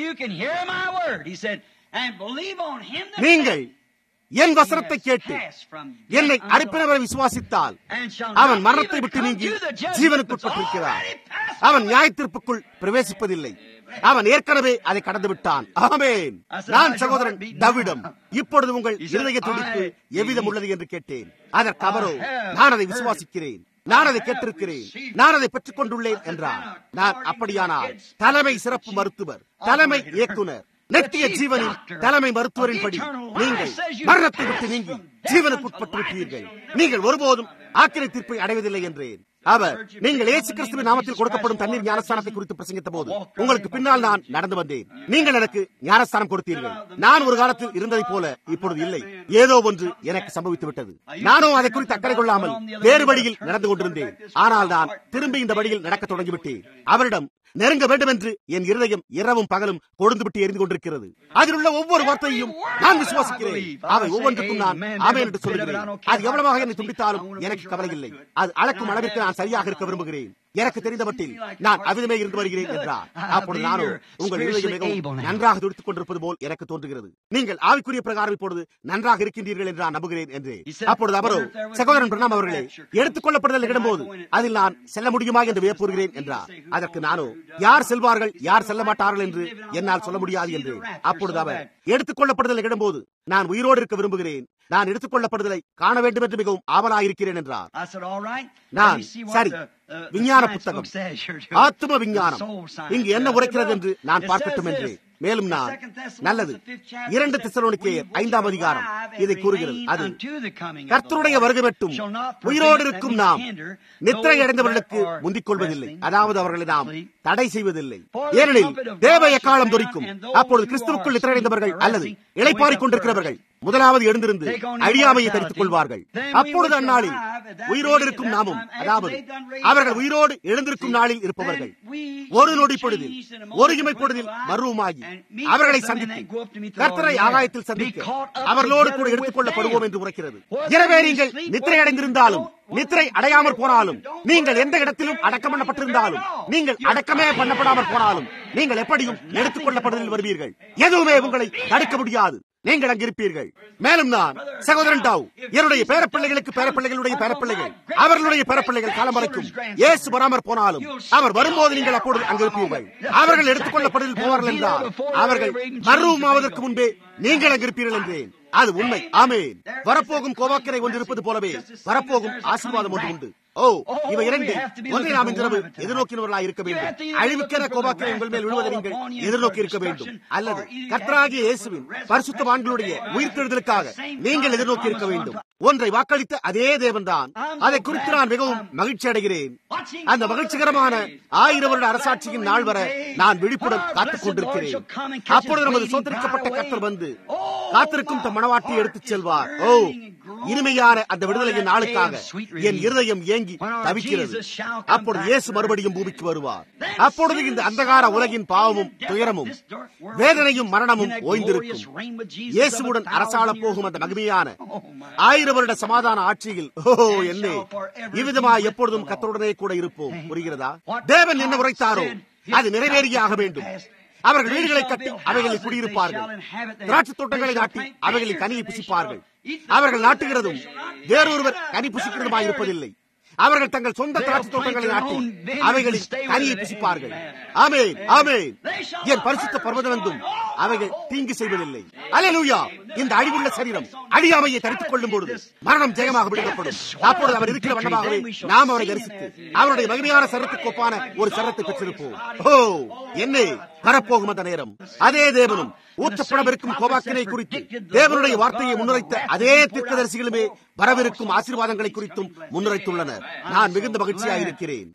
நீங்கள் என் வசனத்தை கேட்டு என்னை அனுப்பினவரை விசுவாசித்தால் அவன் மரணத்தை விட்டு நீங்கி ஜீவனுக்குட்பட்டிருக்கிறார் அவன் நியாயத்திற்புக்குள் பிரவேசிப்பதில்லை அவன் ஏற்கனவே அதை கடந்து விட்டான் ஆமேன் நான் சகோதரன் டவிடம் இப்பொழுது உங்கள் இருதய துடிப்பு எவ்விதம் உள்ளது என்று கேட்டேன் அதற்கு அவரோ நான் அதை விசுவாசிக்கிறேன் நான் அதை கேட்டிருக்கிறேன் நான் அதை பெற்றுக் கொண்டுள்ளேன் என்றார் நான் அப்படியானால் தலைமை சிறப்பு மருத்துவர் தலைமை இயக்குனர் நித்திய ஜீவனின் தலைமை மருத்துவரின் படி நீங்கள் மரணத்தை விட்டு நீங்கி ஜீவனுக்கு உட்பட்டு விட்டீர்கள் நீங்கள் ஒருபோதும் ஆக்கிரை தீர்ப்பை அடைவதில்லை என்றேன் அவர் நீங்கள் ஏசு கிறிஸ்துவின் நாமத்தில் கொடுக்கப்படும் தண்ணீர் ஞானஸ்தானத்தை குறித்து பிரசங்கித்த போது உங்களுக்கு பின்னால் நான் நடந்து வந்தேன் நீங்கள் எனக்கு ஞானஸ்தானம் கொடுத்தீர்கள் நான் ஒரு காலத்தில் இருந்ததை போல இப்பொழுது இல்லை ஏதோ ஒன்று எனக்கு சம்பவித்து விட்டது நானும் அதை குறித்து அக்கறை கொள்ளாமல் வேறு வழியில் நடந்து கொண்டிருந்தேன் ஆனால் நான் திரும்பி இந்த வழியில் நடக்க தொடங்கிவிட்டேன் அவரிடம் நெருங்க வேண்டும் என்று என் இருதயம் இரவும் பகலும் கொழுந்து விட்டு எரிந்து கொண்டிருக்கிறது அதில் உள்ள ஒவ்வொரு வார்த்தையும் நான் விசுவாசிக்கிறேன் அவை ஒவ்வொன்றுக்கும் நான் ஆமேன் என்று சொல்கிறேன் அது எவ்வளவாக என்னை துண்டித்தாலும் எனக்கு கவலை இல்லை அது அளக்கும் அளவிற்கு நான் சரியாக இருக்க விரும்புகிறேன் எனக்கு தெரிந்த மட்டில் நான் அவிதமே இருந்து வருகிறேன் என்றார் அப்பொழுது நானும் உங்கள் இருதயம் மிகவும் நன்றாக துடித்துக் கொண்டிருப்பது போல் எனக்கு தோன்றுகிறது நீங்கள் ஆவிக்குரிய பிரகாரம் இப்பொழுது நன்றாக இருக்கின்றீர்கள் என்று நான் நம்புகிறேன் என்று அப்பொழுது அவரோ சகோதரன் பிரணாம் அவர்களே எடுத்துக் கொள்ளப்படுதல் இடம்போது அதில் நான் செல்ல முடியுமா என்று வியப்புகிறேன் என்றார் அதற்கு நானோ யார் செல்வார்கள் யார் செல்ல மாட்டார்கள் என்று என்னால் சொல்ல முடியாது என்று அப்பொழுது அவர் எடுத்துக் கொள்ளப்படுதல் இடம்போது நான் உயிரோடு இருக்க விரும்புகிறேன் நான் எடுத்துக் கொள்ளப்படுதலை காண வேண்டும் என்று மிகவும் ஆவலாயிருக்கிறேன் என்றார் நான் சரி விஞ்ஞான புத்தகம் ஆத்ம விஞ்ஞானம் இங்கு என்ன உரைக்கிறது என்று நான் பார்க்கட்டும் என்று மேலும் நான் நல்லது இரண்டு திசலோனிக்கே ஐந்தாம் அதிகாரம் இதை கூறுகிறது அது கர்த்தருடைய வருகை மட்டும் உயிரோடு இருக்கும் நாம் நித்திரை அடைந்தவர்களுக்கு முந்திக் கொள்வதில்லை அதாவது அவர்களை நாம் தடை செய்வதில்லை ஏனெனில் தேவ எக்காலம் துரிக்கும் அப்பொழுது கிறிஸ்துவுக்குள் நித்திரை அடைந்தவர்கள் அல்லது இளைப்பாறிக் கொண்டிருக்கிறவர்கள் முதலாவது எழுந்திருந்து அழியாமையை தரித்துக் கொள்வார்கள் அப்பொழுது அந்நாளில் உயிரோடு இருக்கும் நாமும் அதாவது அவர்கள் உயிரோடு எழுந்திருக்கும் நாளில் இருப்பவர்கள் ஒரு நொடி பொழுதில் ஒரு இமை பொழுதில் மருவமாகி அவர்களை சந்தித்து கர்த்தரை ஆகாயத்தில் சந்திக்க அவர்களோடு கூட எடுத்துக் கொள்ளப்படுவோம் என்று உரைக்கிறது எனவே நீங்கள் நித்திரை அடைந்திருந்தாலும் நித்திரை அடையாமல் போனாலும் நீங்கள் எந்த இடத்திலும் அடக்கம் பண்ணப்பட்டிருந்தாலும் நீங்கள் அடக்கமே பண்ணப்படாமல் போனாலும் நீங்கள் எப்படியும் எடுத்துக் கொள்ளப்படுவதில் வருவீர்கள் எதுவுமே உங்களை தடுக்க முடியாது நீங்கள் அங்கிருப்பீர்கள் மேலும் நான் சகோதரன் டாவ் என்னுடைய பேரப்பிள்ளைகளுக்கு பேரப்பிள்ளைகளுடைய பேரப்பிள்ளைகள் அவர்களுடைய பேரப்பிள்ளைகள் காலம் வரைக்கும் ஏசு வராமற் போனாலும் அவர் வரும்போது நீங்கள் அப்பொழுது அங்கிருப்பீர்கள் அவர்கள் எடுத்துக் கொள்ளப்படுவதில் போவார்கள் என்றால் அவர்கள் மர்வமாவதற்கு முன்பே நீங்கள் அங்கிருப்பீர்கள் என்றேன் அது உண்மை ஆமேன் வரப்போகும் கோவாக்கரை ஒன்று இருப்பது போலவே வரப்போகும் ஆசீர்வாதம் ஒன்று உண்டு ஓ இவை இரண்டு ஒன்றை நாம் இன்றிரவு எதிர்நோக்கினவர்களாக இருக்க வேண்டும் அழிவுக்கென கோபாக்கரை உங்கள் மேல் விழுவதை நீங்கள் எதிர்நோக்கி இருக்க வேண்டும் அல்லது கர்த்தராகிய இயேசுவின் பரிசுத்தவான்களுடைய உயிர்த்தெழுதலுக்காக நீங்கள் எதிர்நோக்கி இருக்க வேண்டும் ஒன்றை வாக்களித்த அதே தேவன்தான் அதை குறித்து நான் மிகவும் மகிழ்ச்சி அடைகிறேன் அந்த மகிழ்ச்சிகரமான ஆயிரம் வருட அரசாட்சியின் நாள் வர நான் விழிப்புடன் காத்துக் கொண்டிருக்கிறேன் அப்பொழுது நமது சோதரிக்கப்பட்ட கர்த்தர் வந்து காத்திருக்கும் தம் மனவாட்டியை எடுத்துச் செல்வார் ஓ இனிமையான அந்த விடுதலையின் நாளுக்காக என் இருதயம் ஏங்கி தவிக்கிறது அப்பொழுது இயேசு மறுபடியும் பூமிக்கு வருவார் அப்பொழுது இந்த அந்தகார உலகின் பாவமும் துயரமும் வேதனையும் மரணமும் ஓய்ந்திருக்கும் இயேசுவுடன் அரசாள போகும் அந்த மகிமையான ஆயிரம் வருட சமாதான ஆட்சியில் ஓ என்னே இவ்விதமாய் எப்பொழுதும் கத்தருடனே கூட இருப்போம் புரிகிறதா தேவன் என்ன உரைத்தாரோ அது நிறைவேறியே ஆக வேண்டும் அவர்கள் வீடுகளை கட்டி அவைகளில் குடியிருப்பார்கள் திராட்சை தோட்டங்களை நாட்டி அவைகளில் கனியை புசிப்பார்கள் அவர்கள் நாட்டுகிறதும் வேறொருவர் கனி புசிக்கிறதுமாய் இருப்பதில்லை அவர்கள் தங்கள் சொந்த திராட்சை தோட்டங்களை நாட்டி அவைகளில் கனியை புசிப்பார்கள் ஆமேன் ஆமேன் என் பரிசுத்த பர்வதமெங்கும் அவைகள் தீங்கு செய்வதில்லை அலையலூயா இந்த அழிவுள்ள சரீரம் அழியாமையை தடுத்துக் கொள்ளும் பொழுது மரணம் ஜெயமாக விடுவிக்கப்படும் அப்பொழுது அவர் இருக்கிற வண்ணமாகவே நாம் அவரை தரிசித்து அவருடைய மகிமையான சரத்துக்கு ஒப்பான ஒரு சரத்தை பெற்றிருப்போம் ஓ என்னே வரப்போகும் அந்த நேரம் அதே தேவனும் ஊற்றப்படவிருக்கும் கோபாக்கினை குறித்து தேவனுடைய வார்த்தையை முன்னுரைத்த அதே தீர்க்கதரிசிகளுமே வரவிருக்கும் ஆசீர்வாதங்களை குறித்தும் முன்னுரைத்துள்ளனர் நான் மிகுந்த மகிழ்ச்சியாக இருக்கிறேன்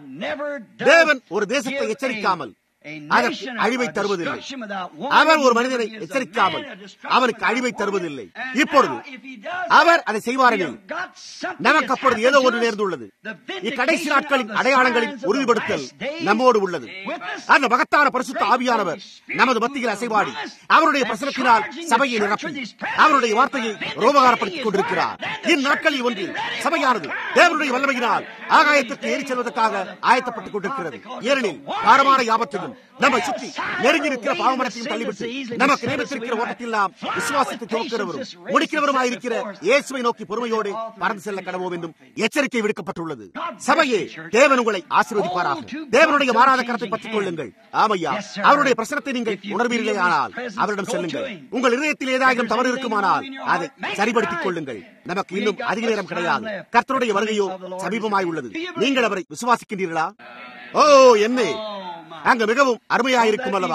தேவன் ஒரு தேசத்தை எச்சரிக்காமல் அதற்கு அழிவை தருவதில்லை அவர் ஒரு மனிதனை எச்சரிக்காமல் அவனுக்கு அழிவை தருவதில்லை இப்பொழுது அவர் அதை செய்வார்கள் நமக்கு அப்பொழுது ஏதோ ஒன்று நேர்ந்துள்ளது இக்கடைசி நாட்களின் அடையாளங்களின் உறுதிப்படுத்தல் நம்மோடு உள்ளது அந்த மகத்தான பரிசுத்த ஆவியானவர் நமது மத்தியில் அசைவாடி அவருடைய பிரசனத்தினால் சபையை நிரப்பி அவருடைய வார்த்தையை ரோபகாரப்படுத்திக் கொண்டிருக்கிறார் இந்நாட்களில் ஒன்றில் சபையானது தேவனுடைய வல்லமையினால் ஆகாயத்திற்கு ஏறி செல்வதற்காக ஆயத்தப்பட்டுக் கொண்டிருக்கிறது ஏனெனில் பாரமான யாபத்தையும் நம்மை சுற்றி நெருங்கி இருக்கிற பாவமரத்தையும் தள்ளிவிட்டு நமக்கு நியமித்திருக்கிற ஓட்டத்தில் நாம் விசுவாசத்தை துவக்கிறவரும் முடிக்கிறவருமாயிருக்கிற இயேசுவை நோக்கி பொறுமையோடு பறந்து செல்ல கடவோம் என்றும் எச்சரிக்கை விடுக்கப்பட்டுள்ளது சபையே தேவன் உங்களை ஆசீர்வதிப்பாராக தேவனுடைய மாறாத கரத்தை பற்றிக் கொள்ளுங்கள் ஆமையா அவருடைய பிரசனத்தை நீங்கள் உணர்வீர்களே ஆனால் அவரிடம் செல்லுங்கள் உங்கள் இதயத்தில் ஏதாயிரம் தவறு இருக்குமானால் அதை சரிபடுத்திக் கொள்ளுங்கள் நமக்கு இன்னும் அதிக நேரம் கிடையாது கர்த்தருடைய வருகையோ சமீபமாய் உள்ளது நீங்கள் அவரை விசுவாசிக்கின்றீர்களா ஓ என்ன அங்கு மிகவும் அருமையாயிருக்கும் அல்லவா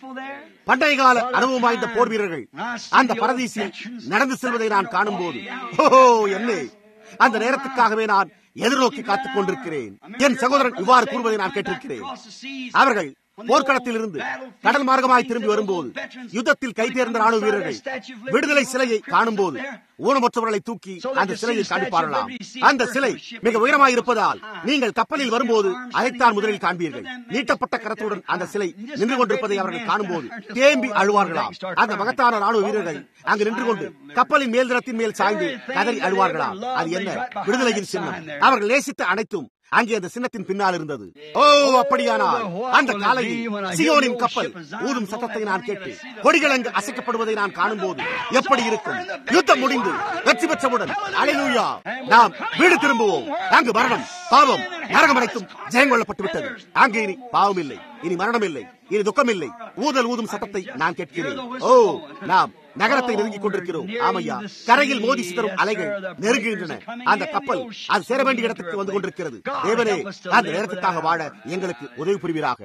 பண்டைய கால அனுபவம் வாய்ந்த போர் வீரர்கள் அந்த பரதீசில் நடந்து செல்வதை நான் காணும் போது ஓஹோ என்ன அந்த நேரத்துக்காகவே நான் எதிர்நோக்கி காத்துக் கொண்டிருக்கிறேன் என் சகோதரன் இவ்வாறு கூறுவதை நான் கேட்டிருக்கிறேன் அவர்கள் போர்க்களத்தில் இருந்து கடல் மார்க்கமாய் திரும்பி வரும்போது யுத்தத்தில் கைதேர்ந்த ராணுவ வீரர்கள் விடுதலை சிலையை காணும் போது ஊனமற்றவர்களை தூக்கி அந்த சிலையை காண்பிப்பார்களாம் அந்த சிலை மிக உயரமாய் இருப்பதால் நீங்கள் கப்பலில் வரும்போது அதைத்தான் முதலில் காண்பீர்கள் நீட்டப்பட்ட கரத்துடன் அந்த சிலை நின்று கொண்டிருப்பதை அவர்கள் காணும்போது தேம்பி அழுவார்களாம் அந்த மகத்தான ராணுவ வீரர்கள் அங்கு நின்று கொண்டு கப்பலின் மேல்தளத்தின் மேல் சாய்ந்து கதறி அழுவார்களாம் அது என்ன விடுதலையின் சின்னம் அவர்கள் நேசித்த அனைத்தும் அங்கே அந்த சின்னத்தின் பின்னால் இருந்தது ஓ அப்படியானால் அந்த காலையில் சியோனின் கப்பல் ஊதும் சத்தத்தை நான் கேட்டு கொடிகள் அங்கு அசைக்கப்படுவதை நான் காணும் போது எப்படி இருக்கும் யுத்தம் முடிந்து வெற்றி பெற்றவுடன் அலையூயா நாம் வீடு திரும்புவோம் அங்கு மரணம் பாவம் நரகம் அனைத்தும் ஜெயம் கொள்ளப்பட்டு விட்டது அங்கே இனி பாவம் இல்லை இனி மரணம் இல்லை இனி துக்கம் இல்லை ஊதல் ஊதும் சத்தத்தை நான் கேட்கிறேன் ஓ நாம் நகரத்தை நெருங்கிக் கொண்டிருக்கிறோம் ஆமையா கரையில் மோதி சிதறும் அலைகள் நெருங்குகின்றன அந்த கப்பல் அது சேர வேண்டிய இடத்துக்கு வந்து கொண்டிருக்கிறது தேவனே அந்த நேரத்துக்காக வாழ எங்களுக்கு உதவி புரிவீராக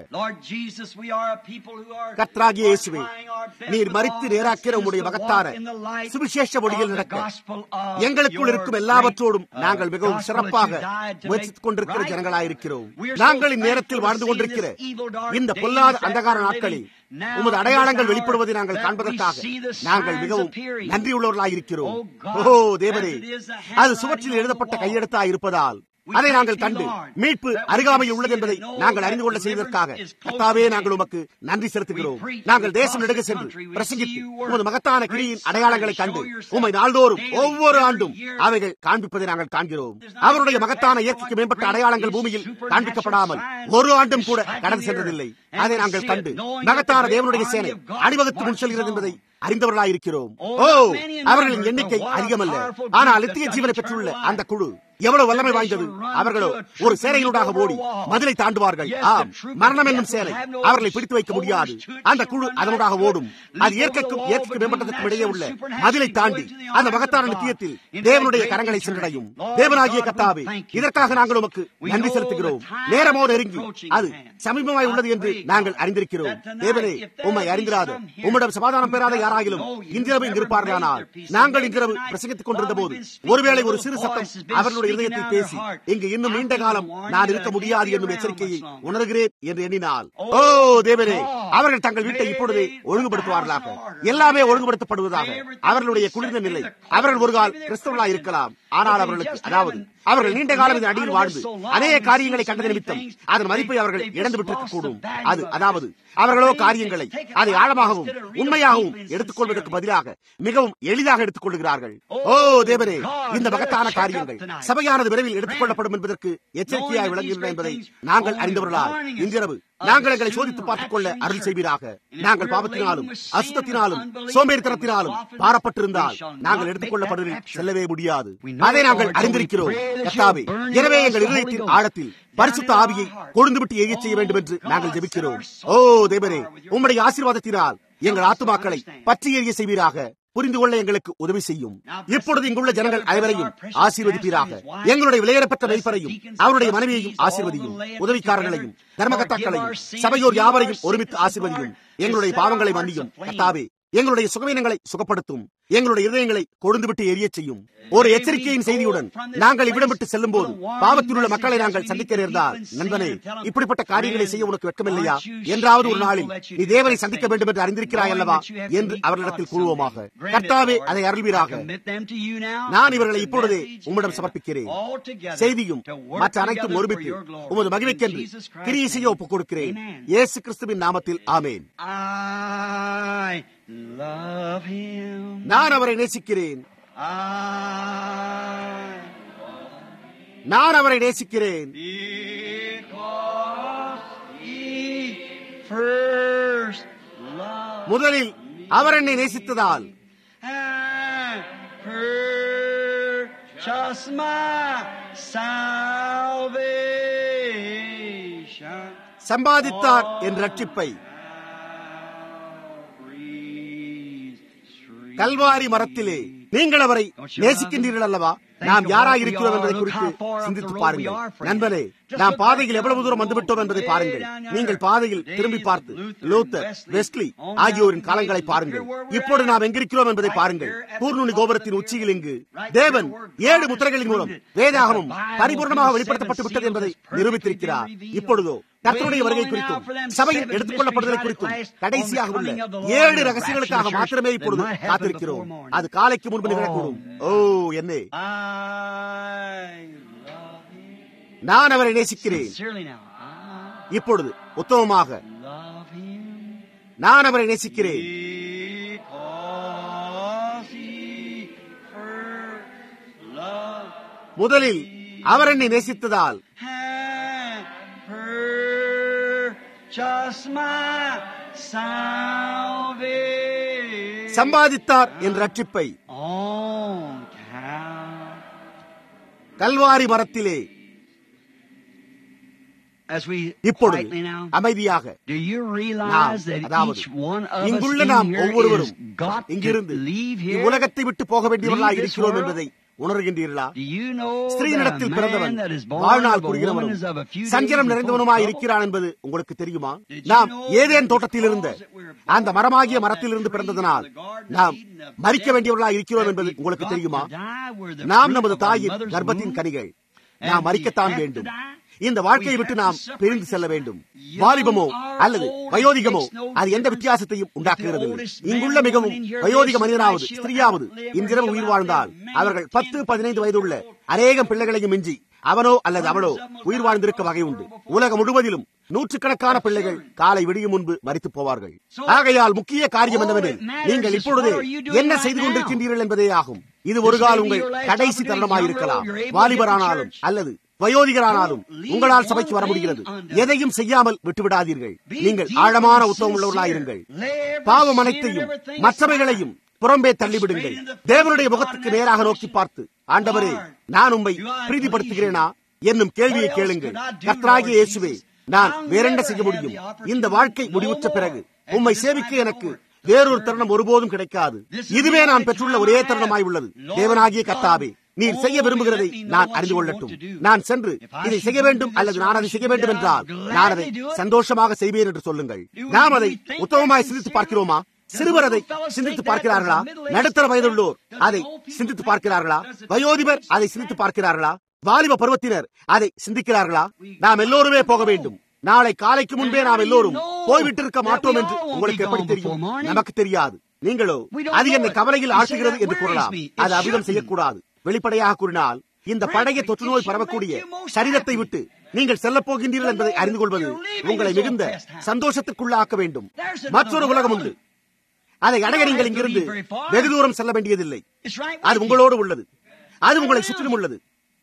கத்ராகிய இயேசுவே நீர் மறித்து நேராக்கிற உங்களுடைய மகத்தான சுவிசேஷ மொழியில் நடக்க எங்களுக்குள் இருக்கும் எல்லாவற்றோடும் நாங்கள் மிகவும் சிறப்பாக முயற்சித்துக் கொண்டிருக்கிற ஜனங்களாயிருக்கிறோம் நாங்கள் இந்நேரத்தில் வாழ்ந்து கொண்டிருக்கிற இந்த பொல்லாத அந்தகார நாட்களில் உமது அடையாளங்கள் வெளிப்படுவதை நாங்கள் காண்பதற்காக நாங்கள் மிகவும் நன்றியுள்ளவர்களாயிருக்கிறோம் ஓ தேவரே அது சுவற்றில் எழுதப்பட்ட கையெழுத்தா இருப்பதால் அதை நாங்கள் கண்டு மீட்பு அருகாமையில் உள்ளது என்பதை நாங்கள் அறிந்து கொள்ள செய்வதற்காக கர்த்தாவே நாங்கள் உமக்கு நன்றி செலுத்துகிறோம் நாங்கள் தேசம் நெடுக சென்று பிரசங்கித்து உமது மகத்தான கிரியின் அடையாளங்களை கண்டு உமை நாள்தோறும் ஒவ்வொரு ஆண்டும் அவைகள் காண்பிப்பதை நாங்கள் காண்கிறோம் அவருடைய மகத்தான இயற்கைக்கு மேம்பட்ட அடையாளங்கள் பூமியில் காண்பிக்கப்படாமல் ஒரு ஆண்டும் கூட கடந்து சென்றதில்லை அதை நாங்கள் கண்டு மகத்தான தேவனுடைய சேனை அணிவகுத்து முன் செல்கிறது என்பதை அறிந்தவர்களாயிருக்கிறோம் ஓ அவர்களின் எண்ணிக்கை அதிகமல்ல ஆனால் நித்திய ஜீவனை பெற்றுள்ள அந்த குழு எவ்வளவு வல்லமை வாய்ந்தது அவர்களோ ஒரு சேனையினூடாக ஓடி மதிலை தாண்டுவார்கள் ஆம் மரணம் என்னும் சேனை அவர்களை பிடித்து வைக்க முடியாது அந்த குழு அதனூடாக ஓடும் அது இயற்கைக்கும் இயற்கைக்கு மேம்பட்டதற்கும் இடையே உள்ள மதிலை தாண்டி அந்த மகத்தான நித்தியத்தில் தேவனுடைய கரங்களை சென்றடையும் தேவனாகிய கத்தாவே இதற்காக நாங்கள் உமக்கு நன்றி செலுத்துகிறோம் நேரமோ நெருங்கி அது சமீபமாய் உள்ளது என்று நாங்கள் அறிந்திருக்கிறோம் தேவனே உம்மை அறிந்திராத உம்மிடம் சமாதானம் பெறாத யாராகிலும் இன்றிரவு இங்கு இருப்பார்களானால் நாங்கள் இன்றிரவு பிரசங்கித்துக் கொண்டிருந்த போது ஒருவேளை ஒரு சிறு சத்தம் அவர்களுடைய இருதயத்தில் பேசி இங்கு இன்னும் நீண்ட காலம் நான் இருக்க முடியாது என்னும் எச்சரிக்கையை உணர்கிறேன் என்று எண்ணினால் ஓ தேவனே அவர்கள் தங்கள் வீட்டை இப்பொழுதே ஒழுங்குபடுத்துவார்களாக எல்லாமே ஒழுங்குபடுத்தப்படுவதாக அவர்களுடைய குளிர்ந்த நிலை அவர்கள் ஒரு கால் கிறிஸ்தவர்களாக இருக்கலாம் ஆனால் அவர்களுக்கு அதாவது அவர்கள் நீண்ட காலம் இதன் அடியில் வாழ்ந்து அநேக காரியங்களை கண்டது நிமித்தம் அதன் மதிப்பை அவர்கள் இழந்து விட்டிருக்க கூடும் அது அதாவது அவர்களோ காரியங்களை அதை ஆழமாகவும் உண்மையாகவும் எடுத்துக்கொள்வதற்கு பதிலாக மிகவும் எளிதாக எடுத்துக் கொள்கிறார்கள் ஓ தேவரே இந்த மகத்தான காரியங்கள் சபையானது விரைவில் எடுத்துக் கொள்ளப்படும் என்பதற்கு எச்சரிக்கையாய் விளங்குகின்றன என்பதை நாங்கள் அறிந்தவர்களால் இன்றிரவு நாங்கள் எங்களை சோதித்து பார்த்துக் கொள்ள அருள் செய்வீராக நாங்கள் பாவத்தினாலும் அசுத்தத்தினாலும் சோம்பேறித்தனத்தினாலும் பாரப்பட்டிருந்தால் நாங்கள் எடுத்துக் கொள்ளப்படுவதில் செல்லவே முடியாது அதை நாங்கள் அறிந்திருக்கிறோம் கத்தாவே எனவே எங்கள் இதயத்தின் ஆழத்தில் பரிசுத்த ஆவியை கொழுந்துவிட்டு எய்ய செய்ய வேண்டும் என்று நாங்கள் ஜெபிக்கிறோம் ஓ தேவரே உம்முடைய ஆசீர்வாதத்தினால் எங்கள் ஆத்துமாக்களை பற்றி எறிய செய்வீராக புரிந்து கொள்ள எங்களுக்கு உதவி செய்யும் இப்பொழுது இங்குள்ள ஜனங்கள் அனைவரையும் ஆசீர்வதிப்பீராக எங்களுடைய விளையாடப்பட்ட மெய்ப்பரையும் அவருடைய மனைவியையும் ஆசீர்வதியும் உதவிக்காரர்களையும் தர்மகத்தாக்களையும் சபையோர் யாவரையும் ஒருமித்து ஆசீர்வதியும் எங்களுடைய பாவங்களை மன்னியும் கத்தாவே எங்களுடைய சுகவீனங்களை சுகப்படுத்தும் எங்களுடைய இதயங்களை கொழுந்துவிட்டு எரிய செய்யும் ஒரு எச்சரிக்கையின் செய்தியுடன் நாங்கள் இவ்விடம் விட்டு செல்லும் போது பாவத்தில் உள்ள மக்களை நாங்கள் சந்திக்க நேர்ந்தால் நண்பனே இப்படிப்பட்ட காரியங்களை செய்ய உனக்கு வெட்கமில்லையா என்றாவது ஒரு நாளில் நீ தேவனை சந்திக்க வேண்டும் என்று அறிந்திருக்கிறாய் அல்லவா என்று அவர்களிடத்தில் கூறுவோமாக கர்த்தாவே அதை அருள்வீராக நான் இவர்களை இப்பொழுதே உம்மிடம் சமர்ப்பிக்கிறேன் செய்தியும் மற்ற அனைத்தும் ஒருமித்து உமது மகிழ்ச்சிக்கென்று கிரியை செய்ய ஒப்புக் கொடுக்கிறேன் இயேசு கிறிஸ்துவின் நாமத்தில் ஆமேன் நான் அவரை நேசிக்கிறேன் நான் அவரை நேசிக்கிறேன் முதலில் அவர் என்னை நேசித்ததால் சம்பாதித்தார் என் ரட்சிப்பை கல்வாரி மரத்திலே நீங்கள் அவரை நேசிக்கின்றீர்கள் அல்லவா நாம் யாராக இருக்கிறோம் என்பதை குறித்து சிந்தித்து பாருங்கள் நண்பனே நாம் பாதையில் எவ்வளவு தூரம் வந்துவிட்டோம் என்பதை பாருங்கள் நீங்கள் பாதையில் திரும்பி பார்த்து லூத்தர் வெஸ்ட்லி ஆகியோரின் காலங்களை பாருங்கள் இப்பொழுது நாம் எங்கிருக்கிறோம் என்பதை பாருங்கள் பூர்ணுனி கோபுரத்தின் உச்சியில் இங்கு தேவன் ஏழு முத்திரைகளின் மூலம் வேதாகமும் பரிபூர்ணமாக வெளிப்படுத்தப்பட்டு விட்டது என்பதை நிரூபித்திருக்கிறார் இப்பொழுதோ கர்த்தருடைய வருகை குறித்தும் சபையில் எடுத்துக் கொள்ளப்படுதலை குறித்தும் கடைசியாக உள்ள ஏழு ரகசியங்களுக்காக மாத்திரமே இப்பொழுது காத்திருக்கிறோம் அது காலைக்கு முன்பு நிகழக்கூடும் ஓ என்னே நான் அவரை நேசிக்கிறேன் இப்பொழுது உத்தமமாக நான் அவரை நேசிக்கிறேன் முதலில் அவர் என்னை நேசித்ததால் சம்பாதித்தார் என்ற ரட்சிப்பை கல்வாரி மரத்திலே as we இப்பொழுது quietly now, அமைதியாக do you நாம் realize that அதாவது each one of us இங்குள்ள in நாம் here ஒவ்வொருவரும் is got to இங்கிருந்து leave here? உலகத்தை விட்டு போக வேண்டியவர்களாக leave this இருக்கிறோம் world? என்பதை உணர்கின்றீர்களா Do you know that a ஸ்திரீனிடத்தில் பிறந்தவன் man that is born வாழ்நாள் of a woman புரிகிறவனும் is of a few days சஞ்சலம் before நிறைந்தவனுமாய் trouble? இருக்கிறான் என்பது உங்களுக்கு தெரியுமா Did you நாம் know ஏதேன் that தோட்டத்தில் இருந்த because that we're born அந்த மரமாகிய of that மரத்திலிருந்து tree பிறந்ததனால் from the garden of நாம் Eden of மறிக்க death வேண்டியவர்களாக இருக்கிறோம் that என்பது we've உங்களுக்கு got தெரியுமா to die, we're the நாம் fruit நமது of our தாயின் mother's கர்ப்பத்தின் womb. கனிகள் And நாம் we மறிக்கத்தான் have to வேண்டும் die. இந்த வாழ்க்கையை We விட்டு have to நாம் separate பிரிந்து this செல்ல life. வேண்டும் Young வாலிபமோ or அல்லது old, வயோதிகமோ makes no அது எந்த difference. வித்தியாசத்தையும் உண்டாக்குகிறது If the oldest man இங்குள்ள or மிகவும் woman in here வயோதிக lives மனிதனாவது tonight, she'll ஸ்திரீயாவது outlive or இன்றிரவு he'll உயிர் outlive வாழ்ந்தால் many அவர்கள் 10, பத்து பதினைந்து 15 வயதுள்ள years old. அநேகம் பிள்ளைகளையும் மிஞ்சி அவனோ அல்லது அவளோ உயிர் வாழ்ந்திருக்க வகை உண்டு உலகம் முழுவதிலும் நூற்றுக்கணக்கான பிள்ளைகள் காலை விடியும் முன்பு மறித்து போவார்கள் ஆகையால் முக்கிய காரியம் என்னவெனில் நீங்கள் இப்பொழுதே என்ன செய்து கொண்டிருக்கின்றீர்கள் என்பதே ஆகும் இது ஒரு கால் உங்கள் கடைசி தருணமாயிருக்கலாம் வாலிபரானாலும் அல்லது வயோதிகரானாலும் உங்களால் சபைக்கு வர முடிகிறது எதையும் செய்யாமல் விட்டுவிடாதீர்கள் நீங்கள் ஆழமான உத்தவம் உள்ளவர்களாயிருங்கள் பாவம் அனைத்தையும் மற்றவைகளையும் புறம்பே தள்ளிவிடுங்கள் தேவனுடைய முகத்துக்கு நேராக நோக்கி பார்த்து ஆண்டவரே நான் உம்மை பிரீதிப்படுத்துகிறேனா என்னும் கேள்வியை கேளுங்கள் கர்த்தராகிய இயேசுவே நான் வேறென்ன செய்ய முடியும் இந்த வாழ்க்கை முடிவுற்ற பிறகு உம்மை சேவிக்க எனக்கு வேறொரு தருணம் ஒருபோதும் கிடைக்காது இதுவே நான் பெற்றுள்ள ஒரே தருணமாய் உள்ளது தேவனாகிய கர்த்தாவே நீர் செய்ய விரும்புகிறதை நான் அறிந்து கொள்ளட்டும் நான் சென்று இதை செய்ய வேண்டும் அல்லது நான் அதை செய்ய வேண்டும் என்றால் நான் அதை சந்தோஷமாக செய்வேன் என்று சொல்லுங்கள் நாம் அதை உத்தமமாய் சிந்தித்து பார்க்கிறோமா சிறுவர் அதை சிந்தித்து பார்க்கிறார்களா நடுத்தர வயதுள்ளோர் அதை சிந்தித்து பார்க்கிறார்களா வயோதிபர் அதை சிந்தித்து பார்க்கிறார்களா வாலிப பருவத்தினர் அதை சிந்திக்கிறார்களா நாம் எல்லோருமே போக வேண்டும் நாளை காலைக்கு முன்பே நாம் எல்லோரும் போய்விட்டிருக்க மாட்டோம் என்று உங்களுக்கு எப்படி தெரியும் நமக்கு தெரியாது நீங்களோ அது என்னை கவலையில் ஆழ்த்துகிறது என்று கூறலாம் அது அவிதம் செய்யக்கூடாது வெளிப்படையாக கூறினால் இந்த பழைய தொற்று நோய் பரவக்கூடிய சரீரத்தை விட்டு நீங்கள் செல்லப் போகின்றீர்கள் என்பதை அறிந்து கொள்வது உங்களை மிகுந்த சந்தோஷத்துக்குள்ளாக்க வேண்டும் மற்றொரு உலகம் உண்டு அதை அடைய நீங்கள் இங்கிருந்து வெகு தூரம் செல்ல வேண்டியதில்லை அது உங்களோடு உள்ளது அது உங்களை சுற்றிலும் உள்ளது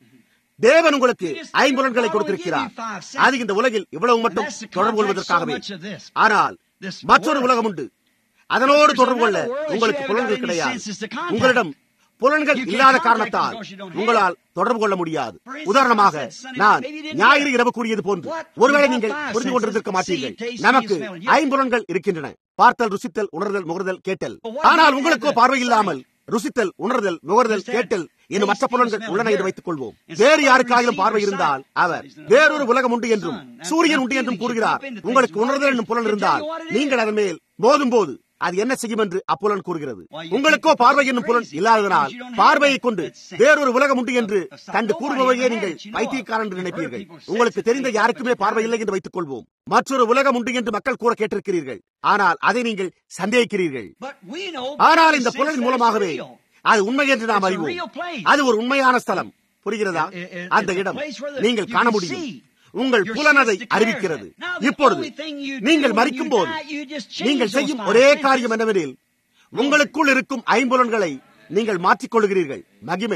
தேவன் உங்களுக்கு ஐம்புலன்களை கொடுத்திருக்கிறார் அது இந்த உலகில் இவ்வளவு மட்டும் தொடர்பு கொள்வதற்காகவே ஆனால் மற்றொரு உலகம் உண்டு அதனோடு தொடர்பு கொள்ள உங்களுக்கு புலன்கள் கிடையாது உங்களிடம் புலன்கள் இல்லாத காரணத்தால் உங்களால் தொடர்பு கொள்ள முடியாது உதாரணமாக நான் ஞாயிறு இரவு கூறியது போன்று ஒருவேளை நீங்கள் புரிந்து கொண்டிருந்திருக்க மாட்டீர்கள் நமக்கு ஐம்புலன்கள் இருக்கின்றன பார்த்தல் ருசித்தல் உணர்தல் முகர்தல் கேட்டல் ஆனால் உங்களுக்கோ பார்வை இல்லாமல் ருசித்தல் உணர்தல் நுகர்தல் கேட்டல் என்னும் மற்ற புலன்கள் உள்ளன என்று வைத்துக் கொள்வோம் வேறு யாருக்காயிலும் பார்வை இருந்தால் அவர் வேறொரு உலகம் உண்டு என்றும் சூரியன் உண்டு என்றும் கூறுகிறார் உங்களுக்கு உணர்தல் என்னும் புலன் இருந்தால் நீங்கள் அதன் மேல் மோதும் போது அது என்ன செய்யும் என்று அப்புலன் கூறுகிறது உங்களுக்கோ பார்வை என்னும் புலன் இல்லாததனால் பார்வையை கொண்டு வேறொரு உலகம் உண்டு என்று கண்டு கூறுபவையே நீங்கள் பைத்தியக்காரன் என்று நினைப்பீர்கள் உங்களுக்கு தெரிந்த யாருக்குமே பார்வை இல்லை என்று வைத்துக் கொள்வோம் மற்றொரு உலகம் உண்டு என்று மக்கள் கூற கேட்டிருக்கிறீர்கள் ஆனால் அதை நீங்கள் சந்தேகிக்கிறீர்கள் ஆனால் இந்த புலனின் மூலமாகவே அது உண்மை என்று நாம் அறிவோம் அது ஒரு உண்மையான ஸ்தலம் புரிகிறதா அந்த இடம் நீங்கள் காண முடியும் உங்கள் புலனதை அறிவிக்கிறது இப்பொழுது நீங்கள் மறிக்கும் போது நீங்கள் செய்யும் ஒரே காரியம் என்னவெனில் உங்களுக்குள் இருக்கும் ஐம்புலன்களை நீங்கள் மாற்றிக்கொள்கிறீர்கள் மகிமை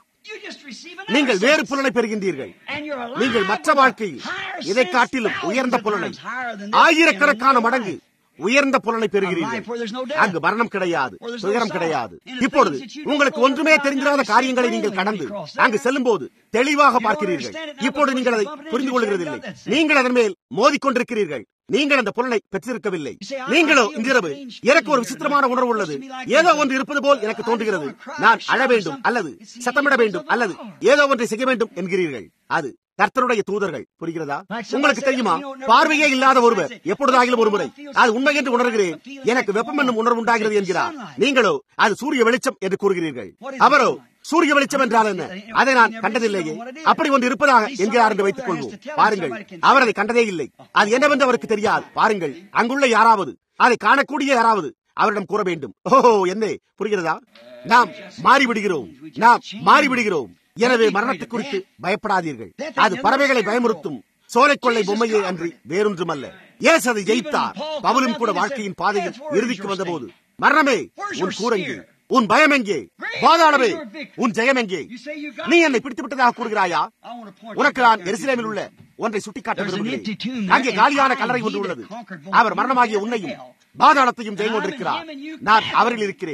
நீங்கள் வேறு புலனை பெறுகின்றீர்கள் நீங்கள் மற்ற வாழ்க்கையில் இதை காட்டிலும் உயர்ந்த புலனை ஆயிரக்கணக்கான மடங்கு உயர்ந்த புலனை பெறுகிறீர்கள் அங்கு மரணம் கிடையாது துயரம் கிடையாது இப்பொழுது உங்களுக்கு ஒன்றுமே தெரிந்திராத காரியங்களை நீங்கள் கடந்து அங்கு செல்லும் போது தெளிவாக பார்க்கிறீர்கள் இப்பொழுது நீங்கள் அதை புரிந்து கொள்கிறதில்லை நீங்கள் அதன் மேல் மோதிக்கொண்டிருக்கிறீர்கள் நீங்கள் அந்த புலனை பெற்றிருக்கவில்லை நீங்களோ இன்றிரவு எனக்கு ஒரு விசித்திரமான உணர்வு உள்ளது ஏதோ ஒன்று இருப்பது போல் எனக்கு தோன்றுகிறது நான் அழ வேண்டும் அல்லது சத்தமிட வேண்டும் அல்லது ஏதோ ஒன்றை செய்ய வேண்டும் என்கிறீர்கள் அது கர்த்தருடைய தூதர்கள் புரிகிறதா உங்களுக்கு தெரியுமா பார்வையே இல்லாத ஒருவர் எப்பொழுதாகிலும் ஒரு முறை அது உண்மை என்று உணர்கிறேன் எனக்கு வெப்பம் என்னும் உணர்வு உண்டாகிறது என்கிறார் நீங்களோ அது சூரிய வெளிச்சம் என்று கூறுகிறீர்கள் அவரோ சூரிய வெளிச்சம் என்றால் என்ன அதை நான் கண்டதில்லையே அப்படி ஒன்று இருப்பதாக என்கிறார் என்று வைத்துக் கொள்வோம் பாருங்கள் அவர் அதை கண்டதே இல்லை அது என்னவென்று அவருக்கு தெரியாது பாருங்கள் அங்குள்ள யாராவது அதை காணக்கூடிய யாராவது அவரிடம் கூற வேண்டும் ஓஹோ என்ன புரிகிறதா நாம் மாறிவிடுகிறோம் நாம் மாறிவிடுகிறோம் எனவே மரணத்தை குறித்து பயப்படாதீர்கள் அது பறவைகளை பயமுறுத்தும் சோலை கொள்ளை பொம்மையே அன்றி வேறொன்றுமல்ல ஏசு அதை ஜெயித்தார் பவுலும் கூட வாழ்க்கையின் பாதையில் இறுதிக்கு வந்தபோது மரணமே உன் கூறெங்கே உன் பயம் எங்கே பாதாளமே உன் ஜெயம் எங்கே நீ என்னை பிடித்து விட்டதாக கூறுகிறாயா உனக்கு நான் எருசலேமில் உள்ள ஒன்றை சுட்டிக்காட்ட விரும்புகிறேன் அங்கே காலியான கல்லறை ஒன்று உள்ளது அவர் மரணமாகிய உன்னையும் பாதாளத்தையும் ஜெயம் கொண்டிருக்கிறார் நான் அவரில் இருக்கிறேன்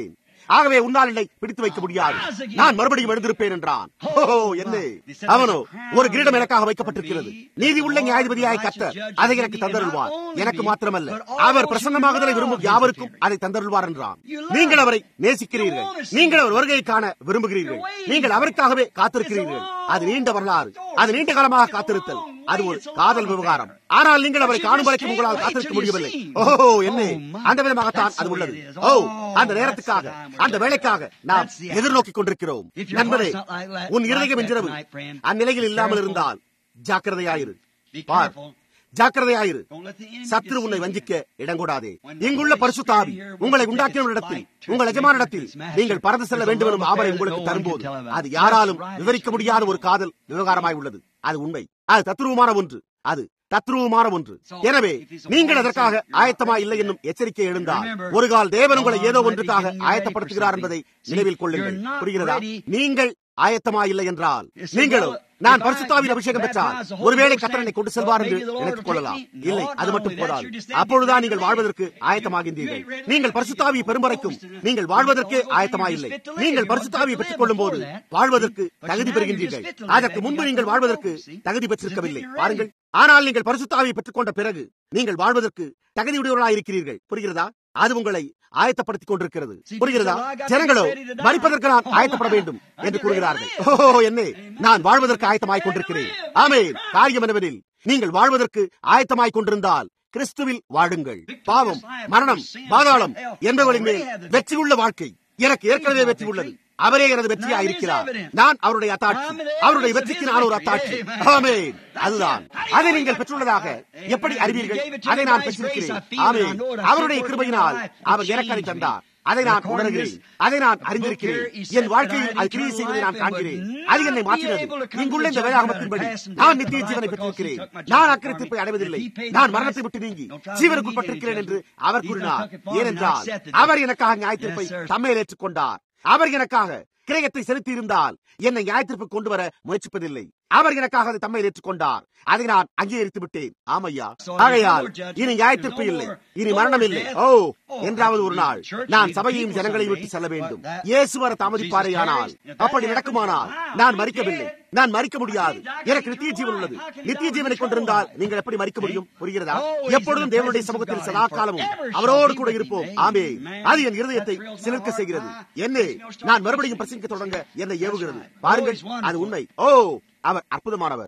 ஆகவே உன்னால் என்னை பிடித்து வைக்க முடியாது நான் மறுபடியும் எழுந்திருப்பேன் என்றான் ஓஹோ என்ன அவனோ ஒரு கிரீடம் எனக்காக வைக்கப்பட்டிருக்கிறது நீதி உள்ள நியாயாதிபதியாய் கத்தர் அதை எனக்கு தந்தருள்வார் எனக்கு மாத்திரமல்ல அவர் பிரசன்னமாகுதலை விரும்பும் யாவருக்கும் அதை தந்தருள்வார் என்றான் நீங்கள் அவரை நேசிக்கிறீர்கள் நீங்கள் அவர் வருகையை காண விரும்புகிறீர்கள் நீங்கள் அவருக்காகவே காத்திருக்கிறீர்கள் அது நீண்ட வரலாறு அது நீண்ட காலமாக காத்திருத்தல் அது ஒரு காதல் விவகாரம் ஆனால் நீங்கள் அவரை காணும் வரைக்கும் உங்களால் காத்திருக்க முடியவில்லை ஓஹோ என்ன அந்த விதமாகத்தான் அது உள்ளது ஓ அந்த நேரத்துக்காக அந்த வேலைக்காக நாம் எதிர்நோக்கிக் கொண்டிருக்கிறோம் நண்பரே உன் இருதயம் என்றிரவு அந்நிலையில் இல்லாமல் இருந்தால் ஜாக்கிரதையாயிரு பார் ஜாக்கிரதையாயிரு சத்ரு உன்னை வஞ்சிக்க இடங்கூடாதே இங்குள்ள பரிசுத்தாவி உங்களை உண்டாக்கினவரிடத்தில் உங்கள் எஜமானிடத்தில் நீங்கள் பறந்து செல்ல வேண்டும் எனும் ஆவரை உங்களுக்கு தரும்போது அது யாராலும் விவரிக்க முடியாத ஒரு காதல் விவகாரமாய் உள்ளது அது உண்மை அது தத்ரூபமான ஒன்று அது தத்ரூபமான ஒன்று எனவே நீங்கள் அதற்காக ஆயத்தமா இல்லை என்னும் எச்சரிக்கை எழுந்தால் ஒரு கால் தேவன் உங்களை ஏதோ ஒன்றுக்காக ஆயத்தப்படுத்துகிறார் என்பதை நினைவில் கொள்ளுங்கள் புரிகிறதா நீங்கள் ஆயத்தமா இல்லை என்றால் நீங்களும் நான் பரிசுத்தாவின் அபிஷேகம் பெற்றால் ஒருவேளை கத்தரனை கொண்டு செல்வார் என்று நினைத்துக் கொள்ளலாம் இல்லை அது மட்டும் போதாது அப்பொழுதுதான் நீங்கள் வாழ்வதற்கு ஆயத்தமாகின்றீர்கள் நீங்கள் பரிசுத்தாவியை பெரும்பறைக்கும் நீங்கள் வாழ்வதற்கே ஆயத்தமா இல்லை நீங்கள் பரிசுத்தாவியை பெற்றுக் கொள்ளும் போது வாழ்வதற்கு தகுதி பெறுகின்றீர்கள் அதற்கு முன்பு நீங்கள் வாழ்வதற்கு தகுதி பெற்றிருக்கவில்லை பாருங்கள் ஆனால் நீங்கள் பரிசுத்தாவியை பெற்றுக் கொண்ட பிறகு நீங்கள் வாழ்வதற்கு தகுதியுடையவர்களாக இருக்கிறீர்கள் புரிகிறதா அது உங்களை ஆயத்தப்படுத்திக் கொண்டிருக்கிறது புரிகிறதா ஜனங்களோ மறிப்பதற்கு நான் ஆயத்தப்பட வேண்டும் என்று கூறுகிறார்கள் ஓஹோ என்ன நான் வாழ்வதற்கு ஆயத்தமாய் கொண்டிருக்கிறேன் ஆமே காரியம் என்னவெனில் நீங்கள் வாழ்வதற்கு ஆயத்தமாய் கொண்டிருந்தால் கிறிஸ்துவில் வாழுங்கள் பாவம் மரணம் பாதாளம் என்பவர்களின் மேல் வெற்றியுள்ள வாழ்க்கை எனக்கு ஏற்கனவே வெற்றி உள்ளது அவரே எனது வெற்றியா இருக்கிறார் நான் அவருடைய அத்தாட்சி அவருடைய வெற்றிக்கு நான் ஒரு அத்தாட்சி ஆமே அதுதான் அதை நீங்கள் பெற்றுள்ளதாக எப்படி அறிவீர்கள் அதை நான் பெற்றிருக்கிறேன் ஆமே அவருடைய கிருபையினால் அவர் எனக்கு அதை தந்தார் அதை நான் உணர்கிறேன் அதை நான் அறிந்திருக்கிறேன் என் வாழ்க்கையில் அது கிரியை செய்வதை நான் காண்கிறேன் அது என்னை மாற்றினது இங்குள்ள இந்த வேதாகமத்தின்படி நான் நித்திய ஜீவனை பெற்றிருக்கிறேன் நான் அக்கறை தீர்ப்பை அடைவதில்லை நான் மரணத்தை விட்டு நீங்கி ஜீவனுக்குள் பட்டிருக்கிறேன் என்று அவர் கூறினார் ஏனென்றால் அவர் எனக்காக நியாயத்தீர்ப்பை தம்மையில் ஏற்றுக்கொண்டார் அவர் எனக்காக கிரயத்தை செலுத்தி இருந்தால் என்னை நியாயத்திற்கு கொண்டு வர முயற்சிப்பதில்லை அவர் எனக்காக அதை தம்மை ஏற்றுக்கொண்டார் அதை நான் அங்கீகரித்து விட்டேன் ஆமையா ஆகையால் இனி நியாயத்திற்கு இல்லை இனி மரணம் இல்லை ஓ என்றாவது ஒரு நாள் நான் சபையையும் ஜனங்களையும் விட்டு செல்ல வேண்டும் இயேசு வர தாமதிப்பாரையானால் அப்படி நடக்குமானால் நான் மறிக்கவில்லை நான் மறிக்க முடியாது எனக்கு நித்திய ஜீவன் உள்ளது நித்திய ஜீவனை கொண்டிருந்தால் நீங்கள் எப்படி மறிக்க முடியும் புரிகிறதா எப்பொழுதும் தேவனுடைய சமூகத்தில் சதா காலமும் அவரோடு கூட இருப்போம் ஆமே அது என் இருதயத்தை சிலிர்க்க செய்கிறது என்னே நான் மறுபடியும் பிரசங்கிக்க தொடங்க என்னை ஏவுகிறது பாருங்கள் அது உண்மை ஓ அவர் அற்புதமானவர்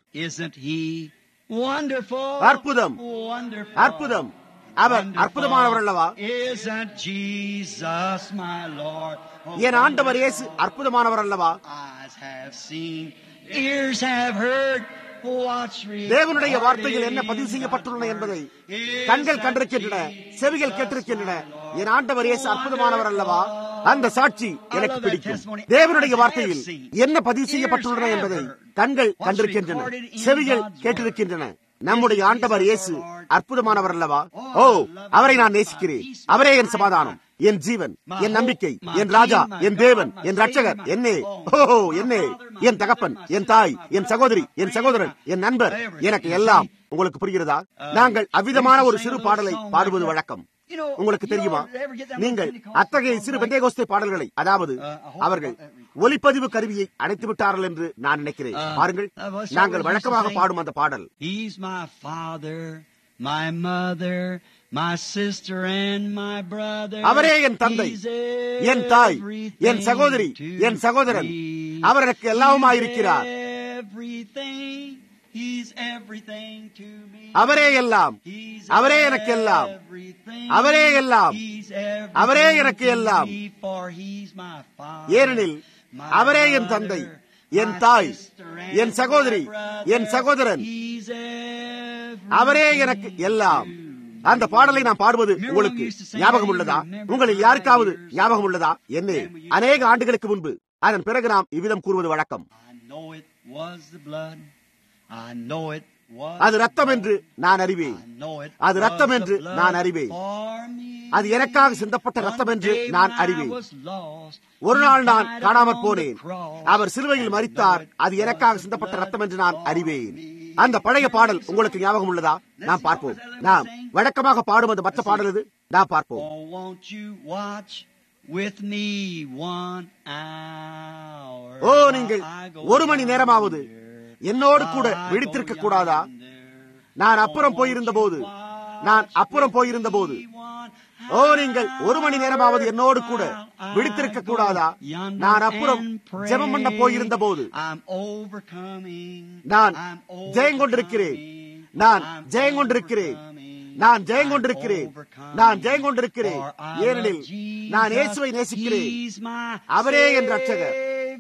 அற்புதம் அற்புதம் அவர் அற்புதமானவர் அல்லவா என் ஆண்டவர் இயேசு அற்புதமானவர் அல்லவா தேவனுடைய வார்த்தையில் என்ன பதிவு செய்யப்பட்டுள்ளன என்பதை கண்கள் கண்டிருக்கின்றன செவிகள் கேட்டிருக்கின்றன என் ஆண்டவர் இயேசு அற்புதமானவர் அல்லவா அந்த சாட்சி எனக்கு பிடிக்கும் தேவனுடைய வார்த்தையில் என்ன பதிவு செய்யப்பட்டுள்ளன என்பதை கண்கள் கண்டிருக்கின்றன செவிகள் கேட்டிருக்கின்றன நம்முடைய ஆண்டவர் இயேசு அற்புதமானவர் அல்லவா ஓ அவரை நான் நேசிக்கிறேன் அவரே என் சமாதானம் என் ஜீவன் என் நம்பிக்கை என் ராஜா என் தேவன் என் ரட்சகர் என்னே ஓ என்னே என் தகப்பன் என் தாய் என் சகோதரி என் சகோதரன் என் நண்பர் எனக்கு எல்லாம் உங்களுக்கு புரிகிறதா நாங்கள் அவ்விதமான ஒரு சிறு பாடலை பாடுவது வழக்கம் உங்களுக்கு தெரியுமா நீங்கள் அத்தகைய சிறு பெந்தேகோஸ்தே பாடல்களை அதாவது அவர்கள் ஒலிப்பதிவு கருவியை அணைத்து விட்டார்கள் என்று நான் நினைக்கிறேன் பாருங்கள் நாங்கள் வழக்கமாக பாடும் அந்த பாடல் அவரே என் தந்தை என் தாய் என் சகோதரி என் சகோதரன் அவர் எனக்கு எல்லாவுமாயிருக்கிறார் அவரே எல்லாம் அவரே எனக்கு எல்லாம் அவரே எல்லாம் அவரே எனக்கு எல்லாம் ஏனெனில் அவரே என் தந்தை என் தாய் என் சகோதரி என் சகோதரன் அவரே எனக்கு எல்லாம் அந்த பாடலை நான் பாடுவது உங்களுக்கு ஞாபகம் உள்ளதா உங்களில் யாருக்காவது ஞாபகம் உள்ளதா என்ன அநேக ஆண்டுகளுக்கு முன்பு அதன் பிறகு நாம் இவ்விதம் கூறுவது வழக்கம் அது ரத்தம் என்று நான் அறிவேன் அது ரத்தம் என்று நான் அறிவேன் அது எனக்காக சிந்தப்பட்ட ரத்தம் என்று நான் அறிவேன் ஒரு நாள் நான் காணாமற் போனேன் அவர் சிலுவையில் மறித்தார் அது எனக்காக சிந்தப்பட்ட ரத்தம் என்று நான் அறிவேன் அந்த பழைய பாடல் உங்களுக்கு ஞாபகம் உள்ளதா நாம் பார்ப்போம் நாம் வழக்கமாக பாடும் அந்த மற்ற பாடல் இது நாம் பார்ப்போம் with me one hour. ஓ நீங்கள் ஒரு மணி நேரமாவது என்னோடு கூட விழித்திருக்க கூடாதா நான் அப்புறம் போயிருந்த போது நான் அப்புறம் போயிருந்த போது ஓ நீங்கள் ஒரு மணி நேரமாவது என்னோடு கூட விழித்திருக்க கூடாதா நான் அப்புறம் ஜெபம் பண்ண போயிருந்த போது நான் ஜெயங்கொண்டிருக்கிறேன் நான் ஜெயங்கொண்டிருக்கிறேன் நான் ஜெயங்கொண்டிருக்கிறேன் நான் ஜெயங்கொண்டிருக்கிறேன் ஏனெனில் நான் இயேசுவை நேசிக்கிறேன் அவரே என் ரட்சகர்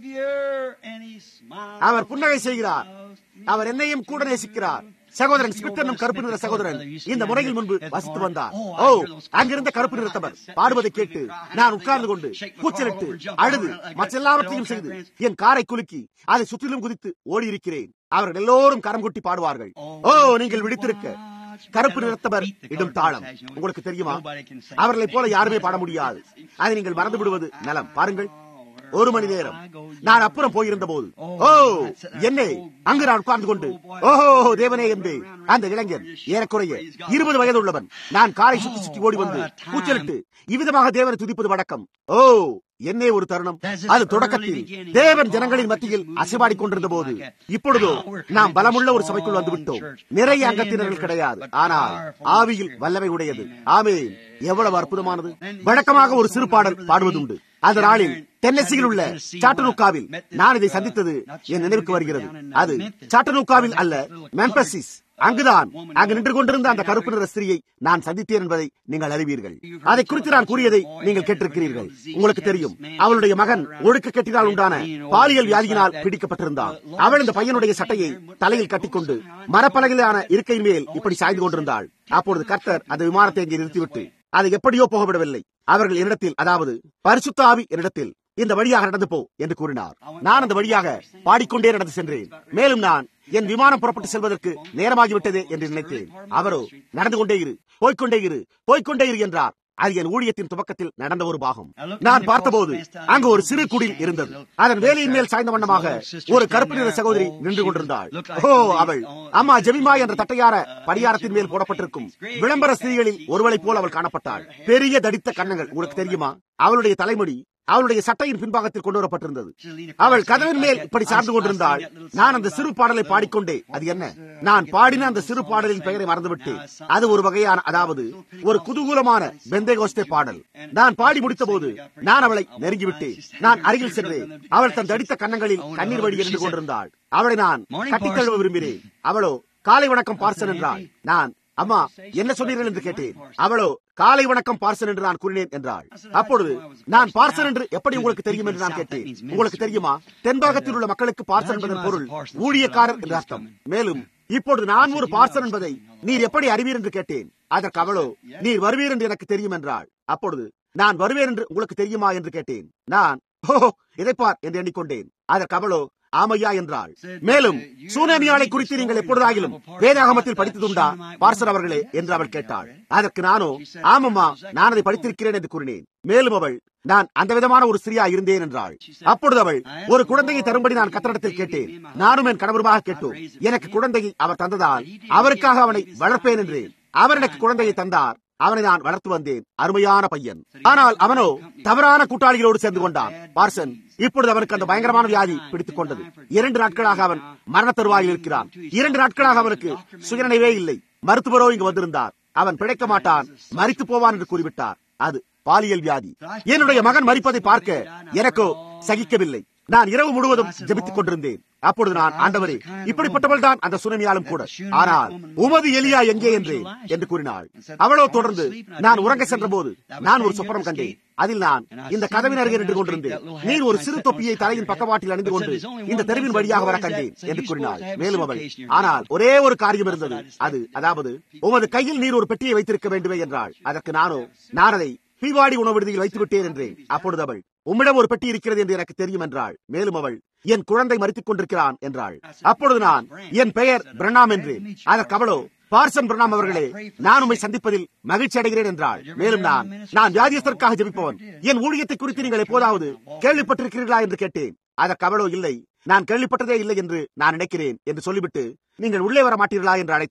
அவர் புன்னகை செய்கிறார் அவர் என்னையும் கூட நேசிக்கிறார் சகோதரன் ஸ்மித் என்னும் கருப்பு நிற சகோதரன் இந்த முறையில் முன்பு வசித்து வந்தார் ஓ அங்கிருந்த கருப்பு நிறத்தவர் பாடுவதை கேட்டு நான் உட்கார்ந்து கொண்டு கூச்சலிட்டு அழுது மற்றெல்லாவற்றையும் செய்து என் காரை குலுக்கி அதை சுற்றிலும் குதித்து ஓடி இருக்கிறேன் அவர்கள் எல்லோரும் கரம் கொட்டி பாடுவார்கள் ஓ நீங்கள் விழித்திருக்க கருப்பு நிறத்தவர் இடும் தாளம் உங்களுக்கு தெரியுமா அவர்களைப் போல யாருமே பாட முடியாது அதை நீங்கள் மறந்து விடுவது நலம் பாருங்கள் ஒரு மணி நேரம் நான் அப்புறம் போயிருந்த போது ஓ என்னே அங்கு நான் உட்கார்ந்து கொண்டு ஓஹோ தேவனே என்று அந்த இளைஞன் ஏறக்குறைய இருபது வயது உள்ளவன் நான் காரை சுற்றி சுற்றி ஓடி வந்து கூச்சலிட்டு இவ்விதமாக தேவனை துதிப்பது வழக்கம் ஓ என்னே ஒரு தருணம் அது தொடக்கத்தில் தேவன் ஜனங்களின் மத்தியில் அசைபாடிக் கொண்டிருந்த போது இப்பொழுதோ நாம் பலமுள்ள ஒரு சபைக்குள் வந்து விட்டோம் நிறைய அங்கத்தினர்கள் கிடையாது ஆனால் ஆவியில் வல்லமை உடையது ஆமே எவ்வளவு அற்புதமானது வழக்கமாக ஒரு சிறு பாடல் பாடுவதுண்டு அந்த நாளில் தென்னசியில் உள்ள சாட்டனூக்காவில் நான் இதை சந்தித்தது என் நினைவுக்கு வருகிறது அது சாட்டனூக்காவில் அல்ல மெம்பசிஸ் அங்குதான் அங்கு நின்று கொண்டிருந்த அந்த கருப்பு நிற ஸ்திரியை நான் சந்தித்தேன் என்பதை நீங்கள் அறிவீர்கள் அதை குறித்து நான் கூறியதை நீங்கள் கேட்டிருக்கிறீர்கள் உங்களுக்கு தெரியும் அவளுடைய மகன் ஒழுக்க கட்டினால் உண்டான பாலியல் வியாதியினால் பிடிக்கப்பட்டிருந்தான் அவள் இந்த பையனுடைய சட்டையை தலையில் கட்டிக்கொண்டு மரப்பலகையிலான இருக்கையின் மேல் இப்படி சாய்ந்து கொண்டிருந்தாள் அப்பொழுது கர்த்தர் அந்த விமானத்தை இங்கே நிறுத்திவிட்டு அது எப்படியோ போகவிடவில்லை அவர்கள் என்னிடத்தில் அதாவது பரிசுத்த ஆவி என்னிடத்தில் இந்த வழியாக நடந்து போ என்று கூறினார் நான் அந்த வழியாக பாடிக்கொண்டே நடந்து சென்றேன் மேலும் நான் என் விமானம் புறப்பட்டு செல்வதற்கு நேரமாகிவிட்டதே என்று நினைத்தேன் அவரோ நடந்து கொண்டே இரு போய்கொண்டே இரு போய்கொண்டே இரு என்றார் அது என் ஊழியத்தின் துவக்கத்தில் நடந்த ஒரு பாகம் நான் பார்த்தபோது அங்கு ஒரு சிறு குடில் இருந்தது அதன் வேலையின் மேல் சாய்ந்த வண்ணமாக ஒரு கருப்பு நிற சகோதரி நின்று கொண்டிருந்தாள் ஓ அவள் அம்மா ஜெமிமா என்ற தட்டையார படியாரத்தின் மேல் போடப்பட்டிருக்கும் விளம்பர ஸ்திரீகளில் ஒருவளைப் போல் அவள் காணப்பட்டாள் பெரிய தடித்த கண்ணங்கள் உங்களுக்கு தெரியுமா அவளுடைய தலைமுடி அவளுடைய சட்டையின் பின்பாகத்தில் கொண்டு வரப்பட்டிருந்தது அவள் கதவின் மேல் இப்படி சார்ந்து கொண்டிருந்தாள் நான் அந்த சிறு பாடலை பாடிக்கொண்டே அது என்ன நான் பாடின அந்த சிறு பாடலின் பெயரை மறந்துவிட்டேன் அது ஒரு வகையான அதாவது ஒரு குதூகூலமான பெந்தேகோஸ்தே பாடல் நான் பாடி முடித்த போது நான் அவளை நெருங்கிவிட்டேன் நான் அருகில் சென்றேன் அவள் தன் தடித்த கன்னங்களில் கண்ணீர் வழி இருந்து கொண்டிருந்தாள் அவளை நான் கட்டித்தழுவ விரும்பினேன் அவளோ காலை வணக்கம் பார்சன் என்றாள் நான் அம்மா என்ன சொன்னீர்கள் என்று கேட்டேன் அவளோ காலை வணக்கம் பார்சன் என்று நான் கூறினேன் என்றாள் அப்பொழுது நான் பார்சன் என்று எப்படி உங்களுக்கு தெரியும் என்று நான் கேட்டேன் உங்களுக்கு தெரியுமா தென்பாகத்தில் உள்ள மக்களுக்கு பார்சன் என்பதன் பொருள் ஊழியக்காரர் என்று அர்த்தம் மேலும் இப்பொழுது நான் ஒரு பார்சன் என்பதை நீர் எப்படி அறிவீர் என்று கேட்டேன் அதற்கு அவளோ நீர் வருவீர் என்று எனக்கு தெரியும் என்றாள் அப்பொழுது நான் வருவேன் என்று உங்களுக்கு தெரியுமா என்று கேட்டேன் நான் ஓ இதைப்பார் என்று எண்ணிக்கொண்டேன் அதற்கு அவளோ ஆமையா என்றாள் மேலும் சூனமியாளை குறித்து நீங்கள் எப்பொழுதாகிலும் வேதாகமத்தில் படித்ததுண்டா பார்சர் அவர்களே என்று அவள் கேட்டாள் அதற்கு நானோ ஆமம்மா நான் அதை படித்திருக்கிறேன் என்று கூறினேன் மேலும் அவள் நான் அந்த விதமான ஒரு ஸ்திரியா இருந்தேன் என்றாள் அப்பொழுது அவள் ஒரு குழந்தையை தரும்படி நான் கத்தடத்தில் கேட்டேன் நானும் என் கணவருமாக கேட்டோம் எனக்கு குழந்தையை அவர் தந்ததால் அவருக்காக அவனை வளர்ப்பேன் என்றேன் அவர் எனக்கு குழந்தையை தந்தார் அவனை நான் வளர்த்து வந்தேன் அருமையான பையன் ஆனால் அவனோ தவறான கூட்டாளிகளோடு சேர்ந்து கொண்டான் பார்சன் இப்பொழுது அவனுக்கு அந்த பயங்கரமான வியாதி பிடித்துக் கொண்டது இரண்டு நாட்களாக அவன் மரண தருவாயில் இருக்கிறான் இரண்டு நாட்களாக அவனுக்கு சுயநினைவே இல்லை மருத்துவரோ இங்கு வந்திருந்தார் அவன் பிழைக்க மாட்டான் மறித்து போவான் என்று கூறிவிட்டார் அது பாலியல் வியாதி என்னுடைய மகன் மறிப்பதை பார்க்க எனக்கோ சகிக்கவில்லை நான் இரவு முழுவதும் ஜெபித்துக் கொண்டிருந்தேன் அப்பொழுது நான் ஆண்டவரே இப்படிப்பட்டவள் தான் அந்த சுனமியாலும் கூட ஆனால் உமது எலியா எங்கே என்று என்று கூறினாள் அவளோ தொடர்ந்து நான் உறங்க சென்ற போது நான் ஒரு சொப்பனம் கண்டேன் அதில் நான் இந்த கதவின் அருகே நின்று கொண்டிருந்தேன் நீர் ஒரு சிறு தொப்பியை தலையின் பக்கவாட்டில் அணிந்து கொண்டு இந்த தெருவின் வழியாக வர கண்டேன் என்று கூறினாள் மேலும் அவள் ஆனால் ஒரே ஒரு காரியம் இருந்தது அது அதாவது உமது கையில் நீர் ஒரு பெட்டியை வைத்திருக்க வேண்டுமே என்றாள் அதற்கு நானோ நான் அதை பீவாடி உணவு விடுதியில் வைத்து விட்டேன் என்றேன் அப்பொழுது அவள் உம்மிடம் ஒரு பெட்டி இருக்கிறது என்று எனக்கு தெரியும் என்றாள் மேலும் அவள் என் குழந்தை மறித்துக் கொண்டிருக்கிறான் என்றாள் அப்பொழுது நான் என் பெயர் பிரணாம் என்று அதற்கு அவளோ பார்சன் பிரணாம் அவர்களே நான் உண்மை சந்திப்பதில் மகிழ்ச்சி அடைகிறேன் என்றாள் மேலும் நான் நான் வியாதியஸ்தற்காக ஜெபிப்பவன் என் ஊழியத்தை குறித்து நீங்கள் எப்போதாவது கேள்விப்பட்டிருக்கிறீர்களா என்று கேட்டேன் அதற்கு அவளோ இல்லை நான் கேள்விப்பட்டதே இல்லை என்று நான் நினைக்கிறேன் என்று சொல்லிவிட்டு நீங்கள் உள்ளே வர மாட்டீர்களா என்று அழைத்தாள்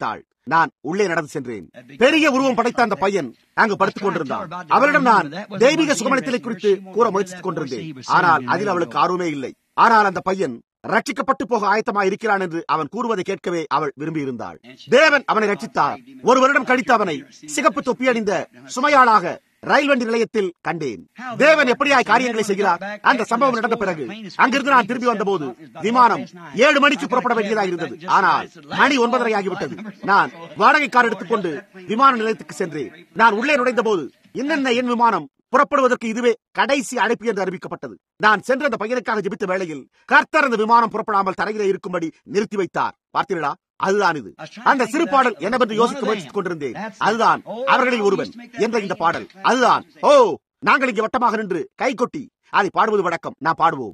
நான் உள்ளே நடந்து சென்றேன் பெரிய உருவம் படைத்த அந்த பையன் அங்கு படுத்துக் கொண்டிருந்தான் அவரிடம் நான் தெய்வீக சுகமனத்திலை குறித்து கூற முயற்சித்துக் கொண்டிருந்தேன் ஆனால் அதில் அவளுக்கு ஆர்வமே இல்லை ஆனால் அந்த பையன் ரட்சிக்கப்பட்டு போக ஆயத்தமா இருக்கிறான் என்று அவன் கூறுவதை கேட்கவே அவள் விரும்பியிருந்தாள் தேவன் அவனை ரட்சித்தார் ஒரு வருடம் கழித்து அவனை சிகப்பு தொப்பி அணிந்த சுமையாளாக ரயில் வண்டி நிலையத்தில் கண்டேன் தேவன் எப்படியாய் காரியங்களை செய்கிறார் அந்த சம்பவம் நடந்த பிறகு அங்கிருந்து நான் திரும்பி வந்தபோது விமானம் ஏழு மணிக்கு புறப்பட வேண்டியதாக இருந்தது ஆனால் மணி ஒன்பதரை ஆகிவிட்டது நான் வாடகை கார் எடுத்துக்கொண்டு விமான நிலையத்துக்கு சென்றேன் நான் உள்ளே நுழைந்த போது என்னென்ன என் விமானம் புறப்படுவதற்கு இதுவே கடைசி அழைப்பு என்று அறிவிக்கப்பட்டது நான் சென்ற அந்த பையனுக்காக ஜெபித்த வேளையில் கர்த்தர் அந்த விமானம் புறப்படாமல் தரையிலே இருக்கும்படி நிறுத்தி வைத்தார் பார்த்தீர்களா அதுதான் இது அந்த சிறு பாடல் என்னவென்று யோசிக்க முயற்சித்துக் கொண்டிருந்தேன் அதுதான் அவர்களில் ஒருவன் என்ற இந்த பாடல் அதுதான் ஓ நாங்கள் இங்கே வட்டமாக நின்று கை கொட்டி அதை பாடுவது வழக்கம் நான் பாடுவோம்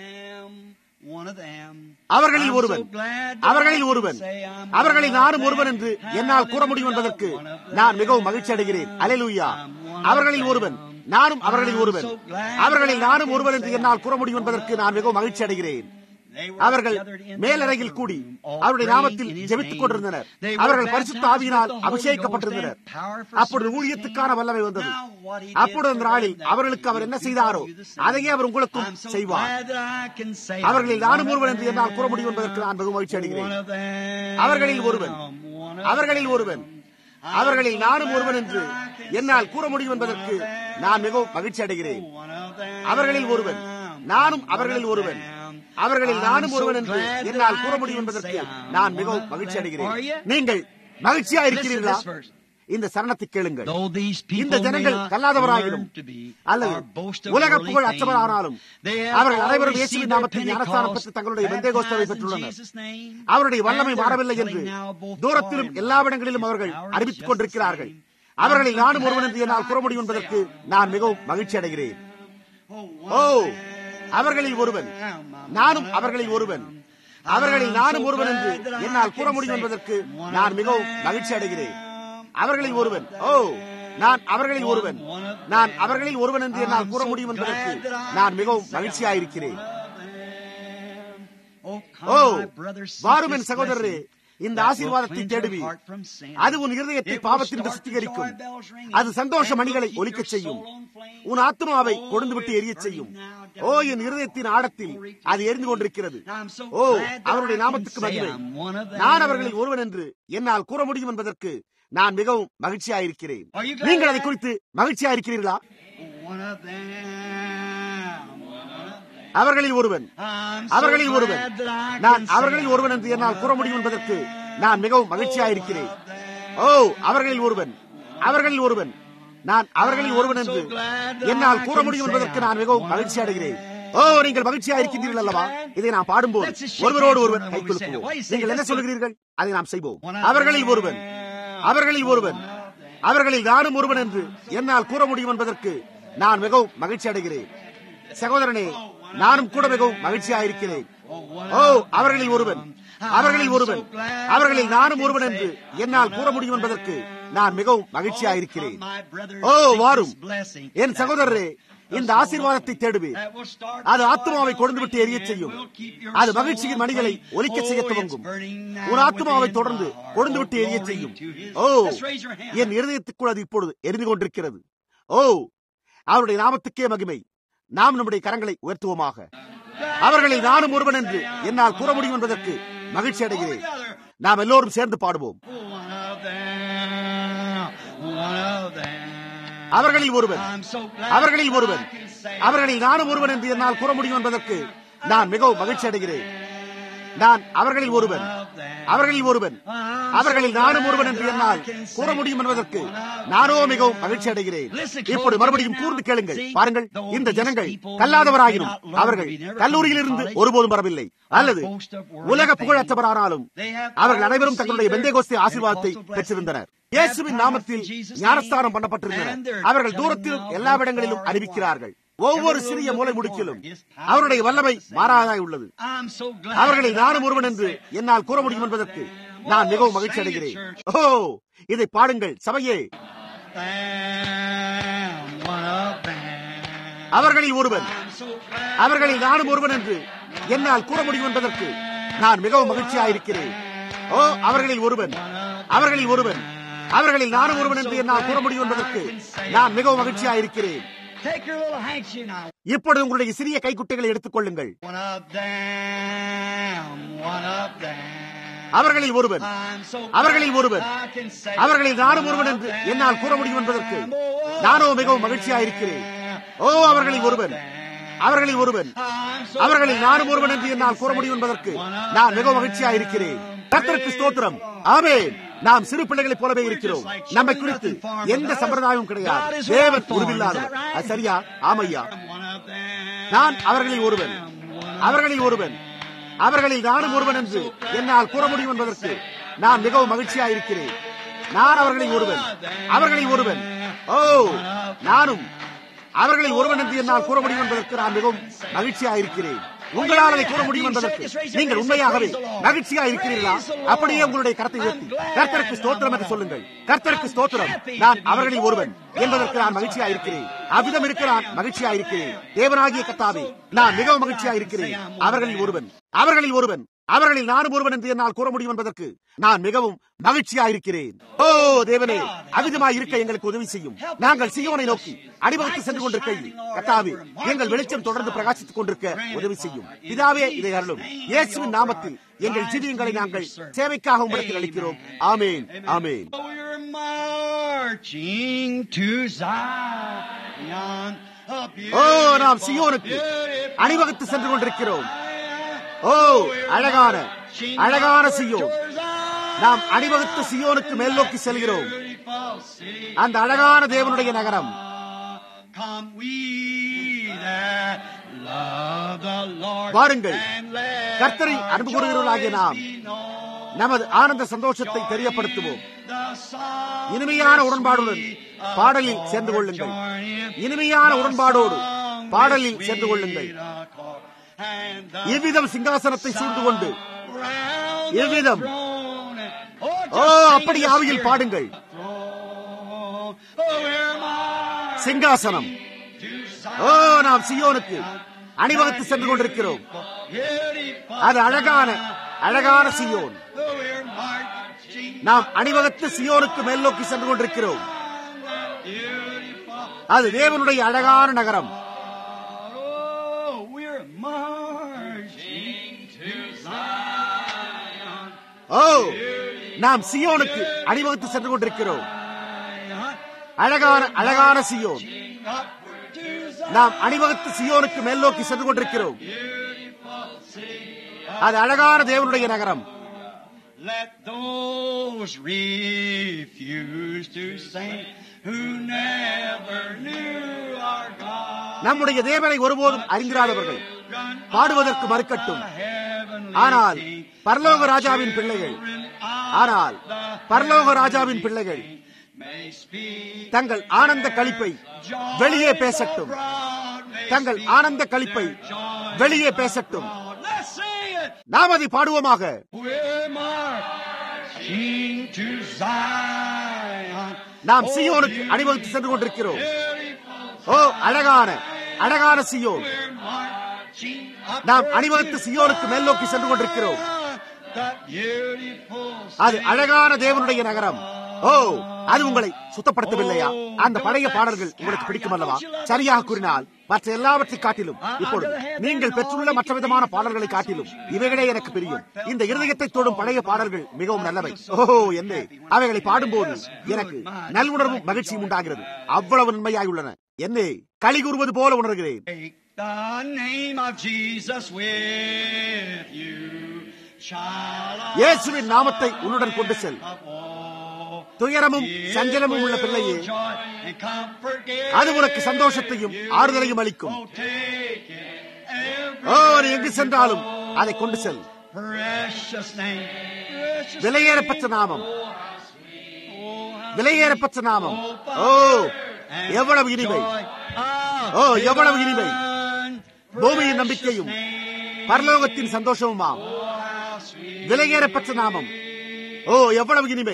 அவர்களில் ஒருவன் அவர்களில் ஒருவன் அவர்களில் நானும் ஒருவன் என்று என்னால் கூற முடியும் என்பதற்கு நான் மிகவும் மகிழ்ச்சி அடைகிறேன் அலையலூயா அவர்களில் ஒருவன் நானும் அவர்களில் ஒருவன் அவர்களில் நானும் ஒருவன் என்று என்னால் கூற முடியும் என்பதற்கு நான் மிகவும் மகிழ்ச்சி அடைகிறேன் அவர்கள் மேலறையில் கூடி அவருடைய நாமத்தில் ஜெபித்துக் கொண்டிருந்தனர் அவர்கள் பரிசுத்த ஆவியினால் அபிஷேகிக்கப்பட்டிருந்தனர் அப்பொழுது ஊழியத்துக்கான வல்லமை வந்தது அப்பொழுது அந்த நாளில் அவர்களுக்கு அவர் என்ன செய்தாரோ அதையே அவர் உங்களுக்கும் செய்வார் அவர்களில் நானும் ஒருவன் என்று என்னால் கூற முடியும் என்பதற்கு நான் மிகவும் மகிழ்ச்சி அடைகிறேன் அவர்களில் ஒருவன் அவர்களில் ஒருவன் அவர்களில் நானும் ஒருவன் என்று என்னால் கூற முடியும் என்பதற்கு நான் மிகவும் மகிழ்ச்சி அடைகிறேன் அவர்களில் ஒருவன் நானும் அவர்களில் ஒருவன் அவர்களில் நானும் ஒருவன் என்று என்னால் கூற முடியும் என்பதற்கு நான் மிகவும் மகிழ்ச்சி அடைகிறேன் நீங்கள் மகிழ்ச்சியா இருக்கிறீர்களா இந்த சரணத்தை கேளுங்கள் இந்த ஜனங்கள் கல்லாதவராயினும் அல்லது உலக புகழ் அச்சவரானாலும் அவர்கள் அனைவரும் இயேசுவின் நாமத்தில் ஞானஸ்தானம் பெற்று தங்களுடைய வெந்தேகோஸ்தவை பெற்றுள்ளனர் அவருடைய வல்லமை மாறவில்லை என்று தூரத்திலும் எல்லா இடங்களிலும் அவர்கள் அறிவித்துக் கொண்டிருக்கிறார்கள் அவர்களில் நானும் ஒருவன் என்று என்னால் கூற முடியும் என்பதற்கு நான் மிகவும் மகிழ்ச்சி அடைகிறேன் ஓ அவர்களில் ஒருவன் நானும் அவர்களில் ஒருவன் அவர்களில் நானும் ஒருவன் என்று என்னால் கூற முடியும் என்பதற்கு நான் மிகவும் மகிழ்ச்சி அடைகிறேன் அவர்களில் ஒருவன் ஓ நான் அவர்களில் ஒருவன் நான் அவர்களில் ஒருவன் என்று என்னால் கூற முடியும் என்பதற்கு நான் மிகவும் மகிழ்ச்சியாயிருக்கிறேன் ஓ வாரும் என் சகோதரரே இந்த ஆசீர்வாதத்தை தேடுவி அது உன் இருதயத்தை பாவத்திற்கு சுத்திகரிக்கும் அது சந்தோஷ மணிகளை ஒலிக்கச் செய்யும் உன் ஆத்மாவை கொழுந்து விட்டு எரிய செய்யும் ஓ என் இருதயத்தின் ஆழத்தில் அது எரிந்து கொண்டிருக்கிறது ஓ அவருடைய நாமத்துக்கு மகிமை நான் அவர்களில் ஒருவன் என்று என்னால் கூற முடியும் என்பதற்கு நான் மிகவும் மகிழ்ச்சியாயிருக்கிறேன் நீங்கள் அதை குறித்து மகிழ்ச்சியாயிருக்கிறீர்களா அவர்களில் ஒருவன் அவர்களில் ஒருவன் நான் அவர்களில் ஒருவன் என்று என்னால் கூற முடியும் என்பதற்கு நான் மிகவும் மகிழ்ச்சியாயிருக்கிறேன் ஓ அவர்களில் ஒருவன் அவர்களில் ஒருவன் நான் அவர்களில் ஒருவன் என்று என்னால் கூற முடியும் என்பதற்கு நான் மிகவும் மகிழ்ச்சி அடைகிறேன் ஓ நீங்கள் மகிழ்ச்சியா இருக்கின்றீர்கள் அல்லவா இதை நாம் பாடும்போது ஒருவரோடு ஒருவர் கை குலுக்குவோம் நீங்கள் என்ன சொல்கிறீர்கள் அதை நாம் செய்வோம் அவர்களில் ஒருவன் அவர்களில் ஒருவன் அவர்களில் நானும் ஒருவன் என்று என்னால் கூற முடியும் என்பதற்கு நான் மிகவும் மகிழ்ச்சி அடைகிறேன் சகோதரனே நானும் கூட மிகவும் மகிழ்ச்சியாயிருக்கிறேன் ஓ அவர்களில் ஒருவன் அவர்களில் ஒருவன் அவர்களில் நானும் ஒருவன் என்று என்னால் கூற முடியும் என்பதற்கு நான் மிகவும் மகிழ்ச்சியாயிருக்கிறேன் ஓ வாரும் என் சகோதரரே இந்த ஆசீர்வாதத்தை தேடுவே அது ஆத்மாவை கொண்டு விட்டு எரிய செய்யும் அது மகிழ்ச்சியின் மணிகளை ஒலிக்க செய்ய துவங்கும் ஒரு ஆத்மாவை தொடர்ந்து கொண்டு விட்டு எரிய செய்யும் ஓ என் இருதயத்துக்குள் அது இப்பொழுது எரிந்து கொண்டிருக்கிறது ஓ அவருடைய நாமத்துக்கே மகிமை நாம் நம்முடைய கரங்களை உயர்த்துவோமாக அவர்களில் நானும் ஒருவன் என்று என்னால் கூற முடியும் என்பதற்கு மகிழ்ச்சி அடைகிறேன் நாம் எல்லோரும் சேர்ந்து பாடுவோம் அவர்களில் ஒருவன் அவர்களில் ஒருவன் அவர்களில் நானும் ஒருவன் என்று என்னால் கூற முடியும் என்பதற்கு நான் மிகவும் மகிழ்ச்சி அடைகிறேன் நான் அவர்களில் ஒருவன் அவர்களில் ஒருவன் அவர்களில் நானும் ஒருவன் என்று என்னால் கூற முடியும் என்பதற்கு நானோ மிகவும் மகிழ்ச்சி அடைகிறேன் இப்போது மறுபடியும் கூர்ந்து கேளுங்கள் பாருங்கள் இந்த ஜனங்கள் கல்லாதவராயினும் அவர்கள் கல்லூரியிலிருந்து ஒருபோதும் வரவில்லை அல்லது உலக புகழற்றவரானாலும் அவர்கள் அனைவரும் தங்களுடைய வெந்தேகோஸ்தி ஆசீர்வாதத்தை பெற்றிருந்தனர் இயேசுவின் நாமத்தில் ஞானஸ்தானம் பண்ணப்பட்டிருந்தனர் அவர்கள் தூரத்திலும் எல்லா இடங்களிலும் அறிவிக்கிறார்கள் ஒவ்வொரு சிறிய மூலை முடுக்கிலும் அவருடைய வல்லமை மாறாதாய் உள்ளது அவர்களை நானும் ஒருவன் என்று என்னால் கூற முடியும் என்பதற்கு நான் மிகவும் மகிழ்ச்சி அடைகிறேன் ஓ இதை பாடுங்கள் சபையே அவர்களில் ஒருவன் அவர்களில் நானும் ஒருவன் என்று என்னால் கூற முடியும் என்பதற்கு நான் மிகவும் மகிழ்ச்சியாயிருக்கிறேன் ஓ அவர்களில் ஒருவன் அவர்களில் ஒருவன் அவர்களில் நானும் ஒருவன் என்று என்னால் கூற முடியும் என்பதற்கு நான் மிகவும் மகிழ்ச்சியா இருக்கிறேன் Take your little handkerchief now. இப்பொழுது உங்களுடைய சிறிய கைக்குட்டைகளை எடுத்துக் கொள்ளுங்கள் One up, down, one up, down. அவர்களில் ஒருவன் I'm so அவர்களில் ஒருவன் I can say அவர்களில் நானும் ஒருவன் என்று என்னால் கூற முடியும் என்பதற்கு நானோ மிகவும் மகிழ்ச்சியா இருக்கிறேன் ஓ அவர்களில் ஒருவன் அவர்களில் ஒருவன் அவர்களில் நானும் ஒருவன் என்று என்னால் கூற முடியும் என்பதற்கு நான் மிகவும் மகிழ்ச்சியா இருக்கிறேன் கர்த்தருக்கு ஸ்தோத்திரம் ஆமென் நாம் சிறு பிள்ளைகளைப் போலவே இருக்கிறோம் நம்மை குறித்து எந்த சம்பிரதாயமும் கிடையாது தேவன் உருவில்லாதவர் அது சரியா ஆமையா One up, down. நான் அவர்களில் ஒருவன் அவர்களில் ஒருவன் அவர்களில் நானும் ஒருவன் என்று என்னால் கூற முடியும் என்பதற்கு நான் மிகவும் மகிழ்ச்சியா இருக்கிறேன் நான் அவர்களில் ஒருவன் அவர்களில் ஒருவன் ஓ நானும் அவர்களில் ஒருவன் என்று என்னால் கூற முடியும் என்பதற்கு நான் மிகவும் மகிழ்ச்சியா இருக்கிறேன் உங்களால் அதை கூற முடியும் என்பதற்கு நீங்கள் உண்மையாகவே மகிழ்ச்சியா இருக்கிறீர்களா அப்படியே உங்களுடைய கரத்தை உயர்த்தி கர்த்தருக்கு ஸ்தோத்திரம் என்று சொல்லுங்கள் கர்த்தருக்கு ஸ்தோத்திரம் நான் அவர்களில் ஒருவன் என்பதற்கு நான் மகிழ்ச்சியா இருக்கிறேன் அவ்விதம் இருக்க நான் மகிழ்ச்சியா இருக்கிறேன் தேவனாகிய கத்தாவே நான் மிகவும் மகிழ்ச்சியா இருக்கிறேன் அவர்களில் ஒருவன் அவர்களில் ஒருவன் அவர்களில் நானும் ஒருவன் என்று என்னால் கூற முடியும் என்பதற்கு நான் மிகவும் மகிழ்ச்சியா இருக்கிறேன் ஓ தேவனே அவிதமாய் இருக்க எங்களுக்கு உதவி செய்யும் நாங்கள் சியோனை நோக்கி அடிவகுத்து சென்று கொண்டிருக்கையில் கத்தாவே எங்கள் வெளிச்சம் தொடர்ந்து பிரகாசித்துக் கொண்டிருக்க உதவி செய்யும் பிதாவே இதை அருளும் இயேசுவின் நாமத்தில் எங்கள் ஜீவியங்களை நாங்கள் சேவைக்காக உங்களிடத்தில் அளிக்கிறோம் ஆமேன் ஆமேன் We're marching to Zion. a ஓ நாம் beautiful, சியோனுக்கு beautiful அணிவகுத்து சென்று கொண்டிருக்கிறோம் ஓ Zion. அழகான அழகான சியோன் Towards Zion. நாம் அணிவகுத்து சியோனுக்கு மேல் நோக்கி செல்கிறோம் Beautiful city. அந்த அழகான தேவனுடைய நகரம் Come we that love the Lord வாருங்கள். and let கர்த்தரை our அன்பு கூறுகிறவர்களாகிய நாம் joys be known. நமது ஆனந்த சந்தோஷத்தை தெரியப்படுத்துவோம் The song இனிமையான உடன்பாடுடன் of பாடலில் the சேர்ந்து Lord கொள்ளுங்கள் join in. இனிமையான The உடன்பாடோடு song பாடலில் with சேர்ந்து கொள்ளுங்கள் sweet accord. And the இவ்விதம் சிங்காசனத்தை சூழ்ந்து கொண்டு round the எவ்விதம்? throne and- Oh, O just sing அப்படி the ஆவியில் Spirit. பாடுங்கள் Throne. Oh, we're marching சிங்காசனம் to ஓ Zion. நாம் சியோனுக்கு அணிவகுத்து சென்று கொண்டிருக்கிறோம் Beautiful அது அழகான அழகான சியோன் Oh, we're marching நாம் அணிவகுத்து சியோனுக்கு மேல் நோக்கி சென்று கொண்டிருக்கிறோம் beautiful. அது தேவனுடைய அழகான நகரம் Oh, we're marching to Zion. ஓ நாம் சியோனுக்கு அணிவகுத்து சென்று கொண்டிருக்கிறோம் அழகான அழகான சியோன் Up to Zion. நாம் அணிவகுத்து சியோனுக்கு மேல் நோக்கி சென்று கொண்டிருக்கிறோம் அது அழகான தேவனுடைய நகரம் Let those refuse to sing who never knew our God. நம்முடைய தேவனை ஒருபோதும் அறிந்திராதவர்கள் Run பாடுவதற்கு மறுக்கட்டும் the heavenly ஆனால் King. பரலோக ராஜாவின் பிள்ளைகள் ஆனால் பரலோக ராஜாவின் பிள்ளைகள் May speak தங்கள் ஆனந்த களிப்பை வெளியே பேசட்டும் தங்கள் ஆனந்த களிப்பை வெளியே பேசட்டும் Let's sing it. நாம் அதை பாடுவோமாக We're marching to Zion. நாம் சியோனுக்கு அணிவகுத்து சென்று கொண்டிருக்கிறோம் ஓ அழகான அழகான சியோன் We're marching up நாம் அணிவகுத்து சியோனுக்கு மேல் நோக்கி சென்று கொண்டிருக்கிறோம் that beautiful அது அழகான தேவனுடைய நகரம் ஓ அது உங்களை சுத்தப்படுத்தவில்லையா அந்த பழைய பாடல்கள் உங்களுக்கு பிடிக்கும் அல்லவா சரியாக கூறினால் மற்ற எல்லாவற்றை காட்டிலும் இப்பொழுது நீங்கள் பெற்றுள்ள மற்ற விதமான பாடல்களை காட்டிலும் இவைகளே எனக்கு பிரியும் இந்த இருதயத்தை தொடும் பழைய பாடல்கள் மிகவும் நல்லவை ஓஹோ என்ன அவைகளை பாடும்போது எனக்கு நல்வுணர்வும் மகிழ்ச்சியும் உண்டாகிறது அவ்வளவு நன்மையாய் உள்ளன என்னே களி கூறுவது போல உணர்கிறேன் Take the name of Jesus with you, child of இயேசுவின் நாமத்தை உன்னுடன் கொண்டு செல் all. துயரமும் சஞ்சலமும் உள்ள பிள்ளையே அது உனக்கு சந்தோஷத்தையும் ஆறுதலையும் அளிக்கும் ஓ நீ எங்கு சென்றாலும் அதை கொண்டு செல் விலையேறப்பட்ட நாமம் விலையேறப்பட்ட நாமம் ஓ எவ்வளவு இனிமை ஓ எவ்வளவு இனிமை பூமியின் நம்பிக்கையும் பரலோகத்தின் சந்தோஷமுமாம் விலையேறப்பட்ட நாமம் ஓ எவ்வளவு இனிமை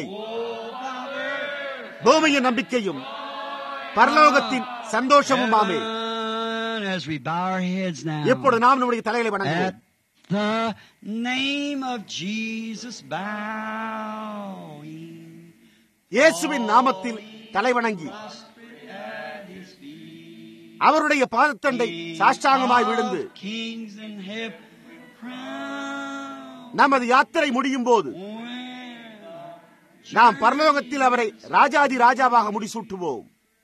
பூமியின் நம்பிக்கையும் பரலோகத்தின் சந்தோஷமுமாமே As we bow our heads now இப்பொழுது நாம் நம்முடைய தலைகளை வணங்குவோம் at the name of Jesus bowing. இயேசுவின் நாமத்தில் தலைவணங்கி At his feet. அவருடைய பாதத்தண்டை சாஷ்டாங்கமாய் விழுந்து Of Kings in heaven crowned. நமது யாத்திரை முடியும் போது நாம் பரலோகத்தில் அவரை ராஜாதி ராஜாவாக முடிசூட்டுவோம்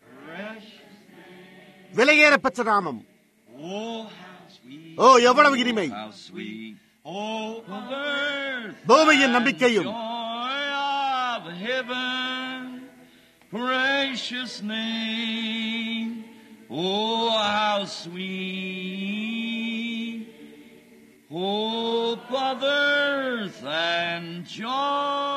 விலையேற பெற்ற நாமம் Oh, how sweet. ஓ எவ்வளவு இனிமை How sweet. Oh, of earth. பூமியின் நம்பிக்கையும் Joy of heaven. Precious name. Oh, how sweet. Hope of earth and joy